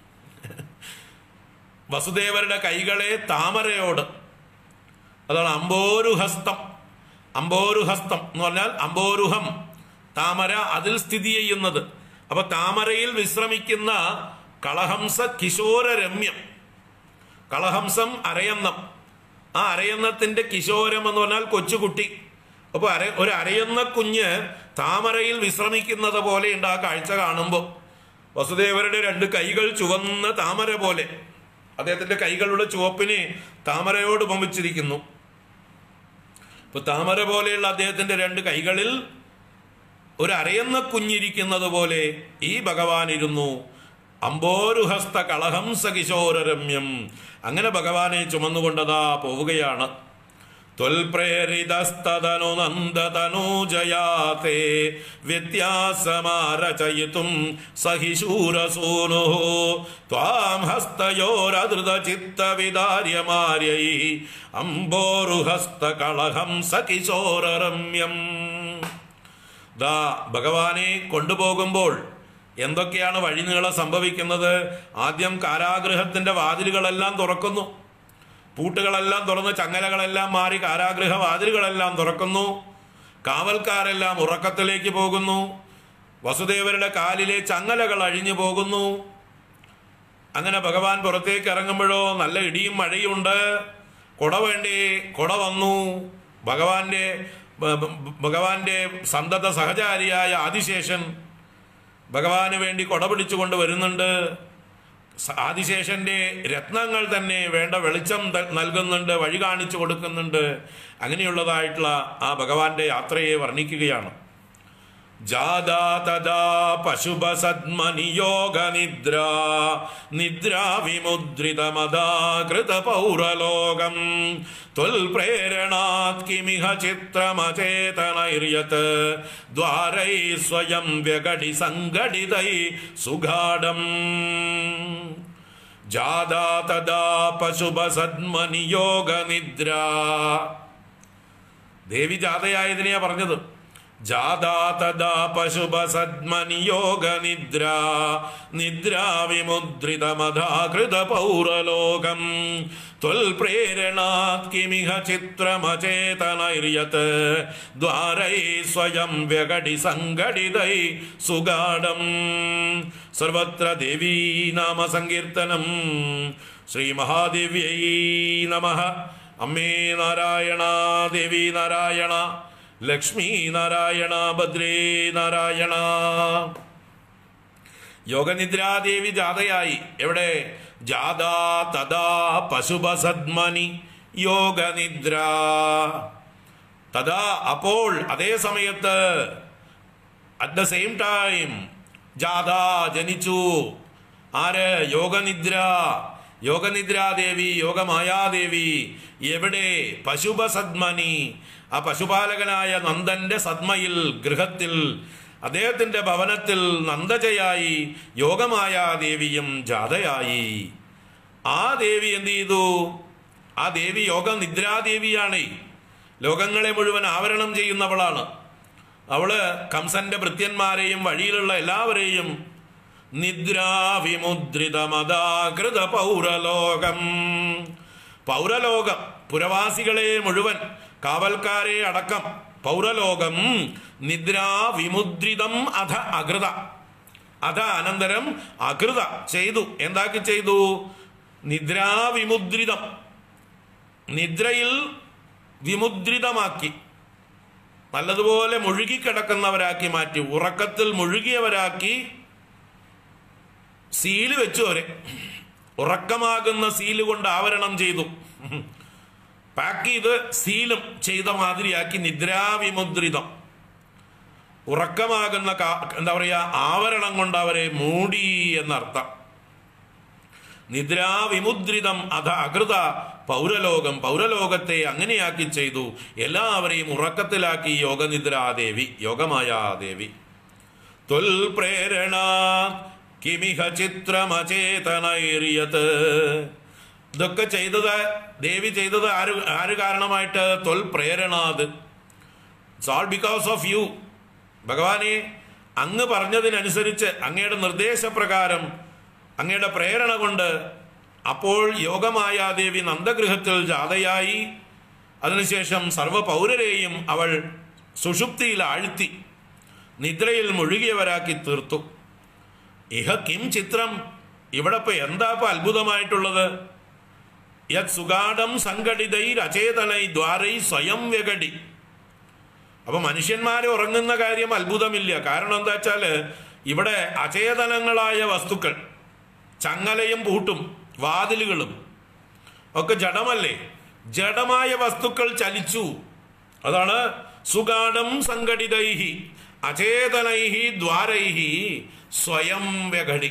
വസുദേവരുടെ കൈകളെ താമരയോട് അതാണ് അംബോരുഹസ്തം അംബോരുഹസ്തം എന്ന് പറഞ്ഞാൽ അംബോരുഹം താമര അതിൽ സ്ഥിതി ചെയ്യുന്നത് അപ്പൊ താമരയിൽ വിശ്രമിക്കുന്ന കളഹംസ കിശോര രമ്യം കളഹംസം അരയന്നം ആ അരയന്നത്തിന്റെ കിശോരം എന്ന് പറഞ്ഞാൽ കൊച്ചുകുട്ടി അപ്പൊ അര ഒരു അരയന്ന കുഞ്ഞ് താമരയിൽ വിശ്രമിക്കുന്നത് പോലെയുണ്ട് ആ കാഴ്ച കാണുമ്പോൾ വസുദേവരുടെ രണ്ട് കൈകൾ ചുവന്ന താമര പോലെ അദ്ദേഹത്തിന്റെ കൈകളുടെ ചുവപ്പിനെ താമരയോട് ഉപമിച്ചിരിക്കുന്നു ഇപ്പൊ താമര പോലെയുള്ള അദ്ദേഹത്തിന്റെ രണ്ട് കൈകളിൽ ഒരു അരയന്ന കുഞ്ഞിരിക്കുന്നത് പോലെ ഈ ഭഗവാൻ ഇരുന്നു അംബോരുഹസ്ത കളഹംസ കിശോരരമ്യം അങ്ങനെ ഭഗവാനെ ചുമന്നുകൊണ്ടതാ പോവുകയാണ് ത്വൽപ്രേരിതസ്തനു നന്ദതനൂജയാത്തെ വ്യത്യാസമാരചയിതും സഹിശൂരസൂനു ത്വാം ഹസ്തയോരധൃത ചിത്തവിദാര്യമാര്യൈ അംബോരുഹസ്ത കളഹംസ കിശോരരമ്യം ദാ ഭഗവാനെ കൊണ്ടുപോകുമ്പോൾ എന്തൊക്കെയാണ് വഴിനീളം സംഭവിക്കുന്നത് ആദ്യം കാരാഗൃഹത്തിന്റെ വാതിലുകളെല്ലാം തുറക്കുന്നു പൂട്ടുകളെല്ലാം തുറന്ന് ചങ്ങലകളെല്ലാം മാറി കാരാഗൃഹ വാതിലുകളെല്ലാം തുറക്കുന്നു കാവൽക്കാരെല്ലാം ഉറക്കത്തിലേക്ക് പോകുന്നു വസുദേവരുടെ കാലിലെ ചങ്ങലകൾ അഴിഞ്ഞു പോകുന്നു അങ്ങനെ ഭഗവാൻ പുറത്തേക്ക് ഇറങ്ങുമ്പോഴോ നല്ല ഇടിയും മഴയുണ്ട് കുട വേണ്ടി കുട വന്നു ഭഗവാന്റെ ഭ- ഭ- ഭഗവാന്റെ സന്തത സഹചാരിയായ ആദിശേഷൻ ഭഗവാന് വേണ്ടി കൊട പിടിച്ചുകൊണ്ട് വരുന്നുണ്ട് സ- ആദിശേഷന്റെ രത്നങ്ങൾ തന്നെ വേണ്ട വെളിച്ചം ത- നൽകുന്നുണ്ട് വഴി കാണിച്ചു കൊടുക്കുന്നുണ്ട് അങ്ങനെയുള്ളതായിട്ടുള്ള ആ ഭഗവാന്റെ യാത്രയെ വർണ്ണിക്കുകയാണ് ജാതാ തദാ പശുപസദ്മനിയോഗ നിദ്ര നിദ്രാ വിമുദ്രിതമദാകൃത പൗരലോകം ത്വൽപ്രേരണാത് കിമിഹ ചിത്രമചേതനൈര്യത് ദ്വാരൈ സ്വയം വ്യഗടി സംഘടിതൈ സുഗാഢം ജാതാ തദാ പശുപസദ്മനിയോഗ നിദ്ര ദേവി ജാതയായതിനെയാ പറഞ്ഞത് ജാതാ തദാ പശുപസദ്മനിയോഗ നിദ്ര നിദ്രാ വിമുദ്രിതമധാകൃത പൗരലോകം ത്വൽപ്രേരണാത് കിമിഹ ചിത്രമചേതനൈര്യത് ദ്വാരൈ സ്വയം വ്യഗടി സംഘടിതൈ സുഗാഢം സർവത്ര ദേവീ നാമ സങ്കീർത്തനം ശ്രീ മഹാദേവ്യൈ നമ അമ്മേ നാരായണ ദേവി നാരായണ ലക്ഷ്മി നാരായണ ഭദ്രേ നാരായണ യോഗനിദ്രാദേവി ജാതയായി എവിടെ ജാതാ തഥാ പശുപസദ്മനി യോഗനിദ്ര തഥാ അപ്പോൾ അതേ സമയത്ത് അറ്റ് ദ സെയിം ടൈം ജാഥ ജനിച്ചു ആര് യോഗനിദ്ര യോഗനിദ്രാദേവി യോഗമായാദേവി എവിടെ പശുപസദ്മനി ആ പശുപാലകനായ നന്ദന്റെ സദ്മയിൽ ഗൃഹത്തിൽ അദ്ദേഹത്തിന്റെ ഭവനത്തിൽ നന്ദജയായി യോഗമായാദേവിയും ജാഥയായി ആ ദേവി എന്ത് ചെയ്തു ആ ദേവി യോഗ നിദ്രാദേവിയാണ് ലോകങ്ങളെ മുഴുവൻ ആവരണം ചെയ്യുന്നവളാണ് അവള് കംസന്റെ ഭൃത്യന്മാരെയും വഴിയിലുള്ള എല്ലാവരെയും നിദ്രാവിമുദ്രിതമതാകൃത പൗരലോകം പൗരലോകം പുരവാസികളെ മുഴുവൻ കാവൽക്കാരെ അടക്കം പൗരലോകം നിദ്രാവിമുദ്രിതം അധ അകൃത അധ അനന്തരം അകൃത ചെയ്തു എന്താക്കി ചെയ്തു നിദ്രാവിമുദ്രിതം നിദ്രയിൽ വിമുദ്രിതമാക്കി നല്ലതുപോലെ മുഴുകിക്കിടക്കുന്നവരാക്കി മാറ്റി ഉറക്കത്തിൽ മുഴുകിയവരാക്കി സീല് വെച്ചു അവരെ ഉറക്കമാകുന്ന സീല് കൊണ്ട് ആവരണം ചെയ്തു പാക്ക് ചെയ്ത് സീലും ചെയ്ത മാതിരിയാക്കി നിദ്രാവിമുദ്രിതം ഉറക്കമാകുന്ന കാ- എന്താ പറയുക ആവരണം കൊണ്ട് അവരെ മൂടി എന്നർത്ഥം നിദ്രാവിമുദ്രിതം അധ അകൃത പൗരലോകം പൗരലോകത്തെ അങ്ങനെയാക്കി ചെയ്തു എല്ലാവരെയും ഉറക്കത്തിലാക്കി യോഗനിദ്രാദേവി യോഗമായാദേവി ത്വൽ പ്രേരണ കിമിഹ ചിത്രമചേതനൈര്യത് ഇതൊക്കെ ചെയ്തത് ദേവി ചെയ്തത് ആര് ആര് കാരണമായിട്ട് ത്വൽ പ്രേരണാത് it's all because of you ഭഗവാനെ അങ്ങ് പറഞ്ഞതിനനുസരിച്ച് അങ്ങയുടെ നിർദ്ദേശപ്രകാരം അങ്ങയുടെ പ്രേരണ കൊണ്ട് അപ്പോൾ യോഗമായാദേവി നന്ദഗൃഹത്തിൽ ജാതയായി അതിനുശേഷം സർവപൗരരെയും അവൾ സുഷുപ്തിയിൽ ആഴ്ത്തി നിദ്രയിൽ മുഴുകിയവരാക്കി തീർത്തു ഇഹ കിം ചിത്രം ഇവിടെ ഇപ്പൊ എന്താ ഇപ്പൊ അത്ഭുതമായിട്ടുള്ളത് യത് സുഗാഠം സംഘടിതൈ രചേതനൈ ദ്വാരൈ സ്വയം വ്യകടി അപ്പൊ മനുഷ്യന്മാരെ ഉറങ്ങുന്ന കാര്യം അത്ഭുതമില്ല കാരണം എന്താ വെച്ചാല് ഇവിടെ അചേതനങ്ങളായ വസ്തുക്കൾ ചങ്ങലയും പൂട്ടും വാതിലുകളും ഒക്കെ ജഡമല്ലേ ജഡമായ വസ്തുക്കൾ ചലിച്ചു അതാണ് സുഗാഠം സംഘടിതൈഹി അചേതനൈഹി ദ്വാരൈഹി സ്വയം വ്യഘടി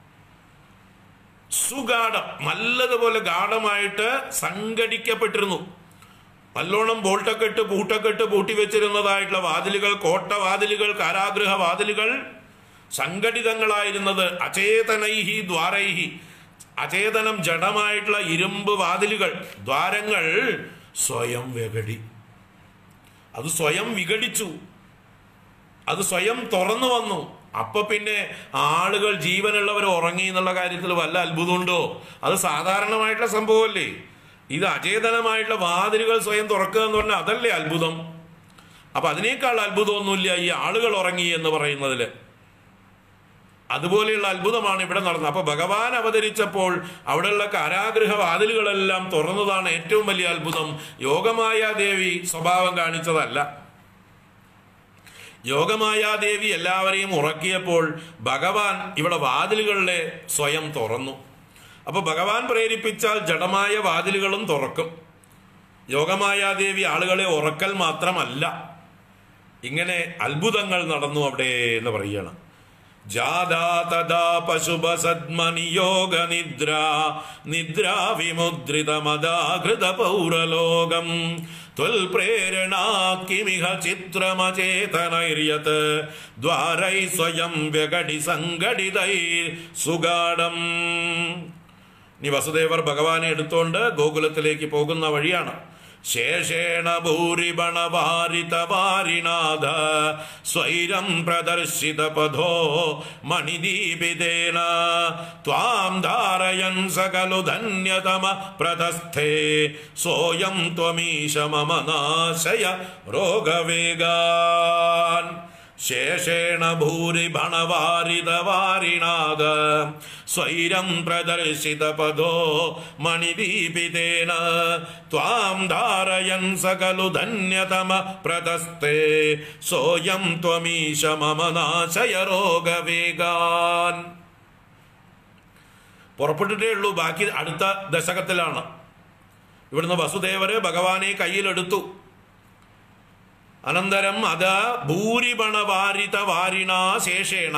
സുഗാഠം നല്ലതുപോലെ ഗാഠമായിട്ട് സംഘടിക്കപ്പെട്ടിരുന്നു നല്ലോണം ബോൾട്ടൊക്കെ ഇട്ട് പൂട്ടൊക്കെ ഇട്ട് പൂട്ടി വെച്ചിരുന്നതായിട്ടുള്ള വാതിലുകൾ കോട്ട വാതിലുകൾ കാരാഗൃഹ വാതിലുകൾ സംഘടിതങ്ങളായിരുന്നത് അചേതനൈഹി ദ്വാരൈഹി അചേതനം ജഡമായിട്ടുള്ള ഇരുമ്പ് വാതിലുകൾ ദ്വാരങ്ങൾ സ്വയം വ്യകടി അത് സ്വയം വിഘടിച്ചു അത് സ്വയം തുറന്നു വന്നു അപ്പൊ പിന്നെ ആളുകൾ ജീവനുള്ളവർ ഉറങ്ങി എന്നുള്ള കാര്യത്തിൽ വല്ല അത്ഭുതമുണ്ടോ അത് സാധാരണമായിട്ടുള്ള സംഭവമല്ലേ ഇത് അചേതനമായിട്ടുള്ള വാതിലുകൾ സ്വയം തുറക്കുക എന്ന് പറഞ്ഞാൽ അതല്ലേ അത്ഭുതം അപ്പൊ അതിനേക്കാൾ അത്ഭുതമൊന്നുമില്ല ഈ ആളുകൾ ഉറങ്ങി എന്ന് പറയുന്നതില് അതുപോലെയുള്ള അത്ഭുതമാണ് ഇവിടെ നടന്നത് അപ്പൊ ഭഗവാൻ അവതരിച്ചപ്പോൾ അവിടെയുള്ള കാരാഗൃഹ വാതിലുകളെല്ലാം തുറന്നതാണ് ഏറ്റവും വലിയ അത്ഭുതം യോഗമായ ദേവി സ്വഭാവം കാണിച്ചതല്ല യോഗമായാദേവി എല്ലാവരെയും ഉറക്കിയപ്പോൾ ഭഗവാൻ ഇവിടെ വാതിലുകളുടെ സ്വയം തുറന്നു അപ്പൊ ഭഗവാൻ പ്രേരിപ്പിച്ചാൽ ജഡമായ വാതിലുകളും തുറക്കും യോഗമായാദേവി ആളുകളെ ഉറക്കൽ മാത്രമല്ല ഇങ്ങനെ അത്ഭുതങ്ങൾ നടന്നു അവിടെ എന്ന് പറയുകയാണ് ജാതാ തഥാ പശുപസദ്മനി യോഗ നിദ്ര നിദ്രാ വിമുദ്രിതമദാകൃത പൗരലോകം ത്വൽപ്രേരണാ കിമിഹ ചിത്രമചേതനൈര്യത് ദ്വാരൈ സ്വയം വ്യഗടി സംഘടിതൈ സുഗാഠം ഇനി വസുദേവർ ഭഗവാനെ എടുത്തോണ്ട് ഗോകുലത്തിലേക്ക് പോകുന്ന വഴിയാണ് ശേഷേണ ഭൂരിബണവാരിത വാരിനാഥ സ്വൈരം പ്രദർശിത പഥോ മണിദീപിതേന ത്വാം ധാരയൻ സകലു ധന്യതമ പ്രതസ്ഥേ സോയം ത്വമീശ മമ നാശയ രോഗവേഗാൻ ശേഷേണ ഭൂരിഭണവാരിതവാരിണാദ സ്വൈരം പ്രദർശിത പദോ മണിദീപിതേന ത്വാം ധാരയൻ സകലു ധന്യതമ പ്രതസ്തേ സോയം ത്വമീശ മമ നാശയ രോഗവേഗാൻ പുറപ്പെട്ടിട്ടേ ഉള്ളൂ ബാക്കി അടുത്ത ദശകത്തിലാണ് ഇവിടുന്ന് വസുദേവര് ഭഗവാനെ കയ്യിലെടുത്തു അനന്തരം അത് ഭൂരിപണവാരിത വാരിണ ശേഷേണ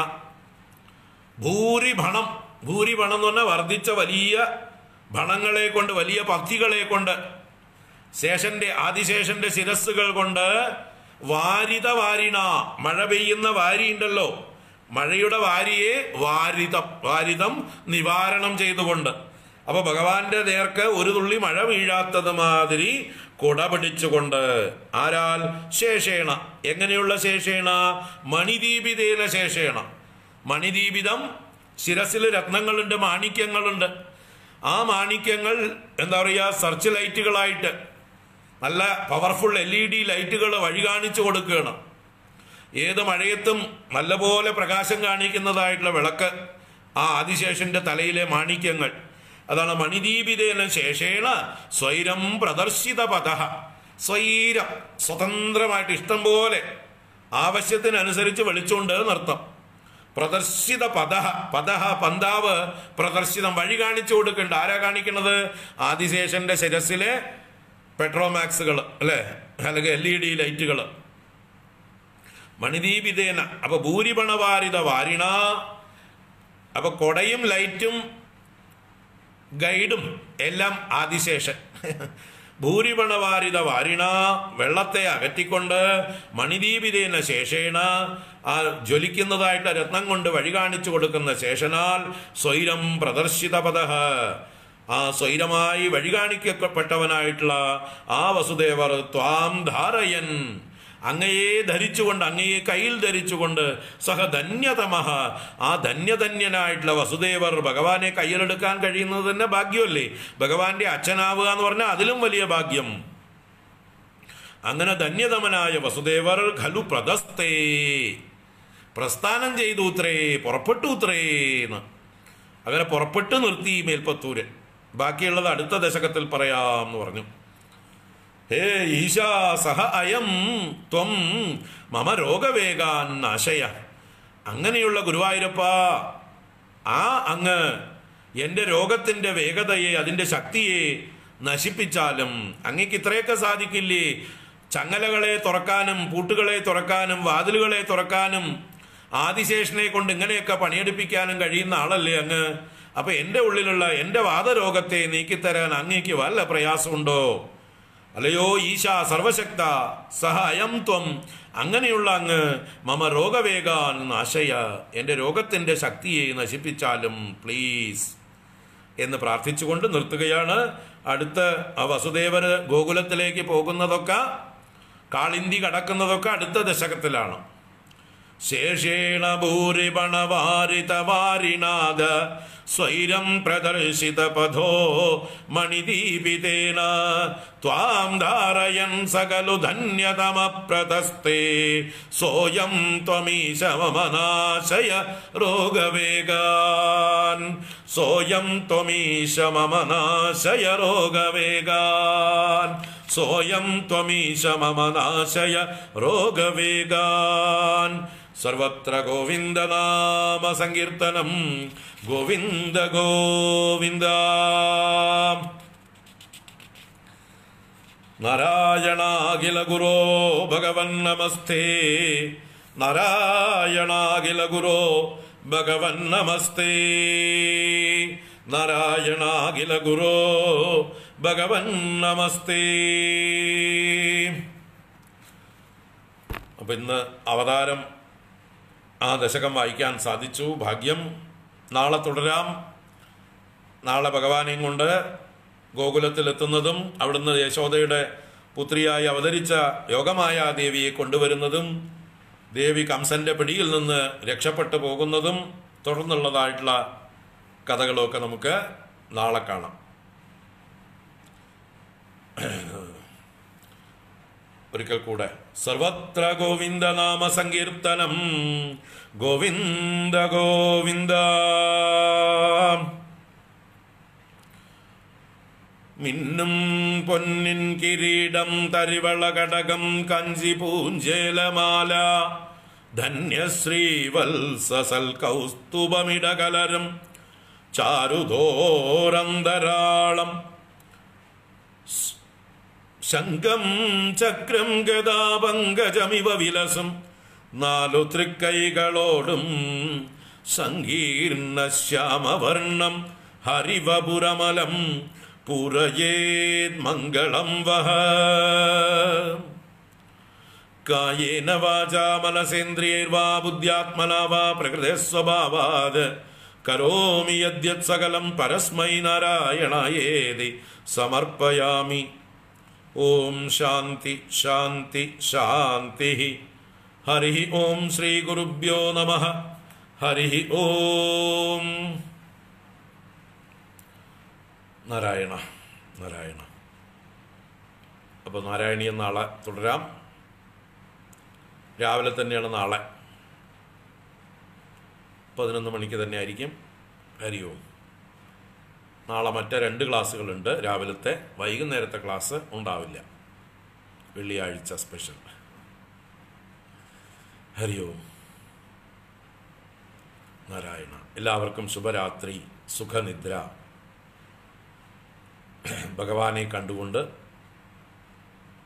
ഭൂരിഭണം ഭൂരിഭണം എന്ന് പറഞ്ഞാൽ വർദ്ധിച്ച വലിയ ഭണങ്ങളെ കൊണ്ട് വലിയ പക്തികളെ കൊണ്ട് ശേഷന്റെ ആദിശേഷന്റെ ശിരസ്സുകൾ കൊണ്ട് വാരിത വാരിണ മഴ പെയ്യുന്ന വാരിയുണ്ടല്ലോ മഴയുടെ വാരിയെ വാരിതം വാരിതം നിവാരണം ചെയ്തുകൊണ്ട് അപ്പൊ ഭഗവാന്റെ നേർക്ക് ഒരു തുള്ളി മഴ വീഴാത്തത് മാതിരി കുട പിടിച്ചുകൊണ്ട് ആരാൽ ശേഷേണ എങ്ങനെയുള്ള ശേഷേണ മണിദീപിതേന ശേഷേണ മണിദീപിതം ശിരസിൽ രത്നങ്ങളുണ്ട് മാണിക്യങ്ങളുണ്ട് ആ മാണിക്യങ്ങൾ എന്താ പറയുക സെർച്ച് ലൈറ്റുകളായിട്ട് നല്ല പവർഫുൾ എൽ ഇ ഡി ലൈറ്റുകൾ വഴി കാണിച്ചു കൊടുക്കുകയാണ് ഏത് മഴയത്തും നല്ലപോലെ പ്രകാശം കാണിക്കുന്നതായിട്ടുള്ള വിളക്ക് ആ ആദിശേഷന്റെ തലയിലെ മാണിക്യങ്ങൾ അതാണ് മണിദീപിതേന ശേഷേണ സ്വൈരം പ്രദർശിത പദ സ്വൈരം സ്വതന്ത്രമായിട്ട് ഇഷ്ടം പോലെ ആവശ്യത്തിനനുസരിച്ച് വെളിച്ചുകൊണ്ട് നൃത്തം പ്രദർശിത പദ പദ പന്താവ് പ്രദർശിതം വഴി കാണിച്ചു കൊടുക്കുന്നുണ്ട് ആരാ കാണിക്കുന്നത് ആദിശേഷന്റെ ശിരസിലെ പെട്രോമാക്സുകൾ അല്ലെ അല്ലെങ്കിൽ എൽ ഇ ഡി ലൈറ്റുകൾ മണിദീപിതേന അപ്പൊ ഭൂരിപണവാരിത വാരിണ അപ്പൊ കൊടയും ലൈറ്റും ഗൈഡും എല്ലാം ആദിശേഷൻ ഭൂരിപണവാരിത വാരിണ വെള്ളത്തെ അകറ്റിക്കൊണ്ട് മണിദീപിതേന ശേഷേണ ആ ജ്വലിക്കുന്നതായിട്ട് രത്നം കൊണ്ട് വഴി കാണിച്ചു കൊടുക്കുന്ന ശേഷനാൽ സ്വൈരം പ്രദർശിത പദ ആ സ്വൈരമായി വഴി കാണിക്കപ്പെട്ടവനായിട്ടുള്ള ആ വസുദേവർ ത്വാം ധാരയൻ അങ്ങയെ ധരിച്ചുകൊണ്ട് അങ്ങയെ കയ്യിൽ ധരിച്ചുകൊണ്ട് സഹ ധന്യതമഹ ആ ധന്യധന്യനായിട്ടുള്ള വസുദേവർ ഭഗവാനെ കയ്യിലെടുക്കാൻ കഴിയുന്നത് തന്നെ ഭാഗ്യമല്ലേ ഭഗവാന്റെ അച്ഛനാവുക എന്ന് പറഞ്ഞാൽ അതിലും വലിയ ഭാഗ്യം അങ്ങനെ ധന്യതമനായ വസുദേവർ ഖലു പ്രദസ്തേ പ്രസ്ഥാനം ചെയ്തു ഉത്രേ പുറപ്പെട്ടു ഉത്രേന്ന് അങ്ങനെ പുറപ്പെട്ടു നിർത്തി മേൽപ്പത്തൂര് ബാക്കിയുള്ളത് അടുത്ത ദശകത്തിൽ പറയാം എന്ന് പറഞ്ഞു ഹേ ഈശാ സഹ അയം ത്വം മമ രോഗവേഗാൻ നാശയ അങ്ങനെയുള്ള ഗുരുവായൂരപ്പ ആ അങ്ങ് എൻ്റെ രോഗത്തിൻ്റെ വേഗതയെ അതിൻ്റെ ശക്തിയെ നശിപ്പിച്ചാലും അങ്ങക്ക് ഇത്രയൊക്കെ സാധിക്കില്ലേ ചങ്ങലകളെ തുറക്കാനും പൂട്ടുകളെ തുറക്കാനും വാതിലുകളെ തുറക്കാനും ആദിശേഷനെ കൊണ്ട് ഇങ്ങനെയൊക്കെ പണിയെടുപ്പിക്കാനും കഴിയുന്ന ആളല്ലേ അങ്ങ് അപ്പൊ എൻ്റെ ഉള്ളിലുള്ള എൻ്റെ വാദരോഗത്തെ നീക്കിത്തരാൻ അങ്ങേക്ക് വല്ല പ്രയാസമുണ്ടോ അല്ലയോ ഈശ സർവശക്ത സഹ അയം ത്വം അങ്ങനെയുള്ള അങ്ങ് മമ രോഗവേഗാൻ നാശയ എൻ്റെ രോഗത്തിൻ്റെ ശക്തിയെ നശിപ്പിച്ചാലും പ്ലീസ് എന്ന് പ്രാർത്ഥിച്ചുകൊണ്ട് നിർത്തുകയാണ് അടുത്ത ആ വസുദേവര് ഗോകുലത്തിലേക്ക് പോകുന്നതൊക്കെ കാളിന്തി കടക്കുന്നതൊക്കെ അടുത്ത ദശകത്തിലാണ് ശേഷേണ ഭൂരിപണവാരിതവാരിനാഥ സ്വൈരം പ്രദർശിത പഥോ മണിദീപിതേന ത്വാം ധാരയൻ സകലു ധന്യതമ പ്രതസ്തേ സോയം ത്വമീശ മമ നാശയ രോഗവേഗാൻ സോയം ത്വമീശ മമ നാശയ രോഗവേഗാൻ സോയം ത്വമീശ മമ നാശയ രോഗവേഗാൻ സർവത്ര ഗോവിന്ദനാമ സങ്കീർത്തനം ഗോവിന്ദ ഗോവിന്ദ നാരായണാഖില ഗുരോ ഭഗവൻ നമസ്തേ നാരായണാഖില ഗുരോ ഭഗവൻ നമസ്തേ നാരായണാഖില ഗുരോ ഭഗവൻ നമസ്തേ അപ്പൊ ഇന്ന് അവതാരം ആ ദശകം വായിക്കാൻ സാധിച്ചു ഭാഗ്യം നാളെ തുടരാം നാളെ ഭഗവാനെയും കൊണ്ട് ഗോകുലത്തിലെത്തുന്നതും അവിടുന്ന് യശോദയുടെ പുത്രിയായി അവതരിച്ച യോഗമായ ദേവിയെ കൊണ്ടുവരുന്നതും ദേവി കംസന്റെ പിടിയിൽ നിന്ന് രക്ഷപ്പെട്ടു പോകുന്നതും തുടർന്നുള്ളതായിട്ടുള്ള കഥകളൊക്കെ നമുക്ക് നാളെ കാണാം ഒരിക്കൽ കൂടെ സർവത്ര ഗോവിന്ദ നാമ സങ്കീർത്തനം ഗോവിന്ദ ഗോവിന്ദ മിന്നും പൊന്നിൻ കിരീടം തരിവള കടകം കഞ്ചി പൂഞ്ചേലമാല ധന്യശ്രീവത്സസൽ കൗസ്തുഭമിടകലരും ചാരുധോരന്തരാളം ശംഖം ചക്രം ഗതാപങ്കജമിവ വിലസും നാലു തൃക്കൈകളോടും സങ്കീർണ ശ്യാമവർണം ഹരിവപുരമലം പുരയേത് മംഗളം വഹ കായേന വാചാ മനസേന്ദ്രിയൈർവാ ബുദ്ധ്യാത്മനാ വാ പ്രകൃതേ സ്വഭാവാത് കരോമി യദ്യത് സകലം പരസ്മൈ നാരായണായേതി സമർപ്പയാമി ഓം ശാന്തി ശാന്തി ശാന്തി ഹരി ഓം ശ്രീ ഗുരുഭ്യോ നമ ഹരി ഓം നാരായണ നാരായണ അപ്പോൾ നാരായണീയം നാളെ തുടരാം രാവിലെ തന്നെയാണ് നാളെ പതിനൊന്ന് മണിക്ക് തന്നെ ആയിരിക്കും ഹരി ഓം നാളെ മറ്റേ രണ്ട് ക്ലാസ്സുകളുണ്ട് രാവിലത്തെ വൈകുന്നേരത്തെ ക്ലാസ് ഉണ്ടാവില്ല വെള്ളിയാഴ്ച സ്പെഷ്യൽ ഹരി ഓം നാരായണ എല്ലാവർക്കും ശുഭരാത്രി സുഖനിദ്ര ഭഗവാനെ കണ്ടുകൊണ്ട്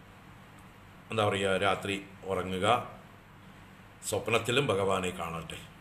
എന്താ പറയുക രാത്രി ഉറങ്ങുക സ്വപ്നത്തിലും ഭഗവാനെ കാണട്ടെ